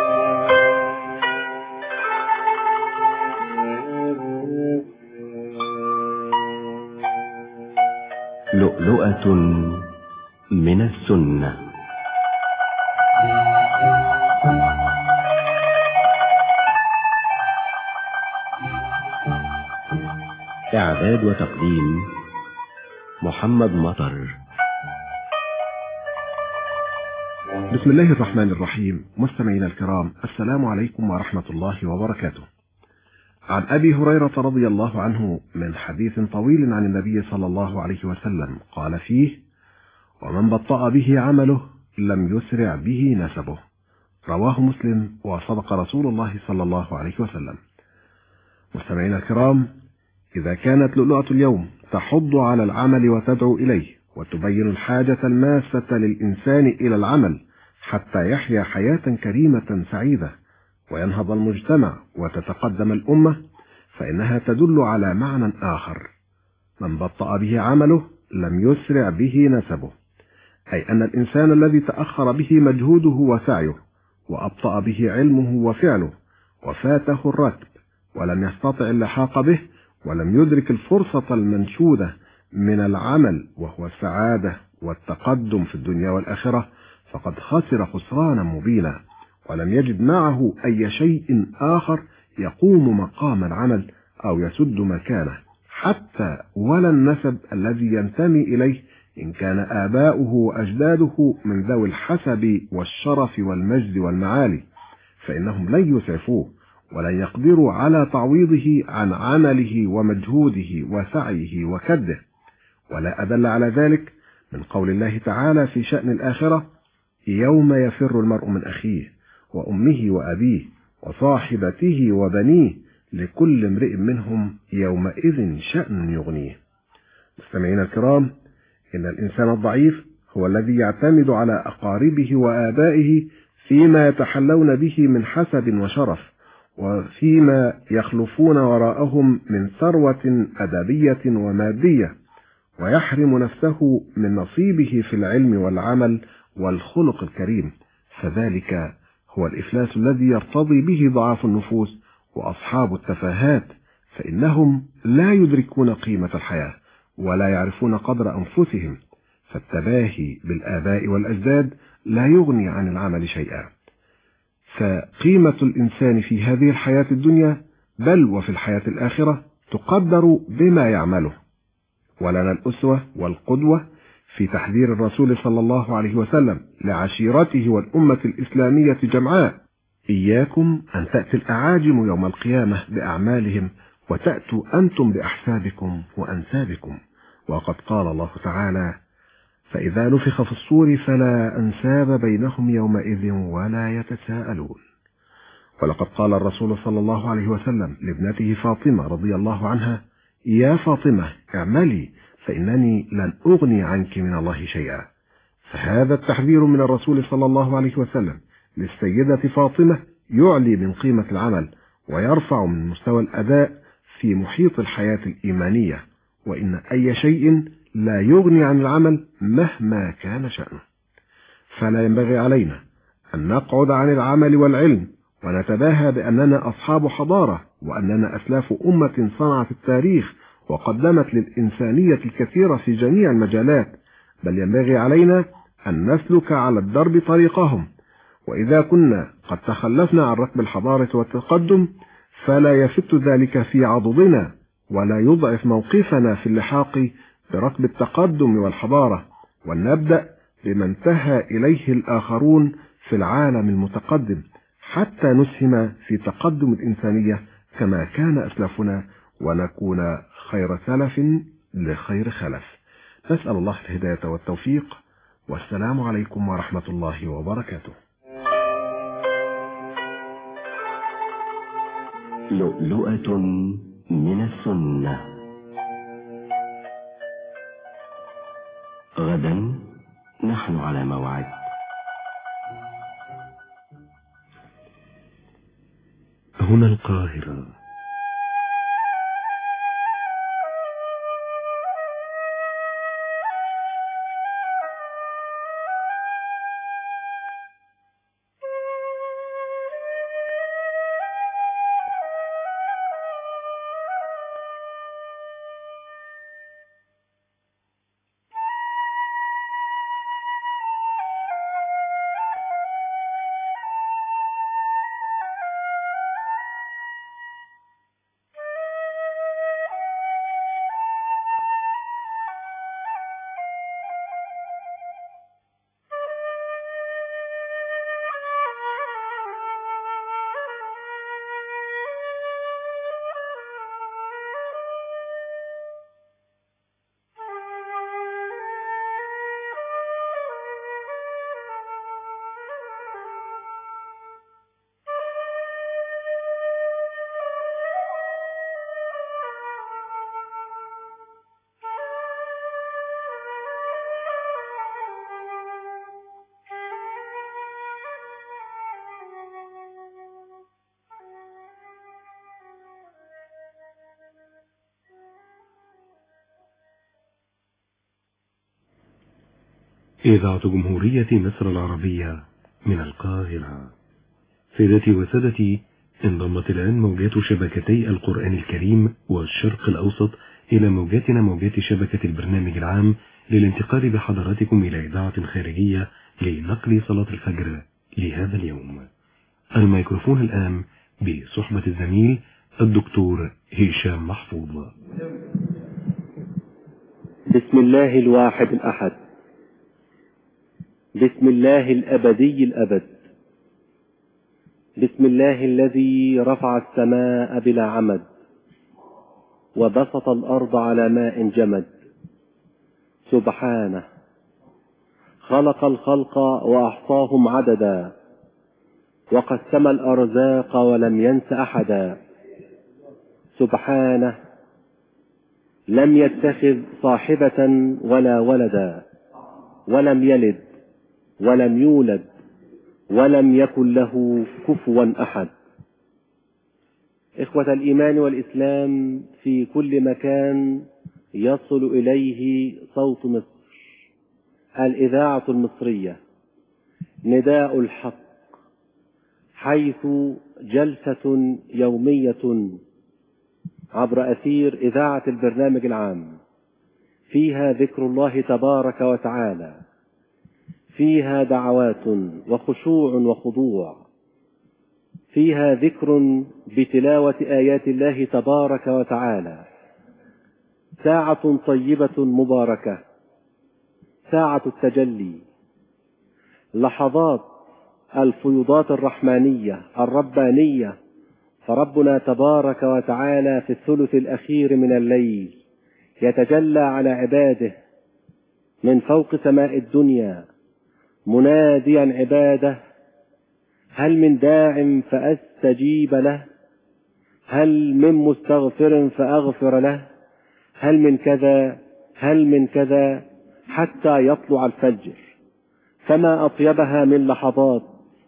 لؤلؤة من السنة إعداد وتقديم محمد مطر بسم الله الرحمن الرحيم مستمعينا الكرام السلام عليكم ورحمة الله وبركاته عن أبي هريرة رضي الله عنه من حديث طويل عن النبي صلى الله عليه وسلم قال فيه ومن بطأ به عمله لم يسرع به نسبه رواه مسلم وصدق رسول الله صلى الله عليه وسلم مستمعينا الكرام إذا كانت لؤلؤة اليوم تحض على العمل وتدعو إليه وتبين الحاجة الماسة للإنسان إلى العمل حتى يحيا حياة كريمة سعيدة وينهض المجتمع وتتقدم الأمة فإنها تدل على معنى آخر من بطأ به عمله لم يسرع به نسبه أي أن الإنسان الذي تأخر به مجهوده وسعيه وأبطأ به علمه وفعله وفاته الركب ولم يستطع اللحاق به ولم يدرك الفرصة المنشودة من العمل وهو السعادة والتقدم في الدنيا والآخرة فقد خسر خسرانا مبينا ولم يجد معه أي شيء آخر يقوم مقام العمل أو يسد مكانه حتى ولا النسب الذي ينتمي إليه إن كان آباؤه وأجداده من ذوي الحسب والشرف والمجد والمعالي فإنهم لن يسعفوه ولن يقدروا على تعويضه عن عمله ومجهوده وسعيه وكده ولا أدل على ذلك من قول الله تعالى في شأن الآخرة يوم يفر المرء من أخيه وأمه وأبيه وصاحبته وبنيه لكل امرئ منهم يومئذ شأن يغنيه مستمعينا الكرام إن الإنسان الضعيف هو الذي يعتمد على أقاربه وآبائه فيما يتحلون به من حسب وشرف وفيما يخلفون وراءهم من ثروة أدبية ومادية ويحرم نفسه من نصيبه في العلم والعمل والخلق الكريم فذلك هو الإفلاس الذي يرتضي به ضعاف النفوس وأصحاب التفاهات فإنهم لا يدركون قيمة الحياة ولا يعرفون قدر أنفسهم فالتباهي بالآباء والأجداد لا يغني عن العمل شيئا فقيمة الإنسان في هذه الحياة الدنيا بل وفي الحياة الآخرة تقدر بما يعمله ولنا الأسوة والقدوة في تحذير الرسول صلى الله عليه وسلم لعشيرته والأمة الإسلامية جمعاء إياكم أن تأتي الأعاجم يوم القيامة بأعمالهم وتأتوا أنتم بأحسابكم وأنسابكم وقد قال الله تعالى فإذا نفخ في الصور فلا أنساب بينهم يومئذ ولا يتساءلون ولقد قال الرسول صلى الله عليه وسلم لابنته فاطمة رضي الله عنها يا فاطمة اعملي فإنني لن أغني عنك من الله شيئا فهذا التحذير من الرسول صلى الله عليه وسلم للسيدة فاطمة يعلي من قيمة العمل ويرفع من مستوى الأداء في محيط الحياة الإيمانية وإن أي شيء لا يغني عن العمل مهما كان شأنه فلا ينبغي علينا أن نقعد عن العمل والعلم ونتباهى بأننا أصحاب حضارة وأننا أسلاف أمة صنعت التاريخ وقدمت للإنسانية الكثير في جميع المجالات بل ينبغي علينا أن نسلك على الدرب طريقهم وإذا كنا قد تخلفنا عن ركب الحضارة والتقدم فلا يفت ذلك في عضدنا ولا يضعف موقفنا في اللحاق بركب التقدم والحضارة ولنبدأ بما انتهى إليه الآخرون في العالم المتقدم حتى نسهم في تقدم الإنسانية كما كان أسلافنا ونكون خير سلف لخير خلف نسأل الله الهداية والتوفيق والسلام عليكم ورحمة الله وبركاته لؤلؤة من السنة غدا نحن على موعد هنا القاهرة إذاعة جمهورية مصر العربية من القاهرة سيدتي وسادتي انضمت الآن موجات شبكتي القرآن الكريم والشرق الأوسط إلى موجاتنا موجات شبكة البرنامج العام للانتقال بحضراتكم إلى إذاعة خارجية لنقل صلاة الفجر لهذا اليوم الميكروفون الآن بصحبة الزميل الدكتور هشام محفوظ بسم الله الواحد الأحد بسم الله الأبدي الأبد بسم الله الذي رفع السماء بلا عمد وبسط الأرض على ماء جمد سبحانه خلق الخلق وأحصاهم عددا وقسم الأرزاق ولم ينس أحدا سبحانه لم يتخذ صاحبة ولا ولدا ولم يلد ولم يولد ولم يكن له كفوا أحد إخوة الإيمان والإسلام في كل مكان يصل إليه صوت مصر الإذاعة المصرية نداء الحق حيث جلسة يومية عبر أثير إذاعة البرنامج العام فيها ذكر الله تبارك وتعالى فيها دعوات وخشوع وخضوع فيها ذكر بتلاوة آيات الله تبارك وتعالى ساعة طيبة مباركة ساعة التجلي لحظات الفيضات الرحمانية الربانية فربنا تبارك وتعالى في الثلث الأخير من الليل يتجلى على عباده من فوق سماء الدنيا مناديا عباده هل من داع فأستجيب له هل من مستغفر فأغفر له هل من كذا هل من كذا حتى يطلع الفجر فما أطيبها من لحظات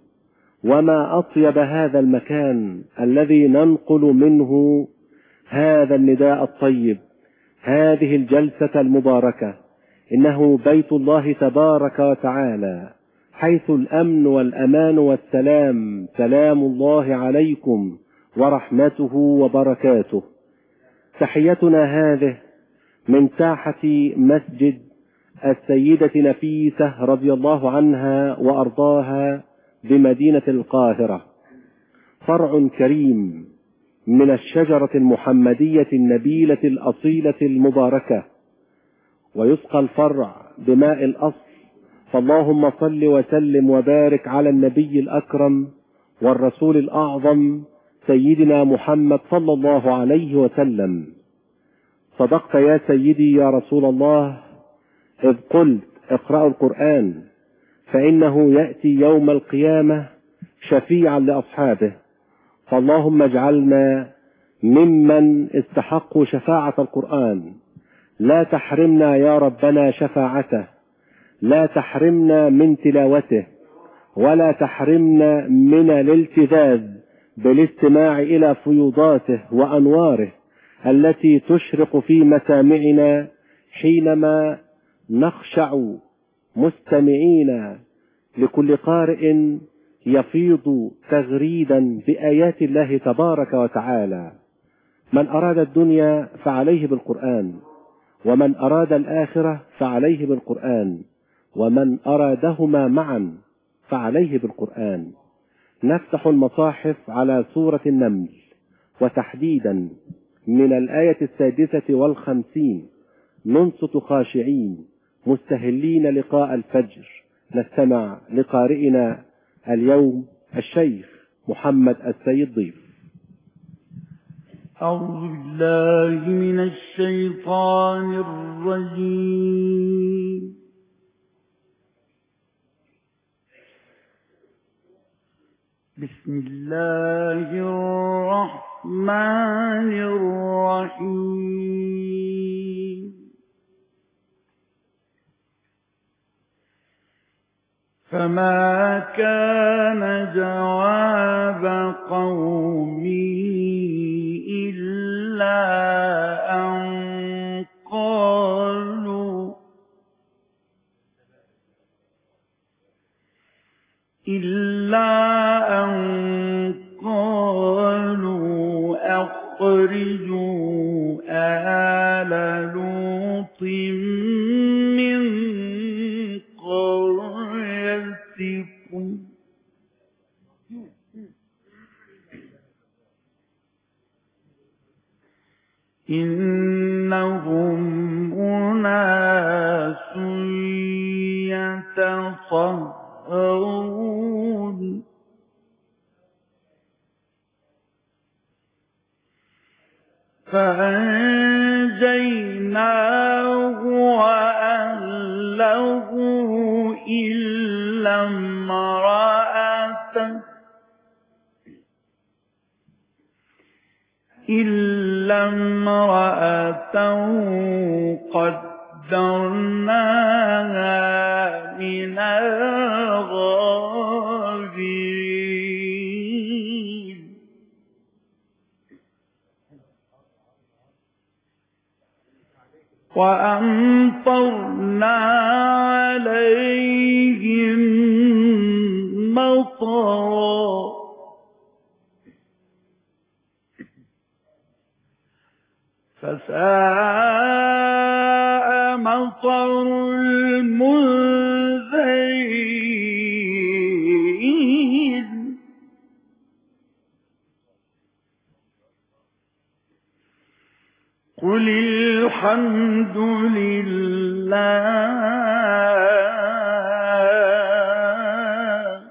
وما أطيب هذا المكان الذي ننقل منه هذا النداء الطيب هذه الجلسة المباركة إنه بيت الله تبارك وتعالى حيث الأمن والأمان والسلام سلام الله عليكم ورحمته وبركاته تحيتنا هذه من ساحة مسجد السيدة نفيسة رضي الله عنها وأرضاها بمدينة القاهرة فرع كريم من الشجرة المحمدية النبيلة الأصيلة المباركة ويسقى الفرع بماء الأصل فاللهم صل وسلم وبارك على النبي الأكرم والرسول الأعظم سيدنا محمد صلى الله عليه وسلم صدقت يا سيدي يا رسول الله إذ قلت اقرأوا القرآن فإنه يأتي يوم القيامة شفيعا لأصحابه فاللهم اجعلنا ممن استحقوا شفاعة القرآن لا تحرمنا يا ربنا شفاعته لا تحرمنا من تلاوته ولا تحرمنا من الالتذاذ بالاستماع إلى فيوضاته وأنواره التي تشرق في مسامعنا حينما نخشع مستمعين لكل قارئ يفيض تغريدا بآيات الله تبارك وتعالى من أراد الدنيا فعليه بالقرآن ومن أراد الآخرة فعليه بالقرآن ومن أرادهما معا فعليه بالقرآن نفتح المصاحف على سورة النمل وتحديدا من الآية السادسة والخمسين ننصت خاشعين مستهلين لقاء الفجر نستمع لقارئنا اليوم الشيخ محمد السيد ضيف أعوذ بالله من الشيطان الرجيم بسم الله الرحمن الرحيم فما كان جواب قومه إلا أن قالوا إلا أن قالوا أخرجوا آل لوط من قريتكم إنهم أناس يتطهرون فأنجيناه وأهله إلا امرأته إلا امرأته قدرناها من الغابرين وأمطرنا عليهم مطرا فساء مطر المنذرين قل الحمد لله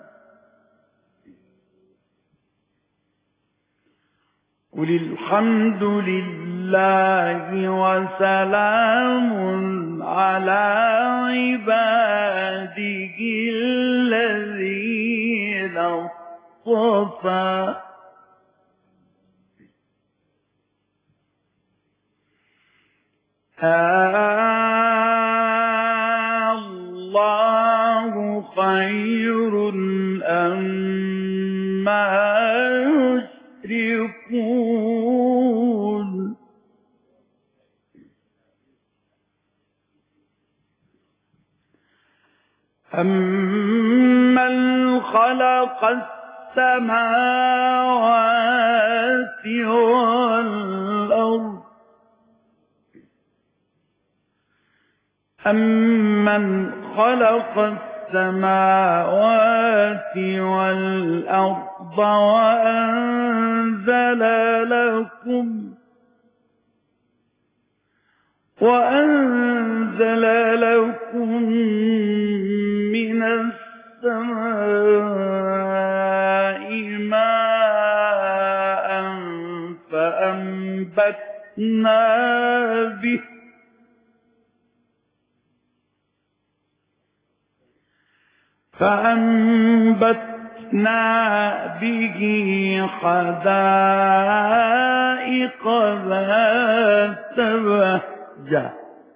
قل الحمد لله وسلام على عباده الذين اصطفى الله خير أما يشركون أمن خلق السماوات والأرض أمن خلق السماوات والأرض وأنزل لكم وأنزل لكم من السماء ماء فأنبتنا به فأنبتنا به حدائق ذات بهجة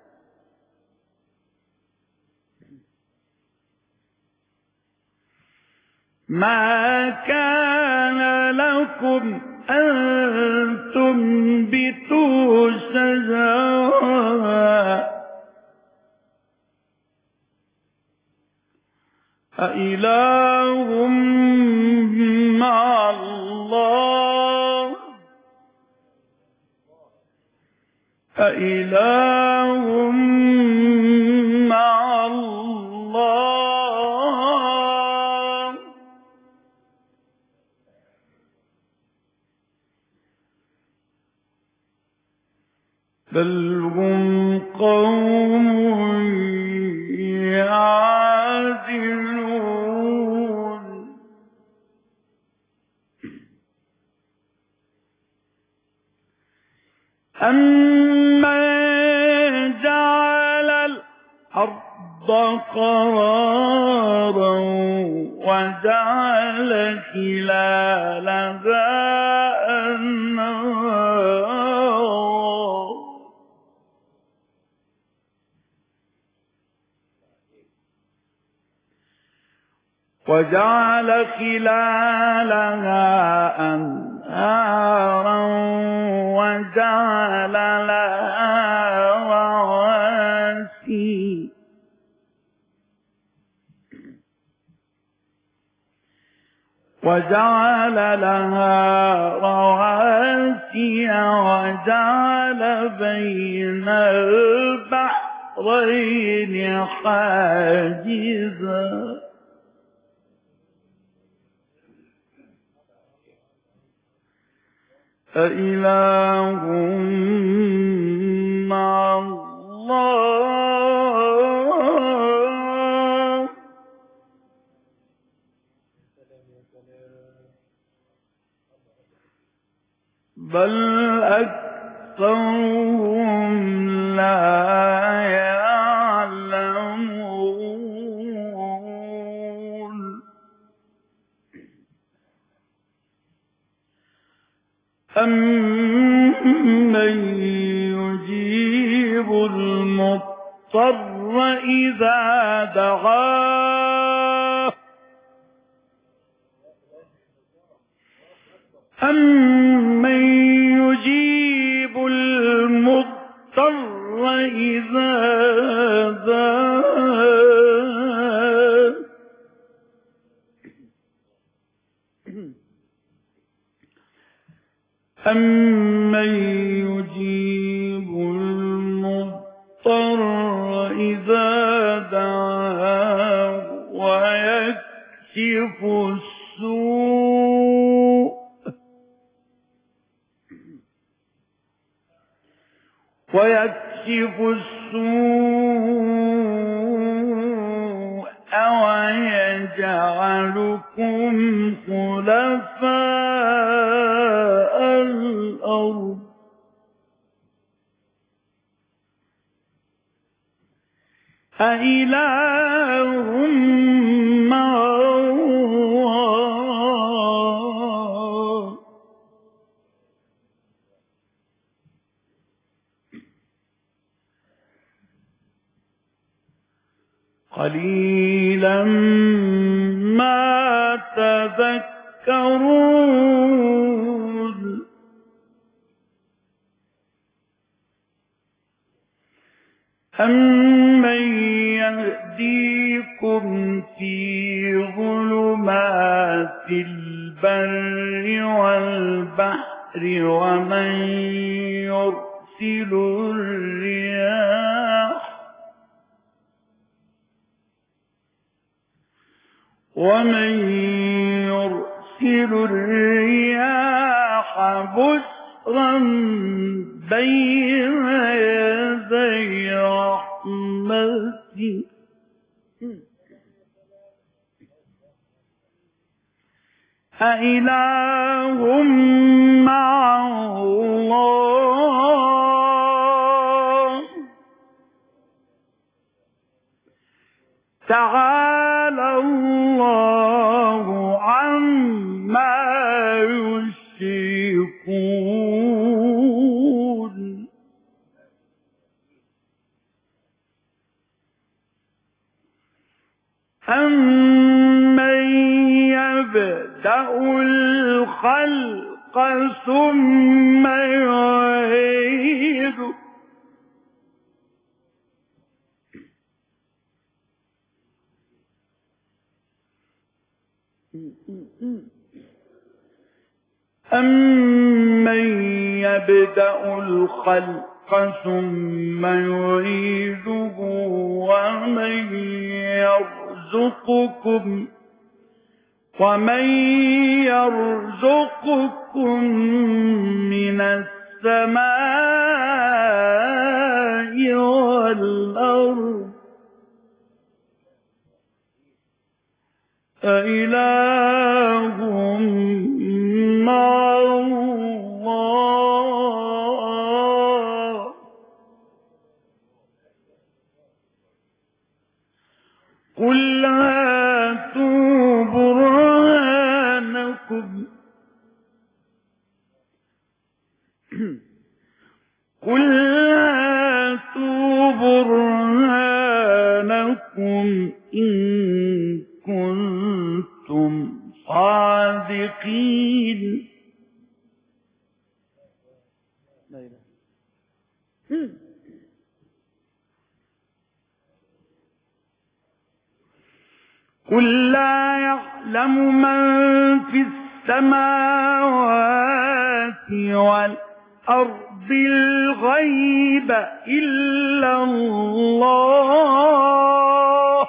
ما كان لكم أن تنبتوا شجرها أإله مع الله أإله مع الله بل هم قوم يعدلون أمن جعل الأرض قرارا وجعل خلالها أنهارا وجعل خلالها أنهارا وجعل لها رواسي وجعل لها رواسي وجعل بين البحرين حاجزا أإله مع الله بل أكثرهم لا يعلمون أمن يجيب المضطر إذا دعاه أمن يجيب المضطر إذا دعاه أمن يجيب المضطر إذا دعاه ويكشف السوء ويكشف السوء ويجعلكم خلفاء الأرض أإله مع الله قليلا ما تذكرون أمن يهديكم في ظلمات البر والبحر ومن يرسل الرياح ومن يرسل الرياح بشرا بين يدي رحمته أإله مع الله تعالى الله عما يشركون أمن يبدأ الخلق ثم يعيده أمن يبدأ الخلق ثم يعيده ومن يرزقكم ومن يرزقكم من السماء والأرض أإله مع الله قل هاتوا برهانكم قل هاتوا برهانكم إن كنتم صادقين قل لا يعلم من في السماوات والأرض الغيب إلا الله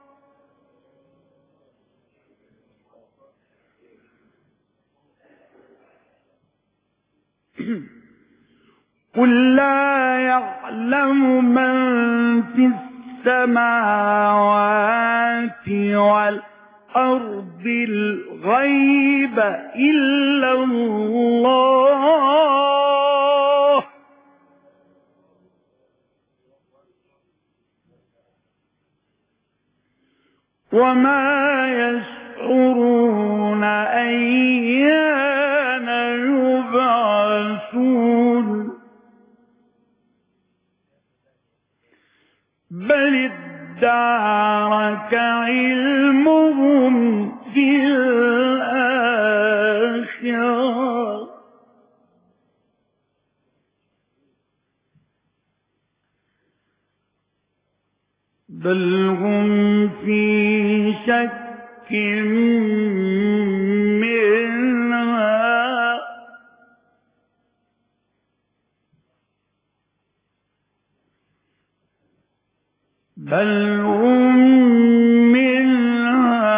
قل لا يعلم من في السماوات والأرض الغيب إلا الله وما يشعرون أيان يبعثون بل ادارك علمهم في الآخرة بل هم في شك منها بل هم منها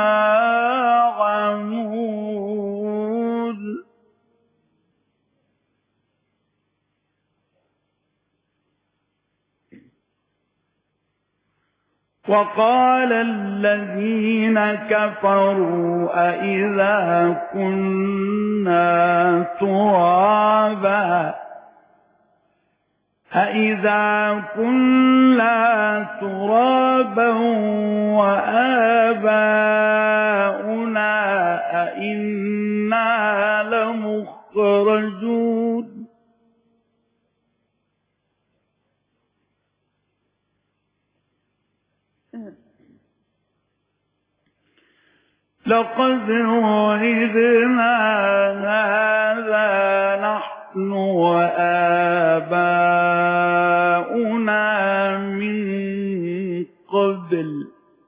عمود وقال الذين كفروا أئذا كنا ترابا أئذا كنا ترابا وآباؤنا أئنا لمخرجون لقد وعدنا هذا نحن وآباؤنا من قبل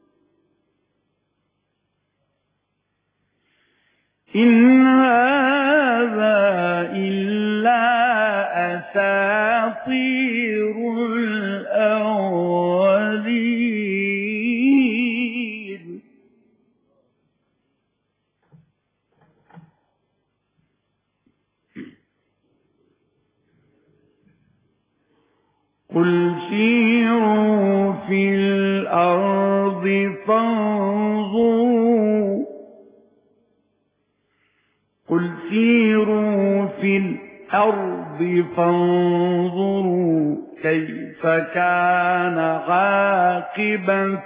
إن هذا إلا أساطير الأولين قل سيروا في الأرض فانظروا قل سيروا في الأرض فانظروا كيف كان عاقبة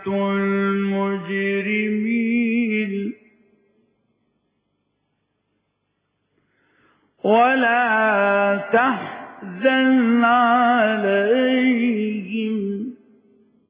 المجرمين ولا تحزن عليهم